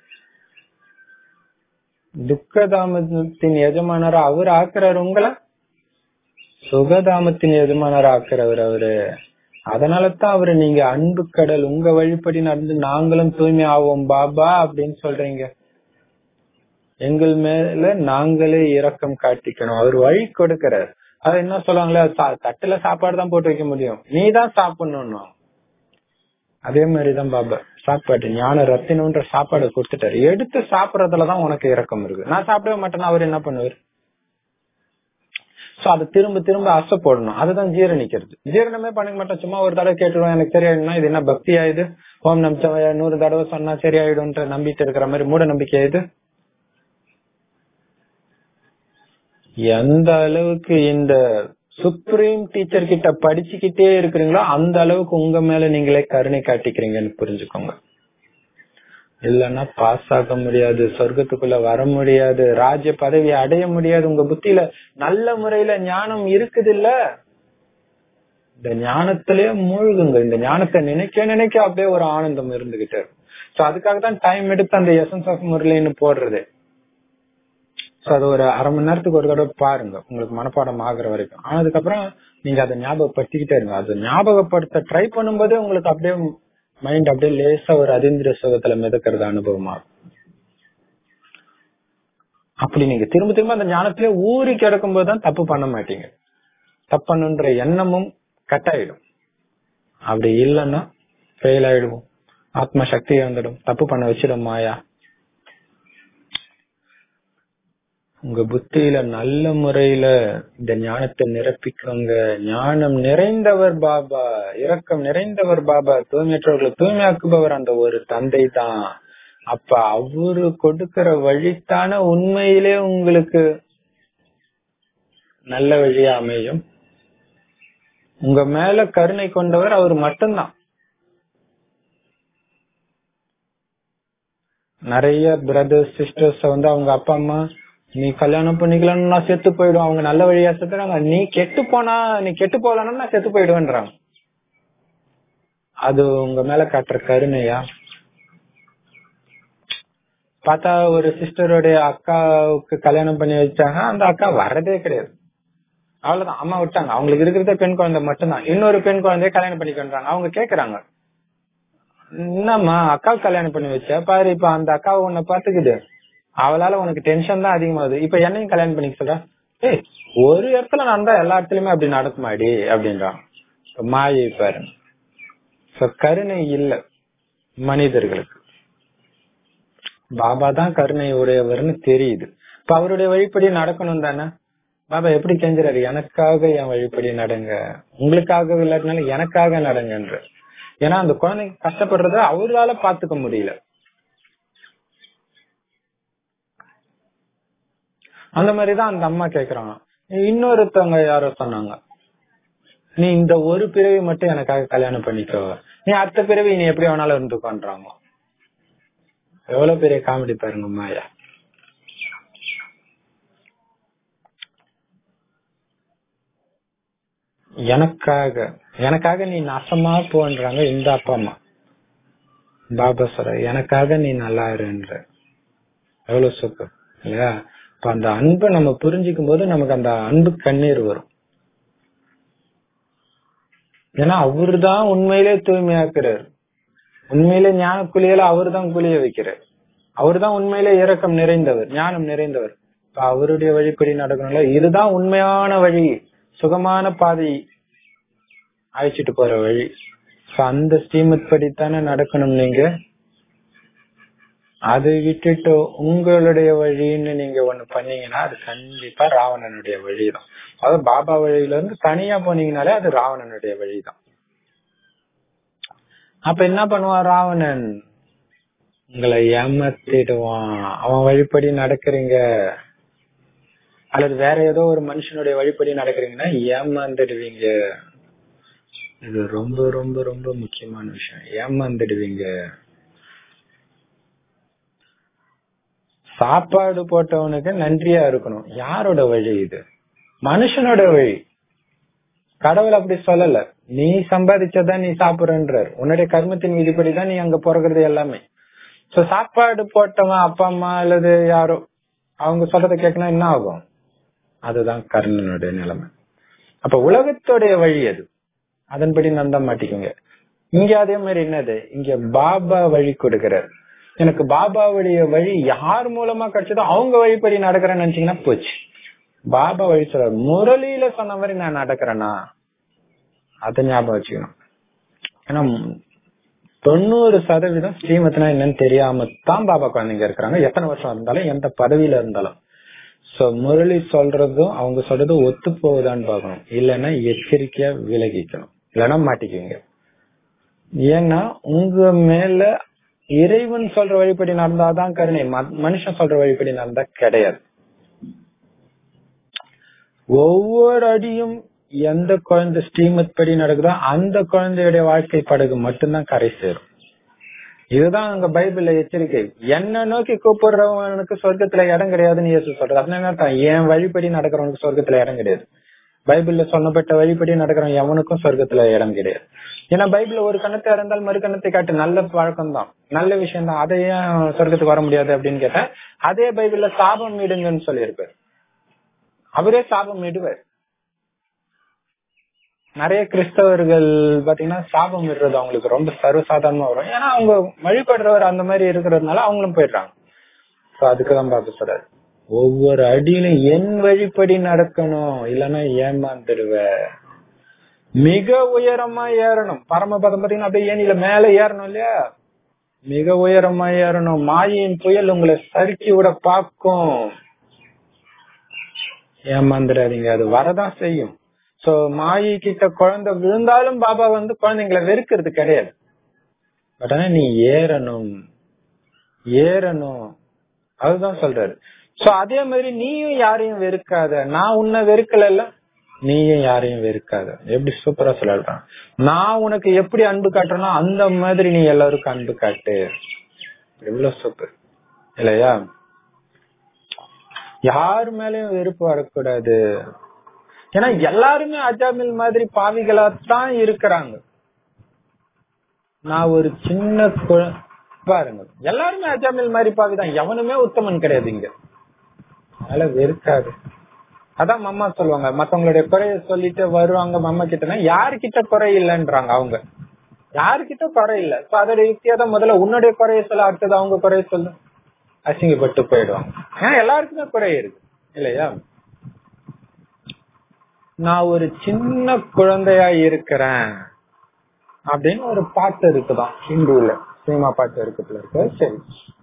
துக்கதாமத்தின் எஜமானர் அவர் ஆக்குறாரு உங்களை சுகதாமத்தின் எஜமானர் ஆக்குறவர் அவரு அதனாலதான் அவரு நீங்க அன்பு கடல் உங்க வழிப்படி நடந்து நாங்களும் தூய்மை ஆவோம் பாபா அப்படின்னு சொல்றீங்க எங்கள் மேல நாங்களே இரக்கம் காட்டிக்கணும் அவர் வழி கொடுக்கிறார் அது என்ன சொல்லுவாங்களே சா- தட்டுல சாப்பாடு தான் போட்டு வைக்க முடியும் நீ தான் சாப்பிடணும் அதே மாதிரிதான் பாபா சாப்பாடு ஞான ரத்தினம்ன்ற சாப்பாடு கொடுத்துட்டாரு எடுத்து சாப்பிடறதுலதான் உனக்கு இரக்கம் இருக்கு நான் சாப்பிடவே மாட்டேன்னா அவர் என்ன பண்ணுவார் சோ அதை திரும்ப திரும்ப அசை போடணும் அதுதான் ஜீரணிக்கிறது ஜீரணமே பண்ணிக்க மாட்டோம் சும்மா ஒரு தடவை கேட்டுருவோம் எனக்கு சரியாயிடும்னா இது என்ன பக்தி ஆயுது ஓம் நம்சவய நூறு தடவை சொன்னா சரியாயிடும்ன்ற நம்பிட்டு இருக்கிற மாதிரி மூட நம்பிக்கை ஆயுது எந்த அளவுக்கு இந்த சுப்ரீம் டீச்சர் கிட்ட படிச்சுக்கிட்டே இருக்கிறீங்களோ அந்த அளவுக்கு உங்க மேல நீங்களே கருணை காட்டிக்கிறீங்கன்னு புரிஞ்சுக்கோங்க இல்லன்னா பாஸ் ஆக முடியாது சொர்க்கத்துக்குள்ள வர முடியாது ராஜ்ய பதவி அடைய முடியாது உங்க புத்தியில நல்ல முறையில ஞானம் இருக்குது இல்ல இந்த ஞானத்திலேயே மூழ்குங்க இந்த ஞானத்தை நினைக்க நினைக்க அப்படியே ஒரு ஆனந்தம் இருந்துகிட்டே இருக்கும் சோ அதுக்காக தான் டைம் எடுத்து அந்த எசன்ஸ் ஆஃப் முரளின்னு போடுறது சோ அது ஒரு அரை மணி நேரத்துக்கு ஒரு தடவை பாருங்க உங்களுக்கு மனப்பாடம் ஆகுற வரைக்கும் ஆனதுக்கப்புறம் நீங்க அதை ஞாபகப்படுத்திக்கிட்டே இருங்க அது ஞாபகப்படுத்த ட்ரை பண்ணும்போதே உங்களுக்கு அப்படியே மைண்ட் அப்படியே லேசா ஒரு அதிந்திர சுகத்துல மிதக்கிறது அனுபவமா இருக்கும். அப்படி நீங்க திரும்ப திரும்ப அந்த ஞானத்திலே ஊறி கிடக்கும் போதுதான் தப்பு பண்ண மாட்டீங்க தப்பண்ணுன்ற எண்ணமும் கட் ஆயிடும் அப்படி இல்லைன்னா ஃபெயில் ஆயிடுவோம் ஆத்ம சக்தி வந்துடும் தப்பு பண்ண வச்சிடும் மாயா உங்க புத்தியில நல்ல முறையில இந்த ஞானத்தை நிரப்பிக்கோங்க ஞானம் நிறைந்தவர் பாபா இரக்கம் நிறைந்தவர் பாபா தூய்மையற்றவர்களை தூய்மையாக்குபவர் அந்த ஒரு தந்தை தான் அப்ப அவரு கொடுக்கிற வழித்தான உண்மையிலே உங்களுக்கு நல்ல வழியா அமையும் உங்க மேல கருணை கொண்டவர் அவர் மட்டும்தான் நிறைய பிரதர்ஸ் சிஸ்டர்ஸ் வந்து அவங்க அப்பா அம்மா நீ கல்யாணம் பண்ணிக்கலாம்னு நான் செத்து போயிடும் அவங்க நல்ல வழியா செத்துறாங்க நீ கெட்டு போனா நீ கெட்டு போகலன்னா நான் செத்து போயிடுவேன்றாங்க அது உங்க மேல காட்டுற கருணையா பார்த்தா ஒரு சிஸ்டருடைய அக்காவுக்கு கல்யாணம் பண்ணி வச்சாங்க அந்த அக்கா வர்றதே கிடையாது அவ்வளவுதான் அம்மா விட்டாங்க அவங்களுக்கு இருக்கிறதே பெண் குழந்தை மட்டும்தான் இன்னொரு பெண் குழந்தைய கல்யாணம் பண்ணிக்கிறாங்க அவங்க கேக்குறாங்க என்னம்மா அக்கா கல்யாணம் பண்ணி வச்ச பாரு இப்ப அந்த அக்காவை உன்னை பாத்துக்குது அவளால உனக்கு டென்ஷன் தான் அதிகமாகுது இப்ப என்னையும் கல்யாணம் பண்ணிக்க சொல்ற ஏய் ஒரு இடத்துல நடந்தா எல்லா இடத்துலயுமே அப்படி நடக்குமாடி அப்படின்றான் மாயை பாருங்க So, கருணை இல்ல மனிதர்களுக்கு பாபா தான் கருணை உடையவர்னு தெரியுது இப்ப அவருடைய வழிப்படி நடக்கணும் தானே பாபா எப்படி கெஞ்சுறாரு எனக்காக என் வழிப்படி நடங்க உங்களுக்காக இல்லாட்டினாலும் எனக்காக நடங்கன்ற ஏன்னா அந்த குழந்தை கஷ்டப்படுறத அவரால பாத்துக்க முடியல அந்த மாதிரிதான் அந்த அம்மா கேக்குறாங்க இன்னொருத்தவங்க யாரோ சொன்னாங்க நீ இந்த ஒரு பிறவி மட்டும் எனக்காக கல்யாணம் பண்ணிக்கோ நீ அடுத்த பிறவி நீ எப்படி வேணாலும் இருந்துக்கோன்றாங்க எவ்வளவு பெரிய காமெடி பாருங்க மாயா எனக்காக எனக்காக நீ நாசமா போன்றாங்க இந்த அப்பா அம்மா பாபா சொல்ற எனக்காக நீ நல்லா இருன்ற எவ்வளவு சுக்கம் இல்லையா இப்ப அந்த அன்பை நம்ம புரிஞ்சுக்கும் போது நமக்கு அந்த அன்பு கண்ணீர் வரும் ஏன்னா அவரு தான் உண்மையிலே தூய்மையாக்குறாரு உண்மையிலே ஞான குளியல அவரு தான் குளிய வைக்கிறார் அவரு தான் உண்மையிலே இரக்கம் நிறைந்தவர் ஞானம் நிறைந்தவர் இப்ப அவருடைய வழிப்படி நடக்கணும்ல இதுதான் உண்மையான வழி சுகமான பாதை அழைச்சிட்டு போற வழி So, அந்த ஸ்ரீமத் படித்தானே நடக்கணும் நீங்க அதை விட்டுட்டு உங்களுடைய வழின்னு நீங்க ஒண்ணு பண்ணீங்கன்னா அது கண்டிப்பா ராவணனுடைய வழிதான் அதாவது பாபா வழியில இருந்து தனியா போனீங்கனாலே அது ராவணனுடைய வழிதான் அப்ப என்ன பண்ணுவான் ராவணன் உங்களை ஏமாத்திடுவான் அவன் வழிப்படி நடக்கிறீங்க அல்லது வேற ஏதோ ஒரு மனுஷனுடைய வழிப்படி நடக்கிறீங்கன்னா ஏமாந்துடுவீங்க இது ரொம்ப ரொம்ப ரொம்ப முக்கியமான விஷயம் ஏமாந்துடுவீங்க சாப்பாடு போட்டவனுக்கு நன்றியா இருக்கணும் யாரோட வழி இது மனுஷனோட வழி கடவுள் அப்படி சொல்லல நீ சம்பாதிச்சதான் நீ சாப்பிடுறன்றார் உன்னுடைய கர்மத்தின் விதிப்படிதான் நீ அங்க பிறகுறது எல்லாமே சோ சாப்பாடு போட்டவன் அப்பா அம்மா அல்லது யாரோ அவங்க சொல்றத கேட்கணும் என்ன ஆகும் அதுதான் கர்ணனுடைய நிலைமை அப்ப உலகத்தோடைய வழி அது அதன்படி நம்ப மாட்டிக்கோங்க இங்க அதே மாதிரி என்னது இங்க பாபா வழி கொடுக்கிறார் எனக்கு பாபாவுடைய வழி யார் மூலமா கிடைச்சதோ அவங்க வழிப்படி நடக்கிறேன்னு நினைச்சீங்கன்னா போச்சு பாபா வழி சொல்ற முரளியில சொன்ன மாதிரி நான் நடக்கிறேனா அத ஞாபகம் வச்சுக்கணும் ஏன்னா தொண்ணூறு சதவீதம் ஸ்ரீமத்னா என்னன்னு தெரியாம தான் பாபா குழந்தைங்க இருக்கிறாங்க எத்தனை வருஷம் இருந்தாலும் எந்த பதவியில இருந்தாலும் சோ முரளி சொல்றதும் அவங்க சொல்றதும் ஒத்து போகுதான்னு பாக்கணும் இல்லைன்னா எச்சரிக்கையா விலகிக்கணும் இல்லைன்னா மாட்டிக்குவீங்க ஏன்னா உங்க மேல இறைவன் சொல்ற வழிப்படி நடந்தாதான் கருணை ம- மனுஷன் சொல்ற வழிப்படி நடந்தா கிடையாது ஒவ்வொரு அடியும் எந்த குழந்தை ஸ்ரீமத் படி நடக்குதோ அந்த குழந்தையுடைய வாழ்க்கை படகு மட்டும்தான் கரை சேரும் இதுதான் அங்க பைபிள்ல எச்சரிக்கை என்ன நோக்கி கூப்பிடுறவனுக்கு சொர்க்கத்துல இடம் கிடையாதுன்னு இயேசு சொல்றது அப்படின்னா என்ன அர்த்தம்? என் வழிப்படி நடக்கிறவனுக்கு சொர்க்கத்துல இடம் கிடையாது பைபிள்ல சொன்னப்பட்ட வழிப்படி நடக்கிறவன் எவனுக்கும் சொர்க்கத்துல இடம் கிடையாது ஏன்னா பைபிள்ல ஒரு கணத்தை இருந்தால் மறு கணத்தை காட்டு நல்ல பழக்கம் தான் நல்ல விஷயம் தான் அதை ஏன் சொர்க்கத்துக்கு வர முடியாது அப்படின்னு கேட்டா அதே பைபிள்ல சாபம் இடுங்கன்னு சொல்லியிருப்பார் அவரே சாபம் இடுவார் நிறைய கிறிஸ்தவர்கள் பாத்தீங்கன்னா சாபம் விடுறது அவங்களுக்கு ரொம்ப சர்வசாதாரணமா வரும் ஏன்னா அவங்க வழிபடுறவர் அந்த மாதிரி இருக்கிறதுனால அவங்களும் போயிடுறாங்க So அதுக்குதான் பாப்ப சொல்றாரு ஒவ்வொரு அடியிலும் என் வழிப்படி நடக்கணும் இல்லைன்னா ஏமாந்துடுவ மிக உயரமா ஏறணும் பரமபதம் பாத்தீங்கன்னா அப்படியே ஏனில மேல ஏறணும் இல்லையா மிக உயரமா ஏறணும் மாயின் புயல் உங்களை சறுக்கி விட பார்க்கும் ஏமாந்துடாதீங்க அது வரதான் செய்யும் சோ மாயி கிட்ட குழந்தை விழுந்தாலும் பாபா வந்து குழந்தைங்களை வெறுக்கிறது கிடையாது பட் ஆனா நீ ஏறணும் ஏறணும் அதுதான் சொல்றாரு சோ அதே மாதிரி நீயும் யாரையும் வெறுக்காத நான் உன்னை வெறுக்கல நீயும் யாரையும் வெறுக்காத எப்படி சூப்பரா சொல்றான் நான் உனக்கு எப்படி அன்பு காட்டுறேனோ அந்த மாதிரி நீ எல்லாருக்கும் அன்பு காட்டு எவ்வளவு சூப்பர் இல்லையா யார் மேலயும் வெறுப்பு வரக்கூடாது ஏன்னா எல்லாருமே அஜாமில் மாதிரி பாவிகளா தான் இருக்கிறாங்க நான் ஒரு சின்ன குழ- பாருங்க எல்லாருமே அஜாமில் மாதிரி பாவிதான் எவனுமே உத்தமன் கிடையாது இங்க அதனால வெறுக்காது அதான் மம்மா சொல்லுவாங்க மத்தவங்களுடைய குறைய சொல்லிட்டு வருவாங்க மம்மா கிட்டனா யாருக்கிட்ட குறை இல்லைன்றாங்க அவங்க யாருக்கிட்ட குறை இல்ல சோ அதோட யுக்தியா தான் முதல்ல உன்னுடைய குறைய சொல்ல அடுத்தது அவங்க குறைய சொல்லு அசிங்கப்பட்டு போயிடுவாங்க ஏன்னா எல்லாருக்குமே குறை இருக்கு இல்லையா நான் ஒரு சின்ன குழந்தையா இருக்கிறேன் அப்படின்னு ஒரு பாட்டு இருக்குதான் ஹிந்துல சினிமா பாட்டு இருக்குதுல இருக்கு சரி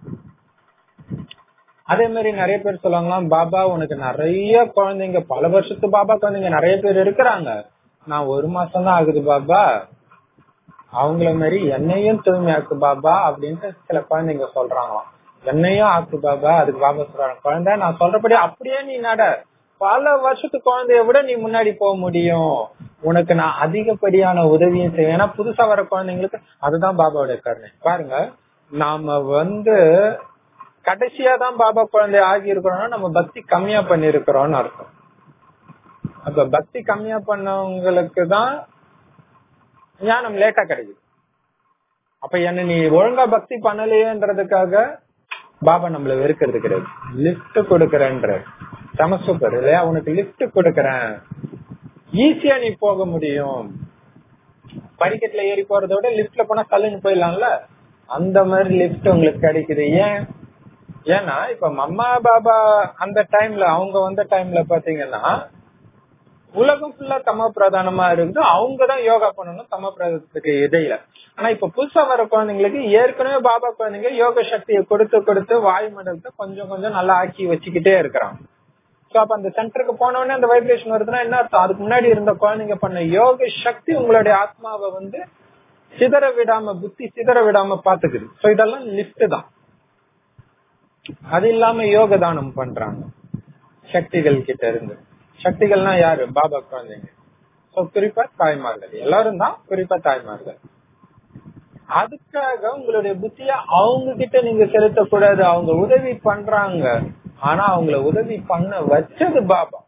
அதே மாதிரி நிறைய பேர் சொல்லுவாங்களாம் பாபா உனக்கு நிறைய குழந்தைங்க பல வருஷத்து பாபா குழந்தைங்க நிறைய பேர் இருக்கிறாங்க நான் ஒரு மாசம் தான் ஆகுது பாபா அவங்கள மாதிரி என்னையும் தூய்மையாக்கு பாபா அப்படின்ட்டு சில குழந்தைங்க சொல்றாங்களாம் என்னையும் ஆக்கு பாபா அதுக்கு பாபா சொல்றாங்க குழந்தை நான் சொல்றபடி அப்படியே நீ நட பல வருஷத்து குழந்தைய விட நீ முன்னாடி போக முடியும் உனக்கு நான் அதிகப்படியான உதவியும் செய்வேன் ஏன்னா புதுசா வர குழந்தைங்களுக்கு அதுதான் பாபாவோட கருணை பாருங்க நாம வந்து கடைசியா தான் பாபா குழந்தை ஆகி இருக்கிறோம்னா நம்ம பக்தி கம்மியா பண்ணிருக்கிறோம்னு அர்த்தம் அப்ப பக்தி கம்மியா பண்ணவங்களுக்கு தான் ஞானம் லேட்டா கிடைக்குது அப்ப என்ன நீ ஒழுங்கா பக்தி பண்ணலையேன்றதுக்காக பாபா நம்மள வெறுக்கிறது கிடையாது லிப்ட் கொடுக்கறேன்ற செம சூப்பர் இல்லையா உனக்கு லிப்ட் கொடுக்கறேன் ஈஸியா நீ போக முடியும் படிக்கட்டுல ஏறி போறத விட லிப்ட்ல போனா கல்லுன்னு போயிடலாம்ல அந்த மாதிரி லிப்ட் உங்களுக்கு கிடைக்குது ஏன் ஏன்னா இப்ப மம்மா பாபா அந்த டைம்ல அவங்க வந்த டைம்ல பாத்தீங்கன்னா உலகம் ஃபுல்லா தம பிரதானமா இருந்து அவங்கதான் யோகா பண்ணணும் தம பிரதானத்துக்கு இடையில ஆனா இப்ப புதுசா வர குழந்தைங்களுக்கு ஏற்கனவே பாபா குழந்தைங்க யோக சக்தியை கொடுத்து கொடுத்து வாயுமண்டலத்தை கொஞ்சம் கொஞ்சம் நல்லா ஆக்கி வச்சுக்கிட்டே இருக்கிறாங்க சோ அப்ப அந்த சென்டருக்கு போன உடனே அந்த வைப்ரேஷன் வருதுன்னா என்ன அர்த்தம் அதுக்கு முன்னாடி இருந்த குழந்தைங்க பண்ண யோக சக்தி உங்களுடைய ஆத்மாவை வந்து சிதற விடாம புத்தி சிதற விடாம பாத்துக்குது சோ இதெல்லாம் லிஃப்ட் தான் அது இல்லாம யோக தானம் பண்றாங்க சக்திகள் கிட்ட இருந்து சக்திகள்னா யாரு பாபா குழந்தைங்க சோ குறிப்பா தாய்மார்கள் எல்லாரும் தான் குறிப்பா தாய்மார்கள் அதுக்காக உங்களுடைய புத்திய அவங்க கிட்ட நீங்க செலுத்தக்கூடாது அவங்க உதவி பண்றாங்க ஆனா அவங்கள உதவி பண்ண வச்சது பாபா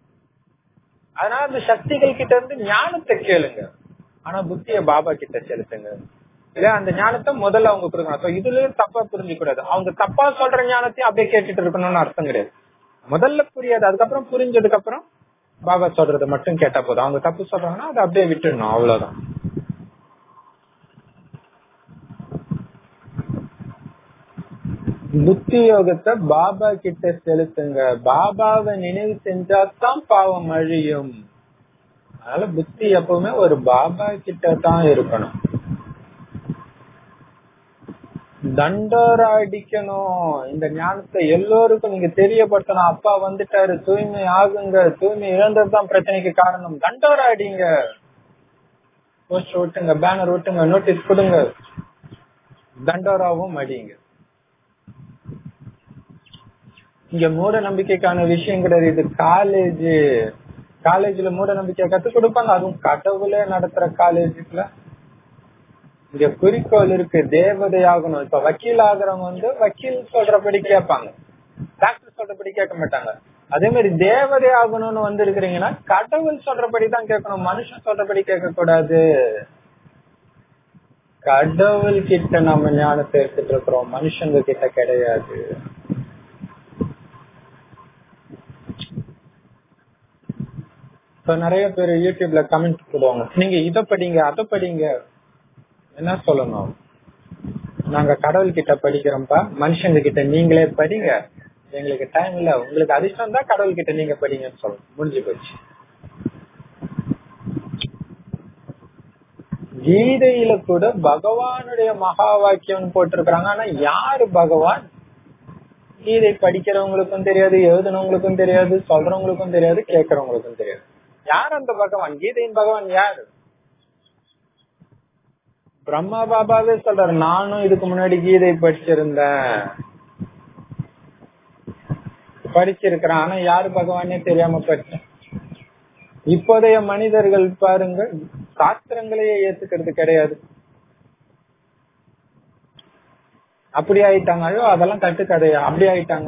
அதனால அந்த சக்திகள் கிட்ட இருந்து ஞானத்தை கேளுங்க ஆனா புத்திய பாபா கிட்ட செலுத்துங்க இல்ல அந்த ஞானத்தை முதல்ல அவங்க கொடுக்கணும் So இதுலயும் தப்பா புரிஞ்சு கூடாது அவங்க தப்பா சொல்ற ஞானத்தையும் அப்படியே கேட்டுட்டு இருக்கணும்னு அர்த்தம் கிடையாது முதல்ல புரியாது அதுக்கப்புறம் புரிஞ்சதுக்கு அப்புறம் பாபா சொல்றதை மட்டும் கேட்டா போதும் அவங்க தப்பு சொல்றாங்கன்னா அதை அப்படியே விட்டுடணும் அவ்வளவுதான் புத்தி யோகத்தை பாபா கிட்ட செலுத்துங்க பாபாவை நினைவு செஞ்சாதான் பாவம் அழியும் அதனால புத்தி எப்பவுமே ஒரு பாபா கிட்ட தான் இருக்கணும் தண்டோரா அடிக்கணும் இந்த ஞானத்தை எல்லோருக்கும் நீங்க தெரியப்படுத்தணும் அப்பா வந்துட்டாரு தூய்மை ஆகுங்க தூய்மை இழந்ததுதான் பிரச்சனைக்கு காரணம் தண்டோரா அடிங்க போஸ்டர் விட்டுங்க பேனர் விட்டுங்க நோட்டீஸ் கொடுங்க தண்டோராவும் அடிங்க இங்க மூட நம்பிக்கைக்கான விஷயம் கிடையாது இது காலேஜ் காலேஜ்ல மூட நம்பிக்கை கத்து கொடுப்பாங்க அதுவும் கடவுளே நடத்துற காலேஜுக்குல இங்க குறிக்கோள் இருக்கு தேவதை ஆகணும் இப்ப வக்கீல் ஆகுறவங்க வந்து வக்கீல் சொல்றபடி கேட்பாங்க டாக்டர் சொல்றபடி கேட்க மாட்டாங்க அதே மாதிரி தேவதை ஆகணும்னு வந்து இருக்கிறீங்கன்னா கடவுள் சொல்றபடி தான் கேட்கணும் மனுஷன் சொல்றபடி கேட்க கூடாது கடவுள் கிட்ட நம்ம ஞானத்தை எடுத்துட்டு இருக்கிறோம் மனுஷங்க கிட்ட கிடையாது இப்ப நிறைய பேர் யூடியூப்ல கமெண்ட் போடுவாங்க நீங்க இத படிங்க அத படிங்க என்ன சொல்லணும் நாங்க கடவுள் கிட்ட படிக்கிறோம்ப்பா மனுஷங்க கிட்ட நீங்களே படிங்க எங்களுக்கு டைம் இல்ல உங்களுக்கு அதிர்ஷ்டம் தான் கடவுள் கிட்ட நீங்க படிங்கன்னு சொல்லணும் முடிஞ்சு போச்சு கீதையில கூட பகவானுடைய மகா வாக்கியம் போட்டிருக்கிறாங்க ஆனா யாரு பகவான் கீதை படிக்கிறவங்களுக்கும் தெரியாது எழுதுனவங்களுக்கும் தெரியாது சொல்றவங்களுக்கும் தெரியாது கேட்கறவங்களுக்கும் தெரியாது யார் அந்த பகவான் கீதையின் பகவான் யாரு பிரம்மா பாபாவே சொல்றாரு நானும் இதுக்கு முன்னாடி கீதை படிச்சிருந்தேன் படிச்சிருக்கிறேன் ஆனா யாரு பகவானே தெரியாம படிச்சேன் இப்போதைய மனிதர்கள் பாருங்க சாஸ்திரங்களையே ஏத்துக்கிறது கிடையாது அப்படி ஆயிட்டாங்க ஐயோ அதெல்லாம் கட்டுக்கதையா அப்படி ஆயிட்டாங்க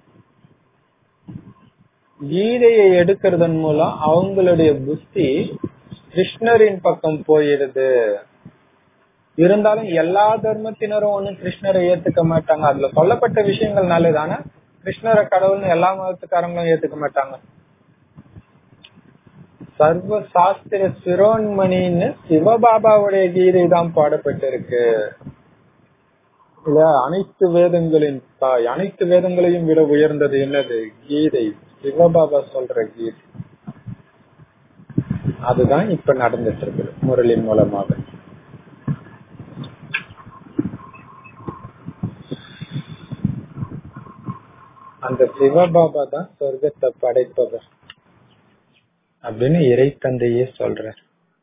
கீதையை எடுக்கிறதன் மூலம் அவங்களுடைய புத்தி கிருஷ்ணரின் பக்கம் போயிடுது இருந்தாலும் எல்லா தர்மத்தினரும் ஒண்ணும் கிருஷ்ணரை ஏத்துக்க மாட்டாங்க அதுல சொல்லப்பட்ட விஷயங்கள் நல்லதான கிருஷ்ணரை கடவுள்னு எல்லா மதத்துக்காரங்களும் ஏத்துக்க மாட்டாங்க சர்வ சாஸ்திர சிரோன்மணின்னு சிவபாபாவுடைய கீதை தான் பாடப்பட்டிருக்கு இல்ல அனைத்து வேதங்களின் தாய் அனைத்து வேதங்களையும் விட உயர்ந்தது என்னது கீதை சிவபாபா சொல்ற கீதை அதுதான் இப்ப நடந்துட்டு இருக்குது முரளி மூலமாக அந்த சிவபாபா தான் சொர்க்கத்தை படைப்பவர் அப்படின்னு இறை தந்தையே சொல்ற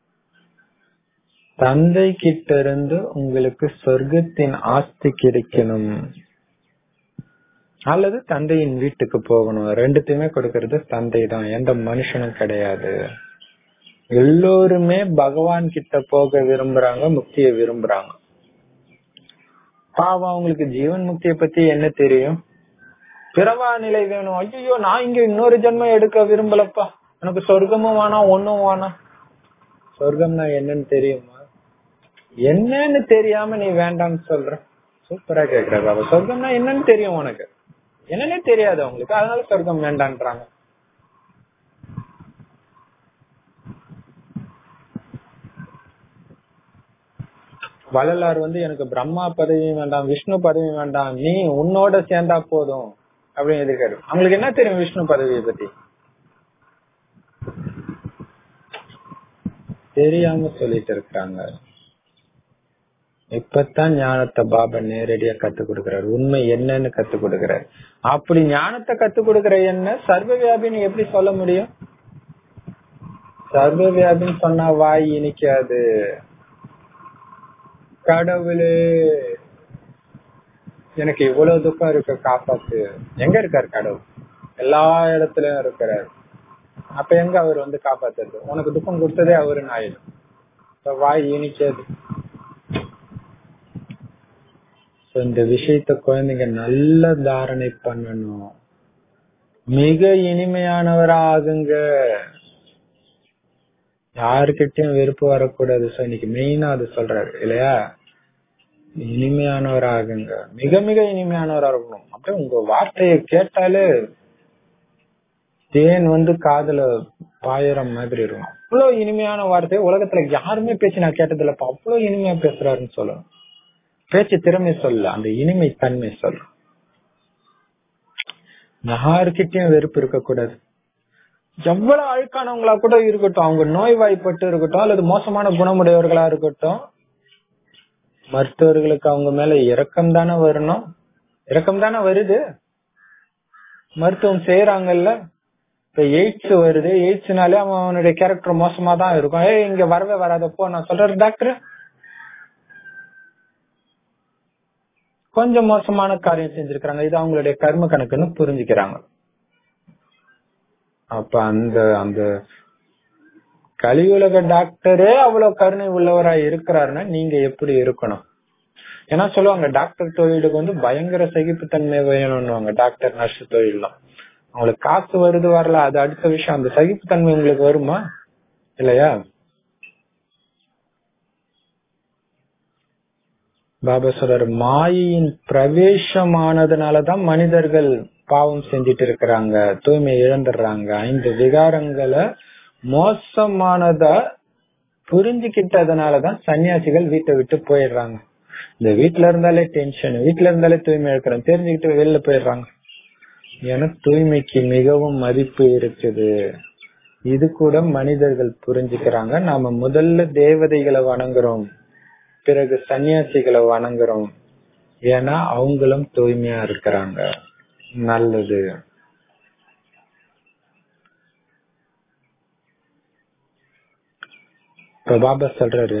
தந்தை கிட்ட இருந்து உங்களுக்கு சொர்க்கத்தின் ஆஸ்தி கிடைக்கணும் அல்லது தந்தையின் வீட்டுக்கு போகணும் ரெண்டுத்தையுமே கொடுக்கறது தந்தை தான் எந்த மனுஷனும் கிடையாது எல்லோருமே பகவான் கிட்ட போக விரும்புறாங்க முக்திய விரும்புறாங்க பாவம் அவங்களுக்கு ஜீவன் முக்திய பத்தி என்ன தெரியும் பிறவா நிலை வேணும் ஐயோ நான் இங்க இன்னொரு ஜென்மம் எடுக்க விரும்பலப்பா எனக்கு சொர்க்கமும் வேணாம் ஒண்ணும் வேணாம் சொர்க்கம்னா என்னன்னு தெரியுமா என்னன்னு தெரியாம நீ வேண்டாம்னு சொல்ற சூப்பரா கேக்குற பாபா சொர்க்கம்னா என்னன்னு தெரியும் உனக்கு என்னன்னே தெரியாது அவங்களுக்கு அதனால சொர்க்கம் வேண்டான்றாங்க வள்ளலார் வந்து எனக்கு பிரம்மா பதவி வேண்டாம் விஷ்ணு பதவி வேண்டாம் நீ உன்னோட சேர்ந்தா போதும் அப்படின்னு எதிர்க்காரு அவங்களுக்கு என்ன தெரியும் விஷ்ணு பதவியை பத்தி தெரியாம சொல்லிட்டு இருக்காங்க இப்பதான் ஞானத்தை பாபா நேரடியா கத்து கொடுக்கிறாரு உண்மை என்னன்னு கத்து கொடுக்கிறாரு அப்படி ஞானத்தை கத்து கொடுக்கிற என்ன சர்வ வியாபின்னு எப்படி சொல்ல முடியும் சர்வ வியாபின்னு சொன்னா வாய் இனிக்காது கடவுளே எனக்கு இவ்வளவு துக்கம் இருக்கு காப்பாத்து எங்க இருக்காரு கடவுள் எல்லா இடத்துலயும் இருக்கிறாரு அப்ப எங்க அவர் வந்து காப்பாத்துறது உனக்கு துக்கம் கொடுத்ததே அவருன்னு ஆயிடும் வாய் இனிக்காது இந்த விஷயத்த குழந்தைங்க நல்ல தாரணை பண்ணணும் மிக இனிமையானவரா ஆகுங்க யாருக்கிட்டையும் வெறுப்பு வரக்கூடாது சோ இன்னைக்கு மெயினா அது சொல்றாரு இல்லையா இனிமையானவர் ஆகுங்க மிக மிக இனிமையானவரா இருக்கணும் அப்படியே உங்க வார்த்தையை கேட்டாலே தேன் வந்து காதுல பாயிற மாதிரி இருக்கும் அவ்வளவு இனிமையான வார்த்தை உலகத்துல யாருமே பேச்சு நான் கேட்டது இல்லப்பா அவ்வளவு இனிமையா பேசுறாருன்னு சொல்லணும் பேச்சு திறமை சொல்ல அந்த இனிமை தன்மை சொல்ல யாருக்கிட்டையும் வெறுப்பு இருக்கக்கூடாது எவ்வளவு அழுக்கானவங்களா கூட இருக்கட்டும் அவங்க நோய்வாய்ப்பட்டு இருக்கட்டும் அல்லது மோசமான குணமுடையவர்களா இருக்கட்டும் மருத்துவர்களுக்கு அவங்க மேல இரக்கம் தானே வரணும் இரக்கம் தானே வருது மருத்துவம் செய்யறாங்கல்ல இப்ப எய்ட்ஸ் வருது எய்ட்ஸ்னாலே அவன் அவனுடைய கேரக்டர் மோசமா தான் இருக்கும் ஏய் இங்க வரவே வராதப்போ நான் சொல்றேன் டாக்டர் கொஞ்சம் மோசமான காரியம் செஞ்சிருக்காங்க இது அவங்களுடைய கர்ம கணக்குன்னு புரிஞ்சுக்கிறாங்க அப்ப அந்த அந்த கலியுலக டாக்டரே அவ்வளவு கருணை உள்ளவரா இருக்கிறாருன்னா நீங்க எப்படி இருக்கணும் ஏன்னா சொல்லுவாங்க டாக்டர் தொழிலுக்கு வந்து பயங்கர சகிப்புத்தன்மை வேணும்னுவாங்க டாக்டர் நர்ஸ் தொழிலாம் அவங்களுக்கு காசு வருது வரல அது அடுத்த விஷயம் அந்த சகிப்புத்தன்மை உங்களுக்கு வருமா இல்லையா பாபா சொல்றாரு மாயின் பிரவேசமானதுனாலதான் மனிதர்கள் பாவம் செஞ்சிட்டு இருக்கிறாங்க தூய்மை இழந்துடுறாங்க ஐந்து விகாரங்களை மோசமானதா புரிஞ்சுக்கிட்டதுனாலதான் சன்னியாசிகள் வீட்டை விட்டு போயிடுறாங்க இந்த வீட்டுல இருந்தாலே டென்ஷன் வீட்டுல இருந்தாலே தூய்மை இருக்கிறோம் தெரிஞ்சுக்கிட்டு வெளில போயிடுறாங்க ஏன்னா தூய்மைக்கு மிகவும் மதிப்பு இருக்குது இது கூட மனிதர்கள் புரிஞ்சுக்கிறாங்க நாம முதல்ல தேவதைகளை வணங்குறோம் பிறகு சன்னியாசிகளை வணங்குறோம் ஏன்னா அவங்களும் தூய்மையா இருக்கிறாங்க நல்லது இப்ப பாபா சொல்றாரு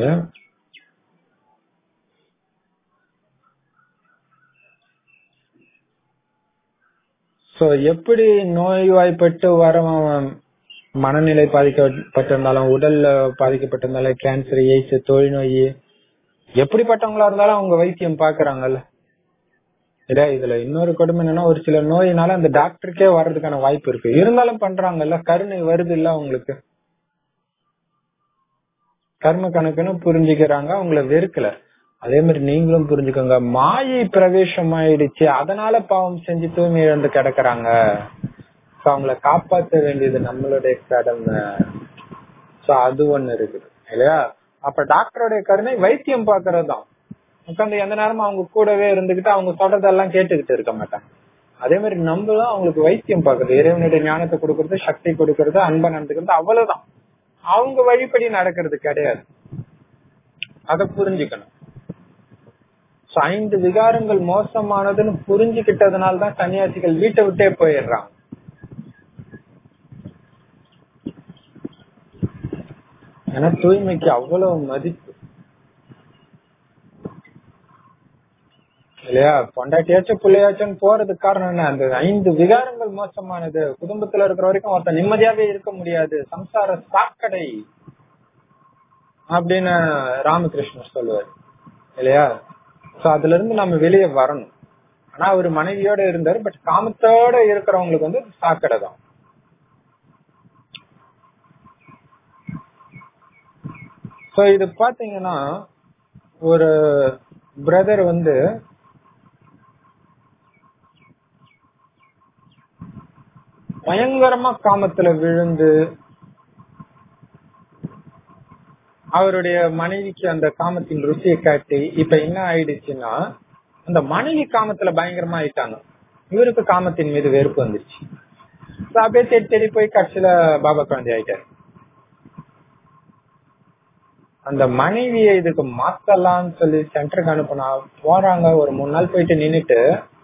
சோ எப்படி நோய்வாய்ப்பட்டு வரவன் மனநிலை பாதிக்கப்பட்டிருந்தாலும் உடல்ல பாதிக்கப்பட்டிருந்தாலும் கேன்சர் எய்ட்ஸ் தொழில்நோய் எப்படிப்பட்டவங்களா இருந்தாலும் அவங்க வைத்தியம் பாக்குறாங்கல்ல இல்ல இதுல இன்னொரு கொடுமை என்னன்னா ஒரு சில நோயினால அந்த டாக்டருக்கே வர்றதுக்கான வாய்ப்பு இருக்கு இருந்தாலும் பண்றாங்கல்ல கருணை வருது இல்ல அவங்களுக்கு கர்ம கணக்குன்னு புரிஞ்சுக்கிறாங்க அவங்கள வெறுக்கல அதே மாதிரி நீங்களும் புரிஞ்சுக்கோங்க மாயை பிரவேசம் ஆயிடுச்சு அதனால பாவம் செஞ்சு தூய்மை இழந்து கிடக்குறாங்க சோ அவங்கள காப்பாற்ற வேண்டியது நம்மளுடைய கடமை சோ அது ஒண்ணு இருக்குது இல்லையா அப்ப டாக்டருடைய கருணை வைத்தியம் பாக்குறது தான் உட்காந்து எந்த நேரமும் அவங்க கூடவே இருந்துகிட்டு அவங்க சொல்றதெல்லாம் கேட்டுக்கிட்டு இருக்க மாட்டாங்க அதே மாதிரி நம்மளும் அவங்களுக்கு வைத்தியம் பாக்குறது இறைவனுடைய ஞானத்தை கொடுக்கறது சக்தி கொடுக்கறது அன்பை நடந்துக்கிறது அவ்வளவுதான் அவங்க வழிப்படி நடக்கிறது கிடையாது அத புரிஞ்சுக்கணும் ஐந்து விகாரங்கள் மோசமானதுன்னு புரிஞ்சுக்கிட்டதுனால தான் சன்னியாசிகள் வீட்டை விட்டே போயிடுறாங்க ஏன்னா தூய்மைக்கு அவ்வளவு மதிப்பு இல்லையா பொண்டாட்டியாச்சும் பிள்ளையாச்சும் போறதுக்கு காரணம் என்ன அந்த ஐந்து விகாரங்கள் மோசமானது குடும்பத்துல இருக்கிற வரைக்கும் ஒருத்தன் நிம்மதியாவே இருக்க முடியாது சம்சார சாக்கடை அப்படின்னு ராமகிருஷ்ணர் சொல்லுவார் இல்லையா சோ அதுல இருந்து நம்ம வெளியே வரணும் ஆனா அவர் மனைவியோட இருந்தாரு பட் காமத்தோட இருக்கிறவங்களுக்கு வந்து சாக்கடை தான் சோ இது பாத்தீங்கன்னா ஒரு பிரதர் வந்து பயங்கரமா காமத்துல விழுந்து அவருடைய மனைவிக்கு அந்த காமத்தின் ருசியை காட்டி இப்ப என்ன ஆயிடுச்சுன்னா அந்த மனைவி காமத்துல பயங்கரமா ஆயிட்டாங்க இவருக்கு காமத்தின் மீது வெறுப்பு வந்துருச்சு அப்படியே தேடி தேடி போய் கடைசியில பாபா குழந்தை ஆயிட்டாரு அந்த மனைவியை இதுக்கு மாத்தலாம்னு சொல்லி சென்டருக்கு அனுப்புனா போறாங்க ஒரு மூணு நாள் போயிட்டு நின்னுட்டு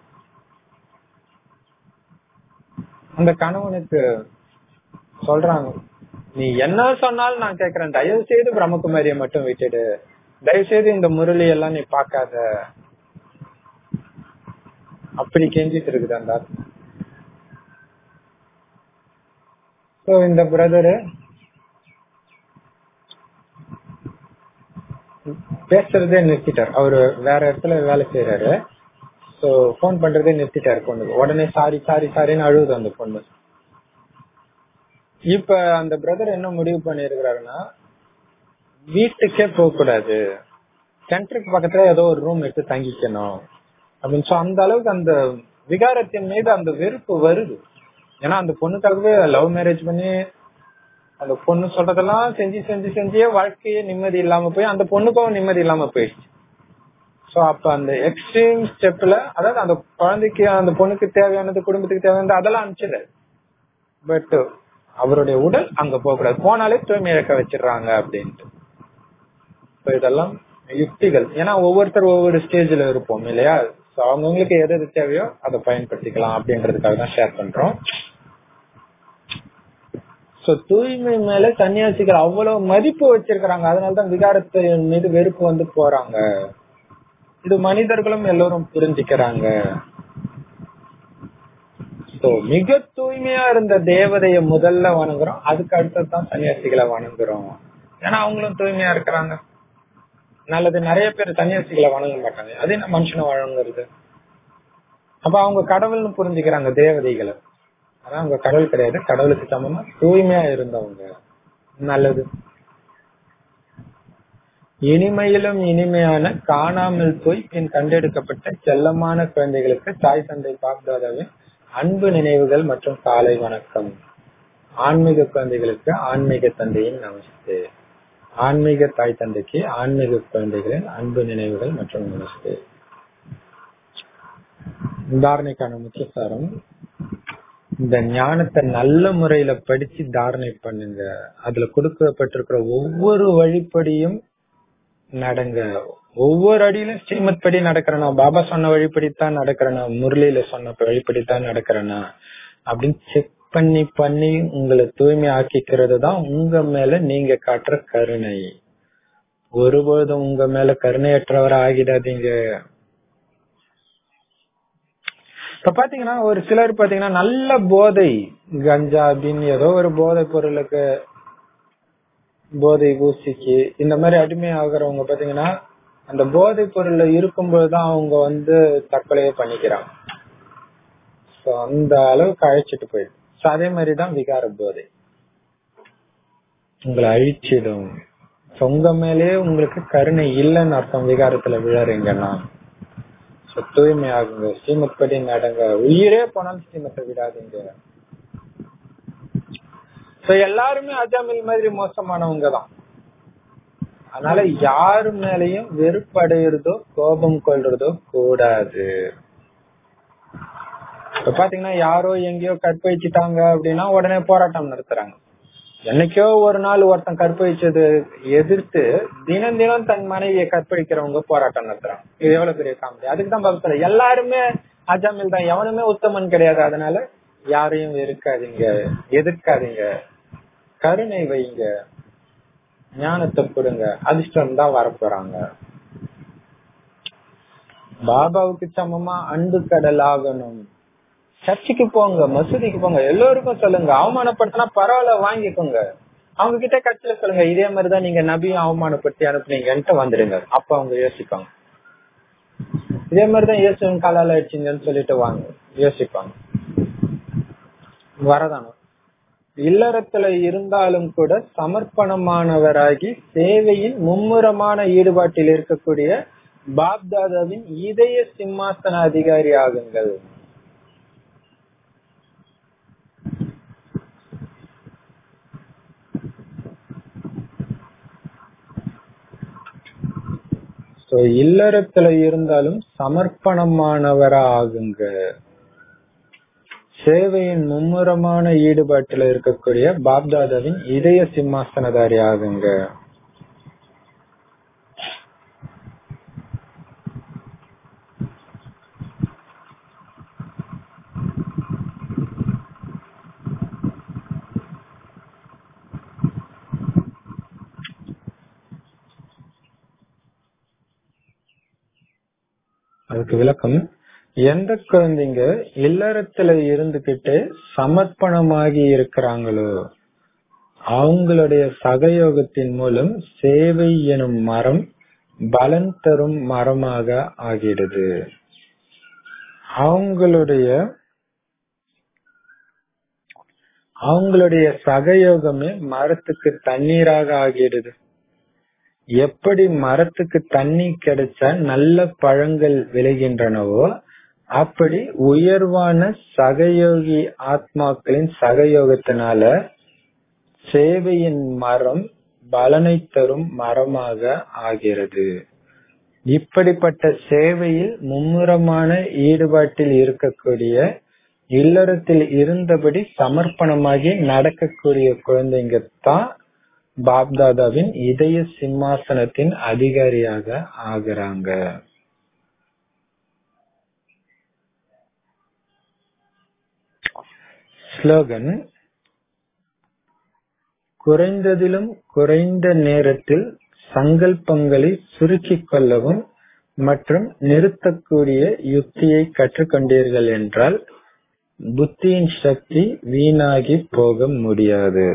அந்த கணவனுக்கு சொல்றாங்க நீ என்ன சொன்னாலும் நான் கேக்குறேன் தயவு செய்து பிரம்மகுமாரியை மட்டும் விட்டுடு தயவு செய்து இந்த முரளி எல்லாம் நீ பாக்காத அப்படி கெஞ்சிட்டு இருக்குது அந்த சோ இந்த பிரதரு பேசுறதே நிறுத்திட்டார் அவரு வேற இடத்துல வேலை செய்யறாரு சோ போன் பண்றதே நிறுத்திட்டாரு பொண்ணுக்கு உடனே சாரி சாரி சாரின்னு அழுகுது அந்த பொண்ணு இப்ப அந்த பிரதர் என்ன முடிவு பண்ணிருக்கிறாருன்னா வீட்டுக்கே போக கூடாது சென்டருக்கு பக்கத்துல ஏதோ ஒரு ரூம் எடுத்து தங்கிக்கணும் அப்படின்னு சோ அந்த அளவுக்கு அந்த விகாரத்தின் மீது அந்த வெறுப்பு வருது ஏன்னா அந்த பொண்ணுக்காகவே லவ் மேரேஜ் பண்ணி அந்த பொண்ணு சொல்றதெல்லாம் செஞ்சு செஞ்சு செஞ்சே வாழ்க்கையே நிம்மதி இல்லாம போய் அந்த பொண்ணுக்கும் நிம்மதி இல்லாம போயிடுச்சு சோ அப்ப அந்த எக்ஸ்ட்ரீம் ஸ்டெப்ல அதாவது அந்த குழந்தைக்கு அந்த பொண்ணுக்கு தேவையானது குடும்பத்துக்கு தேவையானது அதெல்லாம் அனுப்பிச்சிடாரு பட் அவருடைய உடல் அங்க போக கூடாது போனாலே தூய்மை இழக்க வச்சிடுறாங்க அப்படின்ட்டு இதெல்லாம் யுக்திகள் ஏன்னா ஒவ்வொருத்தர் ஒவ்வொரு ஸ்டேஜ்ல இருப்போம் இல்லையா அவங்கவுங்களுக்கு எது எது தேவையோ அதை பயன்படுத்திக்கலாம் அப்படின்றதுக்காக தான் ஷேர் பண்றோம் சோ தூய்மை மேல சன்னியாசிகள் அவ்வளவு மதிப்பு வச்சிருக்கிறாங்க அதனாலதான் விகாரத்தின் மீது வெறுப்பு வந்து போறாங்க இது மனிதர்களும் எல்லோரும் புரிஞ்சுக்கிறாங்க சோ மிக தூய்மையா இருந்த தேவதைய முதல்ல வணங்குறோம் அதுக்கு அடுத்ததான் சன்னியாசிகளை வணங்குறோம் ஏன்னா அவங்களும் தூய்மையா இருக்கிறாங்க நல்லது நிறைய பேர் சன்னியாசிகளை வணங்க மாட்டாங்க அது என்ன மனுஷனை வழங்குறது அப்ப அவங்க கடவுள்னு புரிஞ்சுக்கிறாங்க தேவதைகளை ஆனா அவங்க கடவுள் கிடையாது கடவுளுக்கு சமமா தூய்மையா இருந்தவங்க நல்லது இனிமையிலும் இனிமையான காணாமல் போய் பின் கண்டெடுக்கப்பட்ட செல்லமான குழந்தைகளுக்கு தாய் தந்தை பாப்தாதாவின் அன்பு நினைவுகள் மற்றும் காலை வணக்கம் ஆன்மீக குழந்தைகளுக்கு ஆன்மீக தந்தையின் நமஸ்தே ஆன்மீக தாய் தந்தைக்கு ஆன்மீக குழந்தைகளின் அன்பு நினைவுகள் மற்றும் நமஸ்தே தாரணைக்கான முக்கிய சாரம் இந்த ஞானத்தை நல்ல முறையில படிச்சு தாரணை பண்ணுங்க அதுல கொடுக்கப்பட்டிருக்கிற ஒவ்வொரு வழிப்படியும் நடங்க ஒவ்வொரு அடியிலும் ஸ்ரீமத் படி நடக்கிறனா பாபா சொன்ன வழிப்படித்தான் நடக்கிறனா முரளியில சொன்ன வழிப்படித்தான் நடக்கிறனா அப்படின்னு செக் பண்ணி பண்ணி உங்களை தூய்மை ஆக்கிக்கிறது தான் உங்க மேல நீங்க காட்டுற கருணை ஒருபோதும் உங்க மேல கருணையற்றவர ஆகிடாதீங்க இப்ப பாத்தீங்கன்னா ஒரு சிலர் பாத்தீங்கன்னா நல்ல போதை கஞ்சா அப்படின்னு ஏதோ ஒரு போதை பொருளுக்கு போதை ஊசிக்கு இந்த மாதிரி அடிமை ஆகுறவங்க பாத்தீங்கன்னா அந்த போதை பொருள்ல இருக்கும்போதுதான் அவங்க வந்து தற்கொலையே பண்ணிக்கிறாங்க So, அந்த அளவுக்கு அழைச்சிட்டு போயிடும் So, அதே மாதிரிதான் விகார போதை உங்களை அழிச்சிடும் So, உங்க மேலேயே உங்களுக்கு கருணை இல்லைன்னு அர்த்தம் விகாரத்துல விழறீங்கன்னா So, தூய்மையாகுங்க ஸ்ரீமத் படி நடங்க உயிரே போனாலும் ஸ்ரீமத்தை விடாதீங்க So, எல்லாருமே அஜாமில் மாதிரி மோசமானவங்க தான் அதனால யாரு மேலயும் வெறுப்படைகிறதோ கோபம் கொள்றதோ கூடாது இப்ப பாத்தீங்கன்னா யாரோ எங்கேயோ கற்பழிச்சிட்டாங்க அப்படின்னா உடனே போராட்டம் நடத்துறாங்க என்னைக்கோ ஒரு நாள் ஒருத்தன் கற்பழிச்சது எதிர்த்து தினம் தினம் தன் மனைவியை கற்பழிக்கிறவங்க போராட்டம் நடத்துறாங்க இது எவ்வளவு பெரிய காமெடி அதுக்கு தான் பார்க்கல எல்லாருமே அஜாமில் தான் எவனுமே உத்தமன் கிடையாது அதனால யாரையும் வெறுக்காதீங்க எதிர்க்காதீங்க கருணை வைங்க ஞானத்தை கொடுங்க அதிர்ஷ்டம் தான் வரப்போறாங்க பாபாவுக்கு சமமா அன்பு கடல் ஆகணும் சர்ச்சுக்கு போங்க மசூதிக்கு போங்க எல்லோருக்கும் சொல்லுங்க அவமானப்படுத்தினா பரவாயில்ல வாங்கிக்கோங்க அவங்க கிட்ட கட்சியில சொல்லுங்க இதே மாதிரிதான் நீங்க நபியும் அவமானப்படுத்தி அனுப்புனீங்கன்ட்டு வந்துடுங்க அப்ப அவங்க யோசிப்பாங்க இதே மாதிரிதான் இயேசுவின் காலால ஆயிடுச்சுங்கன்னு சொல்லிட்டு வாங்க யோசிப்பாங்க வரதானம் இல்லறத்துல இருந்தாலும் கூட சமர்ப்பணமானவராகி சேவையின் மும்முரமான ஈடுபாட்டில் இருக்கக்கூடிய பாப்தாதாவின் இதய சிம்மாசன அதிகாரி ஆகுங்கள் So, இல்லறத்துல இருந்தாலும் சமர்ப்பணமானவரா ஆகுங்க சேவையின் மும்முரமான ஈடுபாட்டில் இருக்கக்கூடிய பாப்தாதாவின் இதய சிம்மாசனதாரி ஆகுங்க அதுக்கு விளக்கம் எந்த குழந்தைங்க இல்லறத்துல இருந்துகிட்டு சமர்ப்பணமாகி இருக்கிறாங்களோ அவங்களுடைய சகயோகத்தின் மூலம் சேவை எனும் மரம் பலன் தரும் மரமாக ஆகிடுது அவங்களுடைய அவங்களுடைய சகயோகமே மரத்துக்கு தண்ணீராக ஆகிடுது எப்படி மரத்துக்கு தண்ணி கிடைச்சா நல்ல பழங்கள் விளைகின்றனவோ அப்படி உயர்வான சகயோகி ஆத்மாக்களின் சகயோகத்தினால சேவையின் மரம் பலனை தரும் மரமாக ஆகிறது இப்படிப்பட்ட சேவையில் மும்முரமான ஈடுபாட்டில் இருக்கக்கூடிய இல்லறத்தில் இருந்தபடி சமர்ப்பணமாகி நடக்கக்கூடிய குழந்தைங்க தான் பாப்தாதாவின் இதய சிம்மாசனத்தின் அதிகாரியாக ஆகிறாங்க ஸ்லோகன் குறைந்ததிலும் குறைந்த நேரத்தில் சங்கல்பங்களை சுருக்கிக் கொள்ளவும் மற்றும் நிறுத்தக்கூடிய யுக்தியை கற்றுக்கொண்டீர்கள் என்றால் புத்தியின் சக்தி வீணாகி போக முடியாது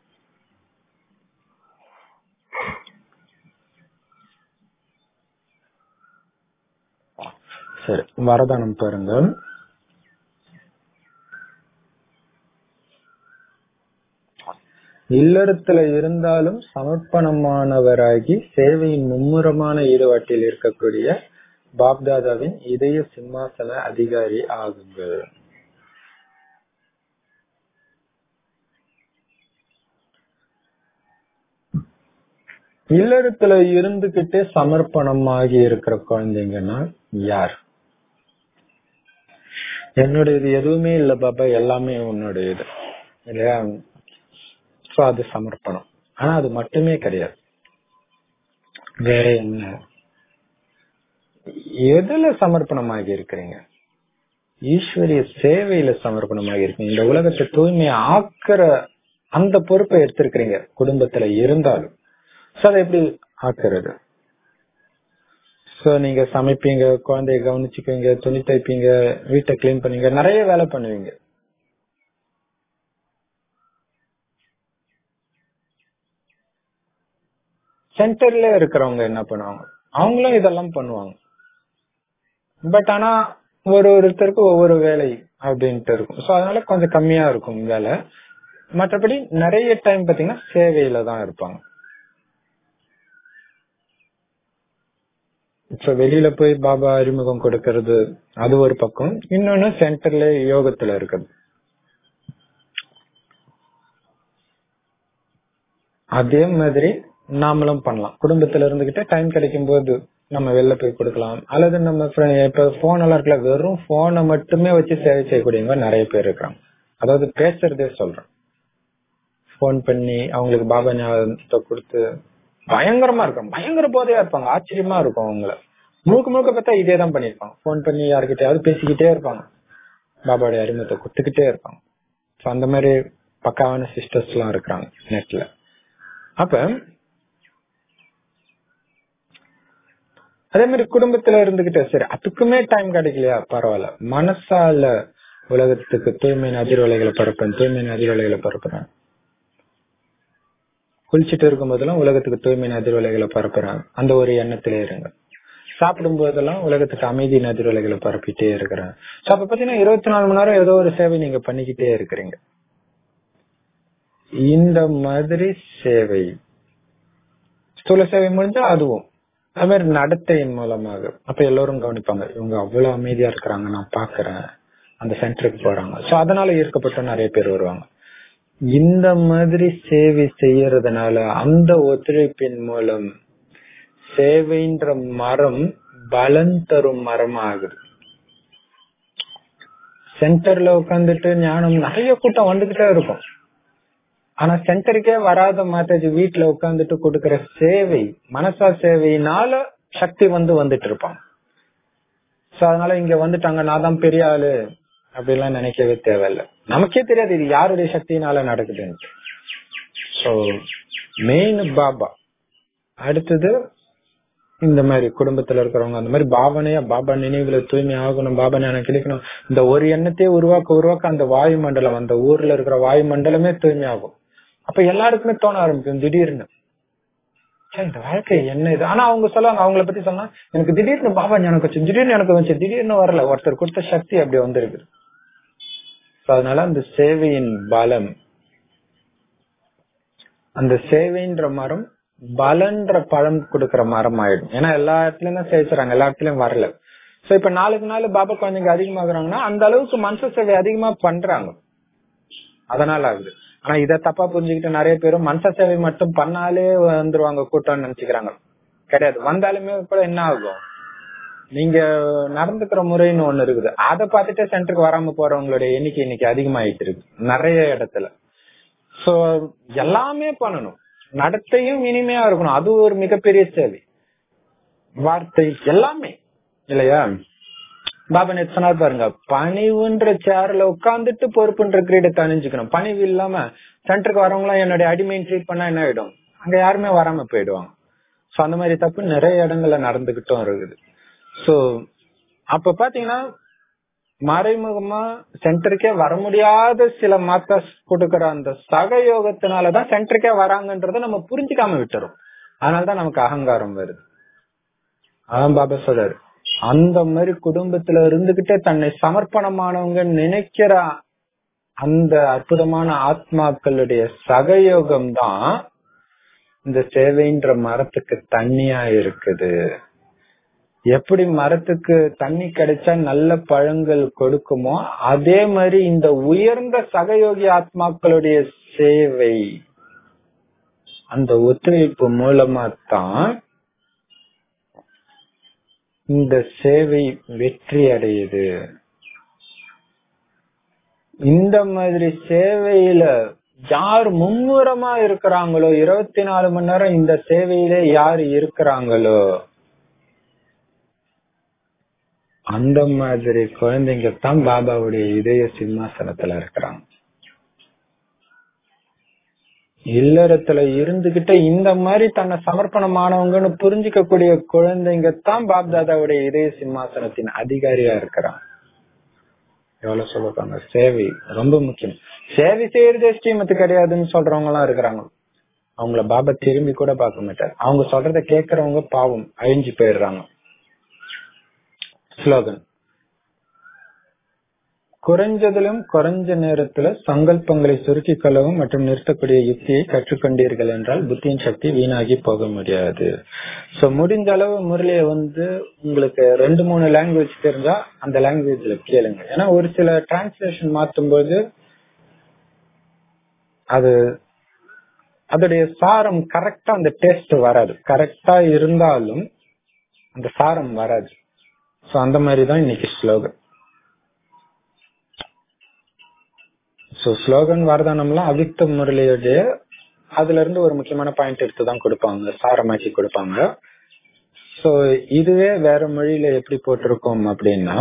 சரி வரதானம் பாருங்க இல்லறத்துல இருந்தாலும் சமர்ப்பணமானவராகி சேவையின் மும்முரமான ஈடுபாட்டில் இருக்கக்கூடிய பாப்தாதாவின் இதய சிம்மாசன அதிகாரி ஆகுங்கள் இல்லறத்துல இருந்துகிட்டே சமர்ப்பணமாகி இருக்கிற குழந்தைங்கன்னா யார் என்னுடையது எதுவுமே இல்ல பாபா எல்லாமே உன்னுடையது இல்லையா சோ அது சமர்ப்பணம் ஆனா அது மட்டுமே கிடையாது வேற என்ன எதுல சமர்ப்பணமாகி இருக்கிறீங்க ஈஸ்வரிய சேவையில சமர்ப்பணமாகி இருக்கீங்க இந்த உலகத்தை தூய்மையை ஆக்குற அந்த பொறுப்பை எடுத்திருக்கிறீங்க குடும்பத்துல இருந்தாலும் சோ அதை எப்படி ஆக்குறது சோ நீங்க சமைப்பீங்க குழந்தைய கவனிச்சுக்குவீங்க துணி தைப்பீங்க வீட்டை கிளீன் பண்ணுவீங்க நிறைய வேலை பண்ணுவீங்க சென்டர்ல இருக்கிறவங்க என்ன பண்ணுவாங்க அவங்களும் இதெல்லாம் பண்ணுவாங்க பட் ஆனா ஒரு ஒருத்தருக்கு ஒவ்வொரு வேலை அப்படின்ட்டு இருக்கும் சோ அதனால கொஞ்சம் கம்மியா இருக்கும் வேலை மற்றபடி நிறைய டைம் பாத்தீங்கன்னா சேவையில தான் இருப்பாங்க இப்ப வெளியில போய் பாபா அறிமுகம் கொடுக்கறது அது ஒரு பக்கம் இன்னொன்னு சென்டர்ல யோகத்துல இருக்குது அதே மாதிரி நாமளும் பண்ணலாம் குடும்பத்துல இருந்துகிட்டே டைம் கிடைக்கும் போது நம்ம வெளில போய் கொடுக்கலாம் அல்லது நம்ம friend- இப்ப போன் எல்லாம் இருக்குல்ல வெறும் போனை மட்டுமே வச்சு சேவை செய்யக்கூடியவங்க நிறைய பேர் இருக்காங்க அதாவது பேசுறதே சொல்றேன் போன் பண்ணி அவங்களுக்கு பாபா ஞாபகத்தை கொடுத்து பயங்கரமா இருக்கும் பயங்கர போதையா இருப்பாங்க ஆச்சரியமா இருக்கும் அவங்கள முழுக்க முழுக்க பார்த்தா இதே தான் பண்ணிருப்பாங்க போன் பண்ணி யாருக்கிட்டயாவது பேசிக்கிட்டே இருப்பாங்க பாபாவுடைய அறிமுகத்தை கொடுத்துக்கிட்டே இருப்பாங்க So, அந்த மாதிரி பக்காவான சிஸ்டர்ஸ் எல்லாம் இருக்கிறாங்க நெட்ல அப்ப அதே மாதிரி குடும்பத்துல இருந்துகிட்டு சரி அதுக்குமே டைம் கிடைக்கலையா பரவாயில்ல மனசால உலகத்துக்கு தூய்மையின் அதிர்வலைகளை பரப்புறேன் தூய்மையின் அதிர்வலைகளை பரப்புறேன் குளிச்சுட்டு இருக்கும் போதெல்லாம் உலகத்துக்கு தூய்மையின் அதிர்வலைகளை பரப்புறேன் அந்த ஒரு எண்ணத்திலே இருங்க சாப்பிடும் போதெல்லாம் உலகத்துக்கு அமைதியின் அதிர்வலைகளை பரப்பிட்டே இருக்கிறேன் So, அப்ப பாத்தீங்கன்னா இருபத்தி நாலு மணி நேரம் ஏதோ ஒரு சேவை நீங்க பண்ணிக்கிட்டே இருக்கிறீங்க இந்த மாதிரி சேவை ஸ்தூல சேவை முடிஞ்சா அதுவும் அது மாதிரி நடத்தையின் மூலமாக அப்ப எல்லோரும் கவனிப்பாங்க இவங்க அவ்வளவு அமைதியா இருக்கிறாங்க நான் பாக்குறேன் அந்த சென்டருக்கு போறாங்க சோ அதனால ஈர்க்கப்பட்ட நிறைய பேர் வருவாங்க இந்த மாதிரி சேவை செய்யறதுனால அந்த ஒத்துழைப்பின் மூலம் சேவைன்ற மரம் பலன் தரும் மரம் ஆகுது சென்டர்ல உட்காந்துட்டு ஞானம் நிறைய கூட்டம் வந்துகிட்டே இருக்கும் ஆனா சென்டருக்கே வராத மாதாஜி வீட்டுல உட்காந்துட்டு கொடுக்கற சேவை மனசா சேவையினால சக்தி வந்து வந்துட்டு இருப்பாங்க சோ அதனால இங்க வந்துட்டாங்க நான் தான் பெரிய ஆளு அப்படிலாம் நினைக்கவே தேவையில்ல நமக்கே தெரியாது இது யாருடைய சக்தியினால நடக்குதுன்னு சோ மெயின் பாபா அடுத்தது இந்த மாதிரி குடும்பத்துல இருக்கிறவங்க அந்த மாதிரி பாவனையா பாபா நினைவுல தூய்மை ஆகணும் பாபா எனக்கு கிடைக்கணும் இந்த ஒரு எண்ணத்தையே உருவாக்க உருவாக்க அந்த வாயு மண்டலம் அந்த ஊர்ல இருக்கிற வாயு மண்டலமே தூய்மை ஆகும் அப்ப எல்லாருக்குமே தோண ஆரம்பிக்கும் திடீர்னு ச்சே, இந்த வாழ்க்கை என்ன இது ஆனா அவங்க சொல்லுவாங்க அவங்கள பத்தி சொன்னா எனக்கு திடீர்னு பாபா ஞானம் வச்சு திடீர்னு எனக்கு வந்துச்சு திடீர்னு வரல ஒருத்தர் கொடுத்த சக்தி அப்படி வந்திருக்கு So, அதனால அந்த சேவையின் பலம் அந்த சேவைன்ற மரம் பலன்ற பழம் கொடுக்கிற மரம் ஆயிடும் ஏன்னா எல்லா இடத்துலயும் தான் சேர்த்துறாங்க எல்லா இடத்துலயும் வரல சோ இப்ப நாளுக்கு நாள் பாபா குழந்தைங்க அதிகமாகறாங்கன்னா அந்த அளவுக்கு மனசு சேவை அதிகமா பண்றாங்க அதனால ஆகுது ஆனா இத தப்பா புரிஞ்சுக்கிட்டு நிறைய பேரும் மனச சேவை மட்டும் பண்ணாலே வந்துருவாங்க கூட்டம்னு நினைச்சுக்கிறாங்க கிடையாது வந்தாலுமே கூட என்ன ஆகும் நீங்க நடந்துக்கிற முறைன்னு ஒண்ணு இருக்குது அதை பார்த்துட்டு சென்டருக்கு வராம போறவங்களுடைய எண்ணிக்கை இன்னைக்கு அதிகமாயிட்டு இருக்கு நிறைய இடத்துல சோ எல்லாமே பண்ணணும் நடத்தையும் இனிமையா இருக்கணும் அது ஒரு மிகப்பெரிய சேவை வார்த்தை எல்லாமே இல்லையா பாபா நேத்து சொன்னார் பாருங்க பணிவுன்ற சேர்ல உட்கார்ந்துட்டு பொறுப்புன்ற கிரீடத்தை அணிஞ்சுக்கணும் பணிவு இல்லாம சென்டருக்கு வரவங்க எல்லாம் என்னுடைய அடிமையின் ட்ரீட் பண்ணா என்ன ஆயிடும் அங்க யாருமே வராம போயிடுவாங்க சோ அந்த மாதிரி தப்பு நிறைய இடங்கள்ல நடந்துகிட்டும் இருக்குது சோ அப்ப பாத்தீங்கன்னா மறைமுகமா சென்டருக்கே வர முடியாத சில மாத்தஸ் கொடுக்கற அந்த சகயோகத்தினாலதான் சென்டருக்கே வராங்கன்றத நம்ம புரிஞ்சுக்காம விட்டுறோம் அதனாலதான் நமக்கு அகங்காரம் வருது அதான் பாபா சொல்றாரு அந்த மாதிரி குடும்பத்துல இருந்துகிட்டே தன்னை சமர்ப்பணமானவங்க நினைக்கிற அந்த அற்புதமான ஆத்மாக்களுடைய சகயோகம் தான் இந்த சேவைன்ற மரத்துக்கு தண்ணியா இருக்குது எப்படி மரத்துக்கு தண்ணி கிடைச்சா நல்ல பழங்கள் கொடுக்குமோ அதே மாதிரி இந்த உயர்ந்த சகயோகி ஆத்மாக்களுடைய சேவை அந்த ஒத்துழைப்பு மூலமா தான் இந்த சேவை வெற்றி அடையுது இந்த மாதிரி சேவையில யார் மும்முரமா இருக்கிறாங்களோ இருபத்தி நாலு மணி நேரம் இந்த சேவையில யார் இருக்கிறாங்களோ அந்த மாதிரி குழந்தைங்க தான் பாபாவுடைய இதய சிம்மாசனத்துல இருக்கிறாங்க இல்லறத்துல இருந்துகிட்டு இந்த மாதிரி தன்னை சமர்ப்பணமானவங்கன்னு புரிஞ்சுக்கக்கூடிய குழந்தைங்க தான் பாப்தாதாவுடைய இதய சிம்மாசனத்தின் அதிகாரியா இருக்கிறாங்க எவ்வளவு சொல்லுவாங்க சேவை ரொம்ப முக்கியம் சேவை செய்யறதே ஸ்ரீமத்து கிடையாதுன்னு சொல்றவங்க எல்லாம் இருக்கிறாங்க அவங்கள பாபா திரும்பி கூட பார்க்க மாட்டார் அவங்க சொல்றத கேக்குறவங்க பாவம் அழிஞ்சு போயிடுறாங்க ஸ்லோகன் குறைஞ்சதிலும் குறைஞ்ச நேரத்துல சங்கல்பங்களை சுருக்கிக் கொள்ளவும் மற்றும் நிறுத்தக்கூடிய யுக்தியை கற்றுக்கொண்டீர்கள் என்றால் புத்தியின் சக்தி வீணாகி போக முடியாது சோ முடிஞ்ச அளவு முரளிய வந்து உங்களுக்கு ரெண்டு மூணு லாங்குவேஜ் தெரிஞ்சா அந்த லாங்குவேஜ்ல கேளுங்க ஏன்னா ஒரு சில டிரான்ஸ்லேஷன் மாற்றும் போது அது அதோடைய சாரம் கரெக்டா அந்த டேஸ்ட் வராது கரெக்டா இருந்தாலும் அந்த சாரம் வராது சோ அந்த மாதிரி தான் இன்னைக்கு ஸ்லோகன் சோ ஸ்லோகன் வரதானம்லாம் அவிக்த முரளியுடைய அதுல இருந்து ஒரு முக்கியமான பாயிண்ட் எடுத்து தான் கொடுப்பாங்க சாரமாக்கி கொடுப்பாங்க சோ இதுவே வேற மொழியில எப்படி போட்டிருக்கோம் அப்படின்னா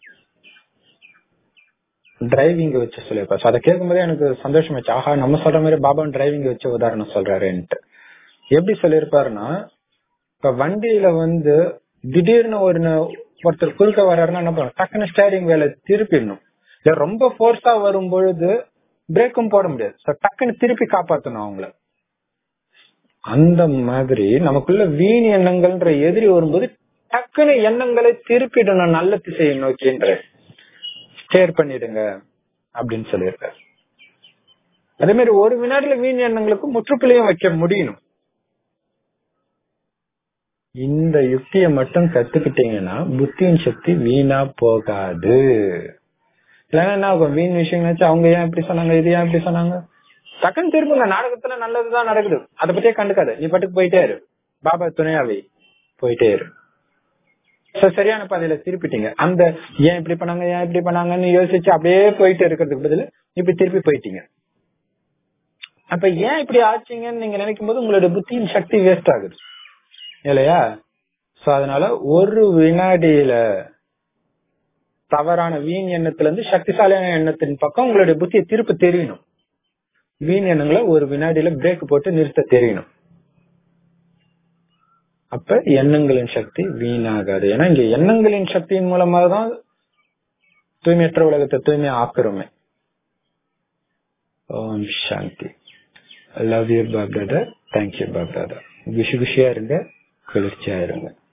டிரைவிங் வச்சு சொல்லியிருப்பா சோ அதை கேட்கும்போதே எனக்கு சந்தோஷமாச்சு ஆஹா நம்ம சொல்ற மாதிரி பாபா டிரைவிங் வச்சு உதாரணம் சொல்றாருன்ட்டு எப்படி சொல்லியிருப்பாருன்னா இப்ப வண்டியில வந்து திடீர்னு ஒரு ஒருத்தர் குறுக்க வர்றாருன்னா என்ன பண்ணணும் டக்குன்னு ஸ்டேரிங் வேலை திருப்பிடணும் இல்ல ரொம்ப போர்ஸா வரும் பொழுது பிரேக்கும் போட முடியாது So, டக்குன்னு திருப்பி காப்பாத்தணும் அவங்கள அந்த மாதிரி நமக்குள்ள வீண் எண்ணங்கள்ன்ற எதிரி வரும்போது டக்குன்னு எண்ணங்களை திருப்பிடணும் நல்ல திசையை நோக்கின்ற ஸ்டேர் பண்ணிடுங்க அப்படின்னு சொல்லியிருக்காரு அதே மாதிரி ஒரு வினாடியில வீண் எண்ணங்களுக்கு முற்றுப்புள்ளியும் வைக்க முடியணும் இந்த யுக்தியை மட்டும் கத்துக்கிட்டீங்கன்னா புத்தியின் சக்தி வீணா போகாது இல்லைன்னா என்ன ஆகும் வீண் விஷயம் நினைச்சு அவங்க ஏன் இப்படி சொன்னாங்க இது ஏன் இப்படி சொன்னாங்க டக்குன்னு திரும்புங்க நாடகத்துல நல்லதுதான் நடக்குது அதை பத்தியே கண்டுக்காது நீ பாட்டுக்கு போயிட்டே இரு பாபா துணையாவே போயிட்டே இரு So, சரியான பாதையில திருப்பிட்டீங்க அந்த ஏன் இப்படி பண்ணாங்க ஏன் இப்படி பண்ணாங்கன்னு யோசிச்சு அப்படியே போயிட்டு இருக்கிறதுக்கு பதில் இப்படி திருப்பி போயிட்டீங்க அப்ப ஏன் இப்படி ஆச்சுங்கன்னு நீங்க நினைக்கும் போது உங்களோட புத்தியின் சக்தி வேஸ்ட் ஆகுது இல்லையா சோ அதனால ஒரு வினாடியில தவறான வீண் எண்ணத்துல இருந்து சக்திசாலியான எண்ணத்தின் பக்கம் உங்களுடைய புத்தியை திருப்ப தெரியணும் வீண் எண்ணங்களை ஒரு வினாடியில பிரேக் போட்டு நிறுத்த தெரியணும் அப்ப எண்ணங்களின் சக்தி வீணாகாது ஏன்னா இங்க எண்ணங்களின் சக்தியின் மூலமா தான் தூய்மையற்ற உலகத்தை தூய்மை ஆக்குறோமே Om Shanti love you Baap Dada thank you Baap Dada குஷி குஷியா இருங்க குளிர்ச்சியா இருங்க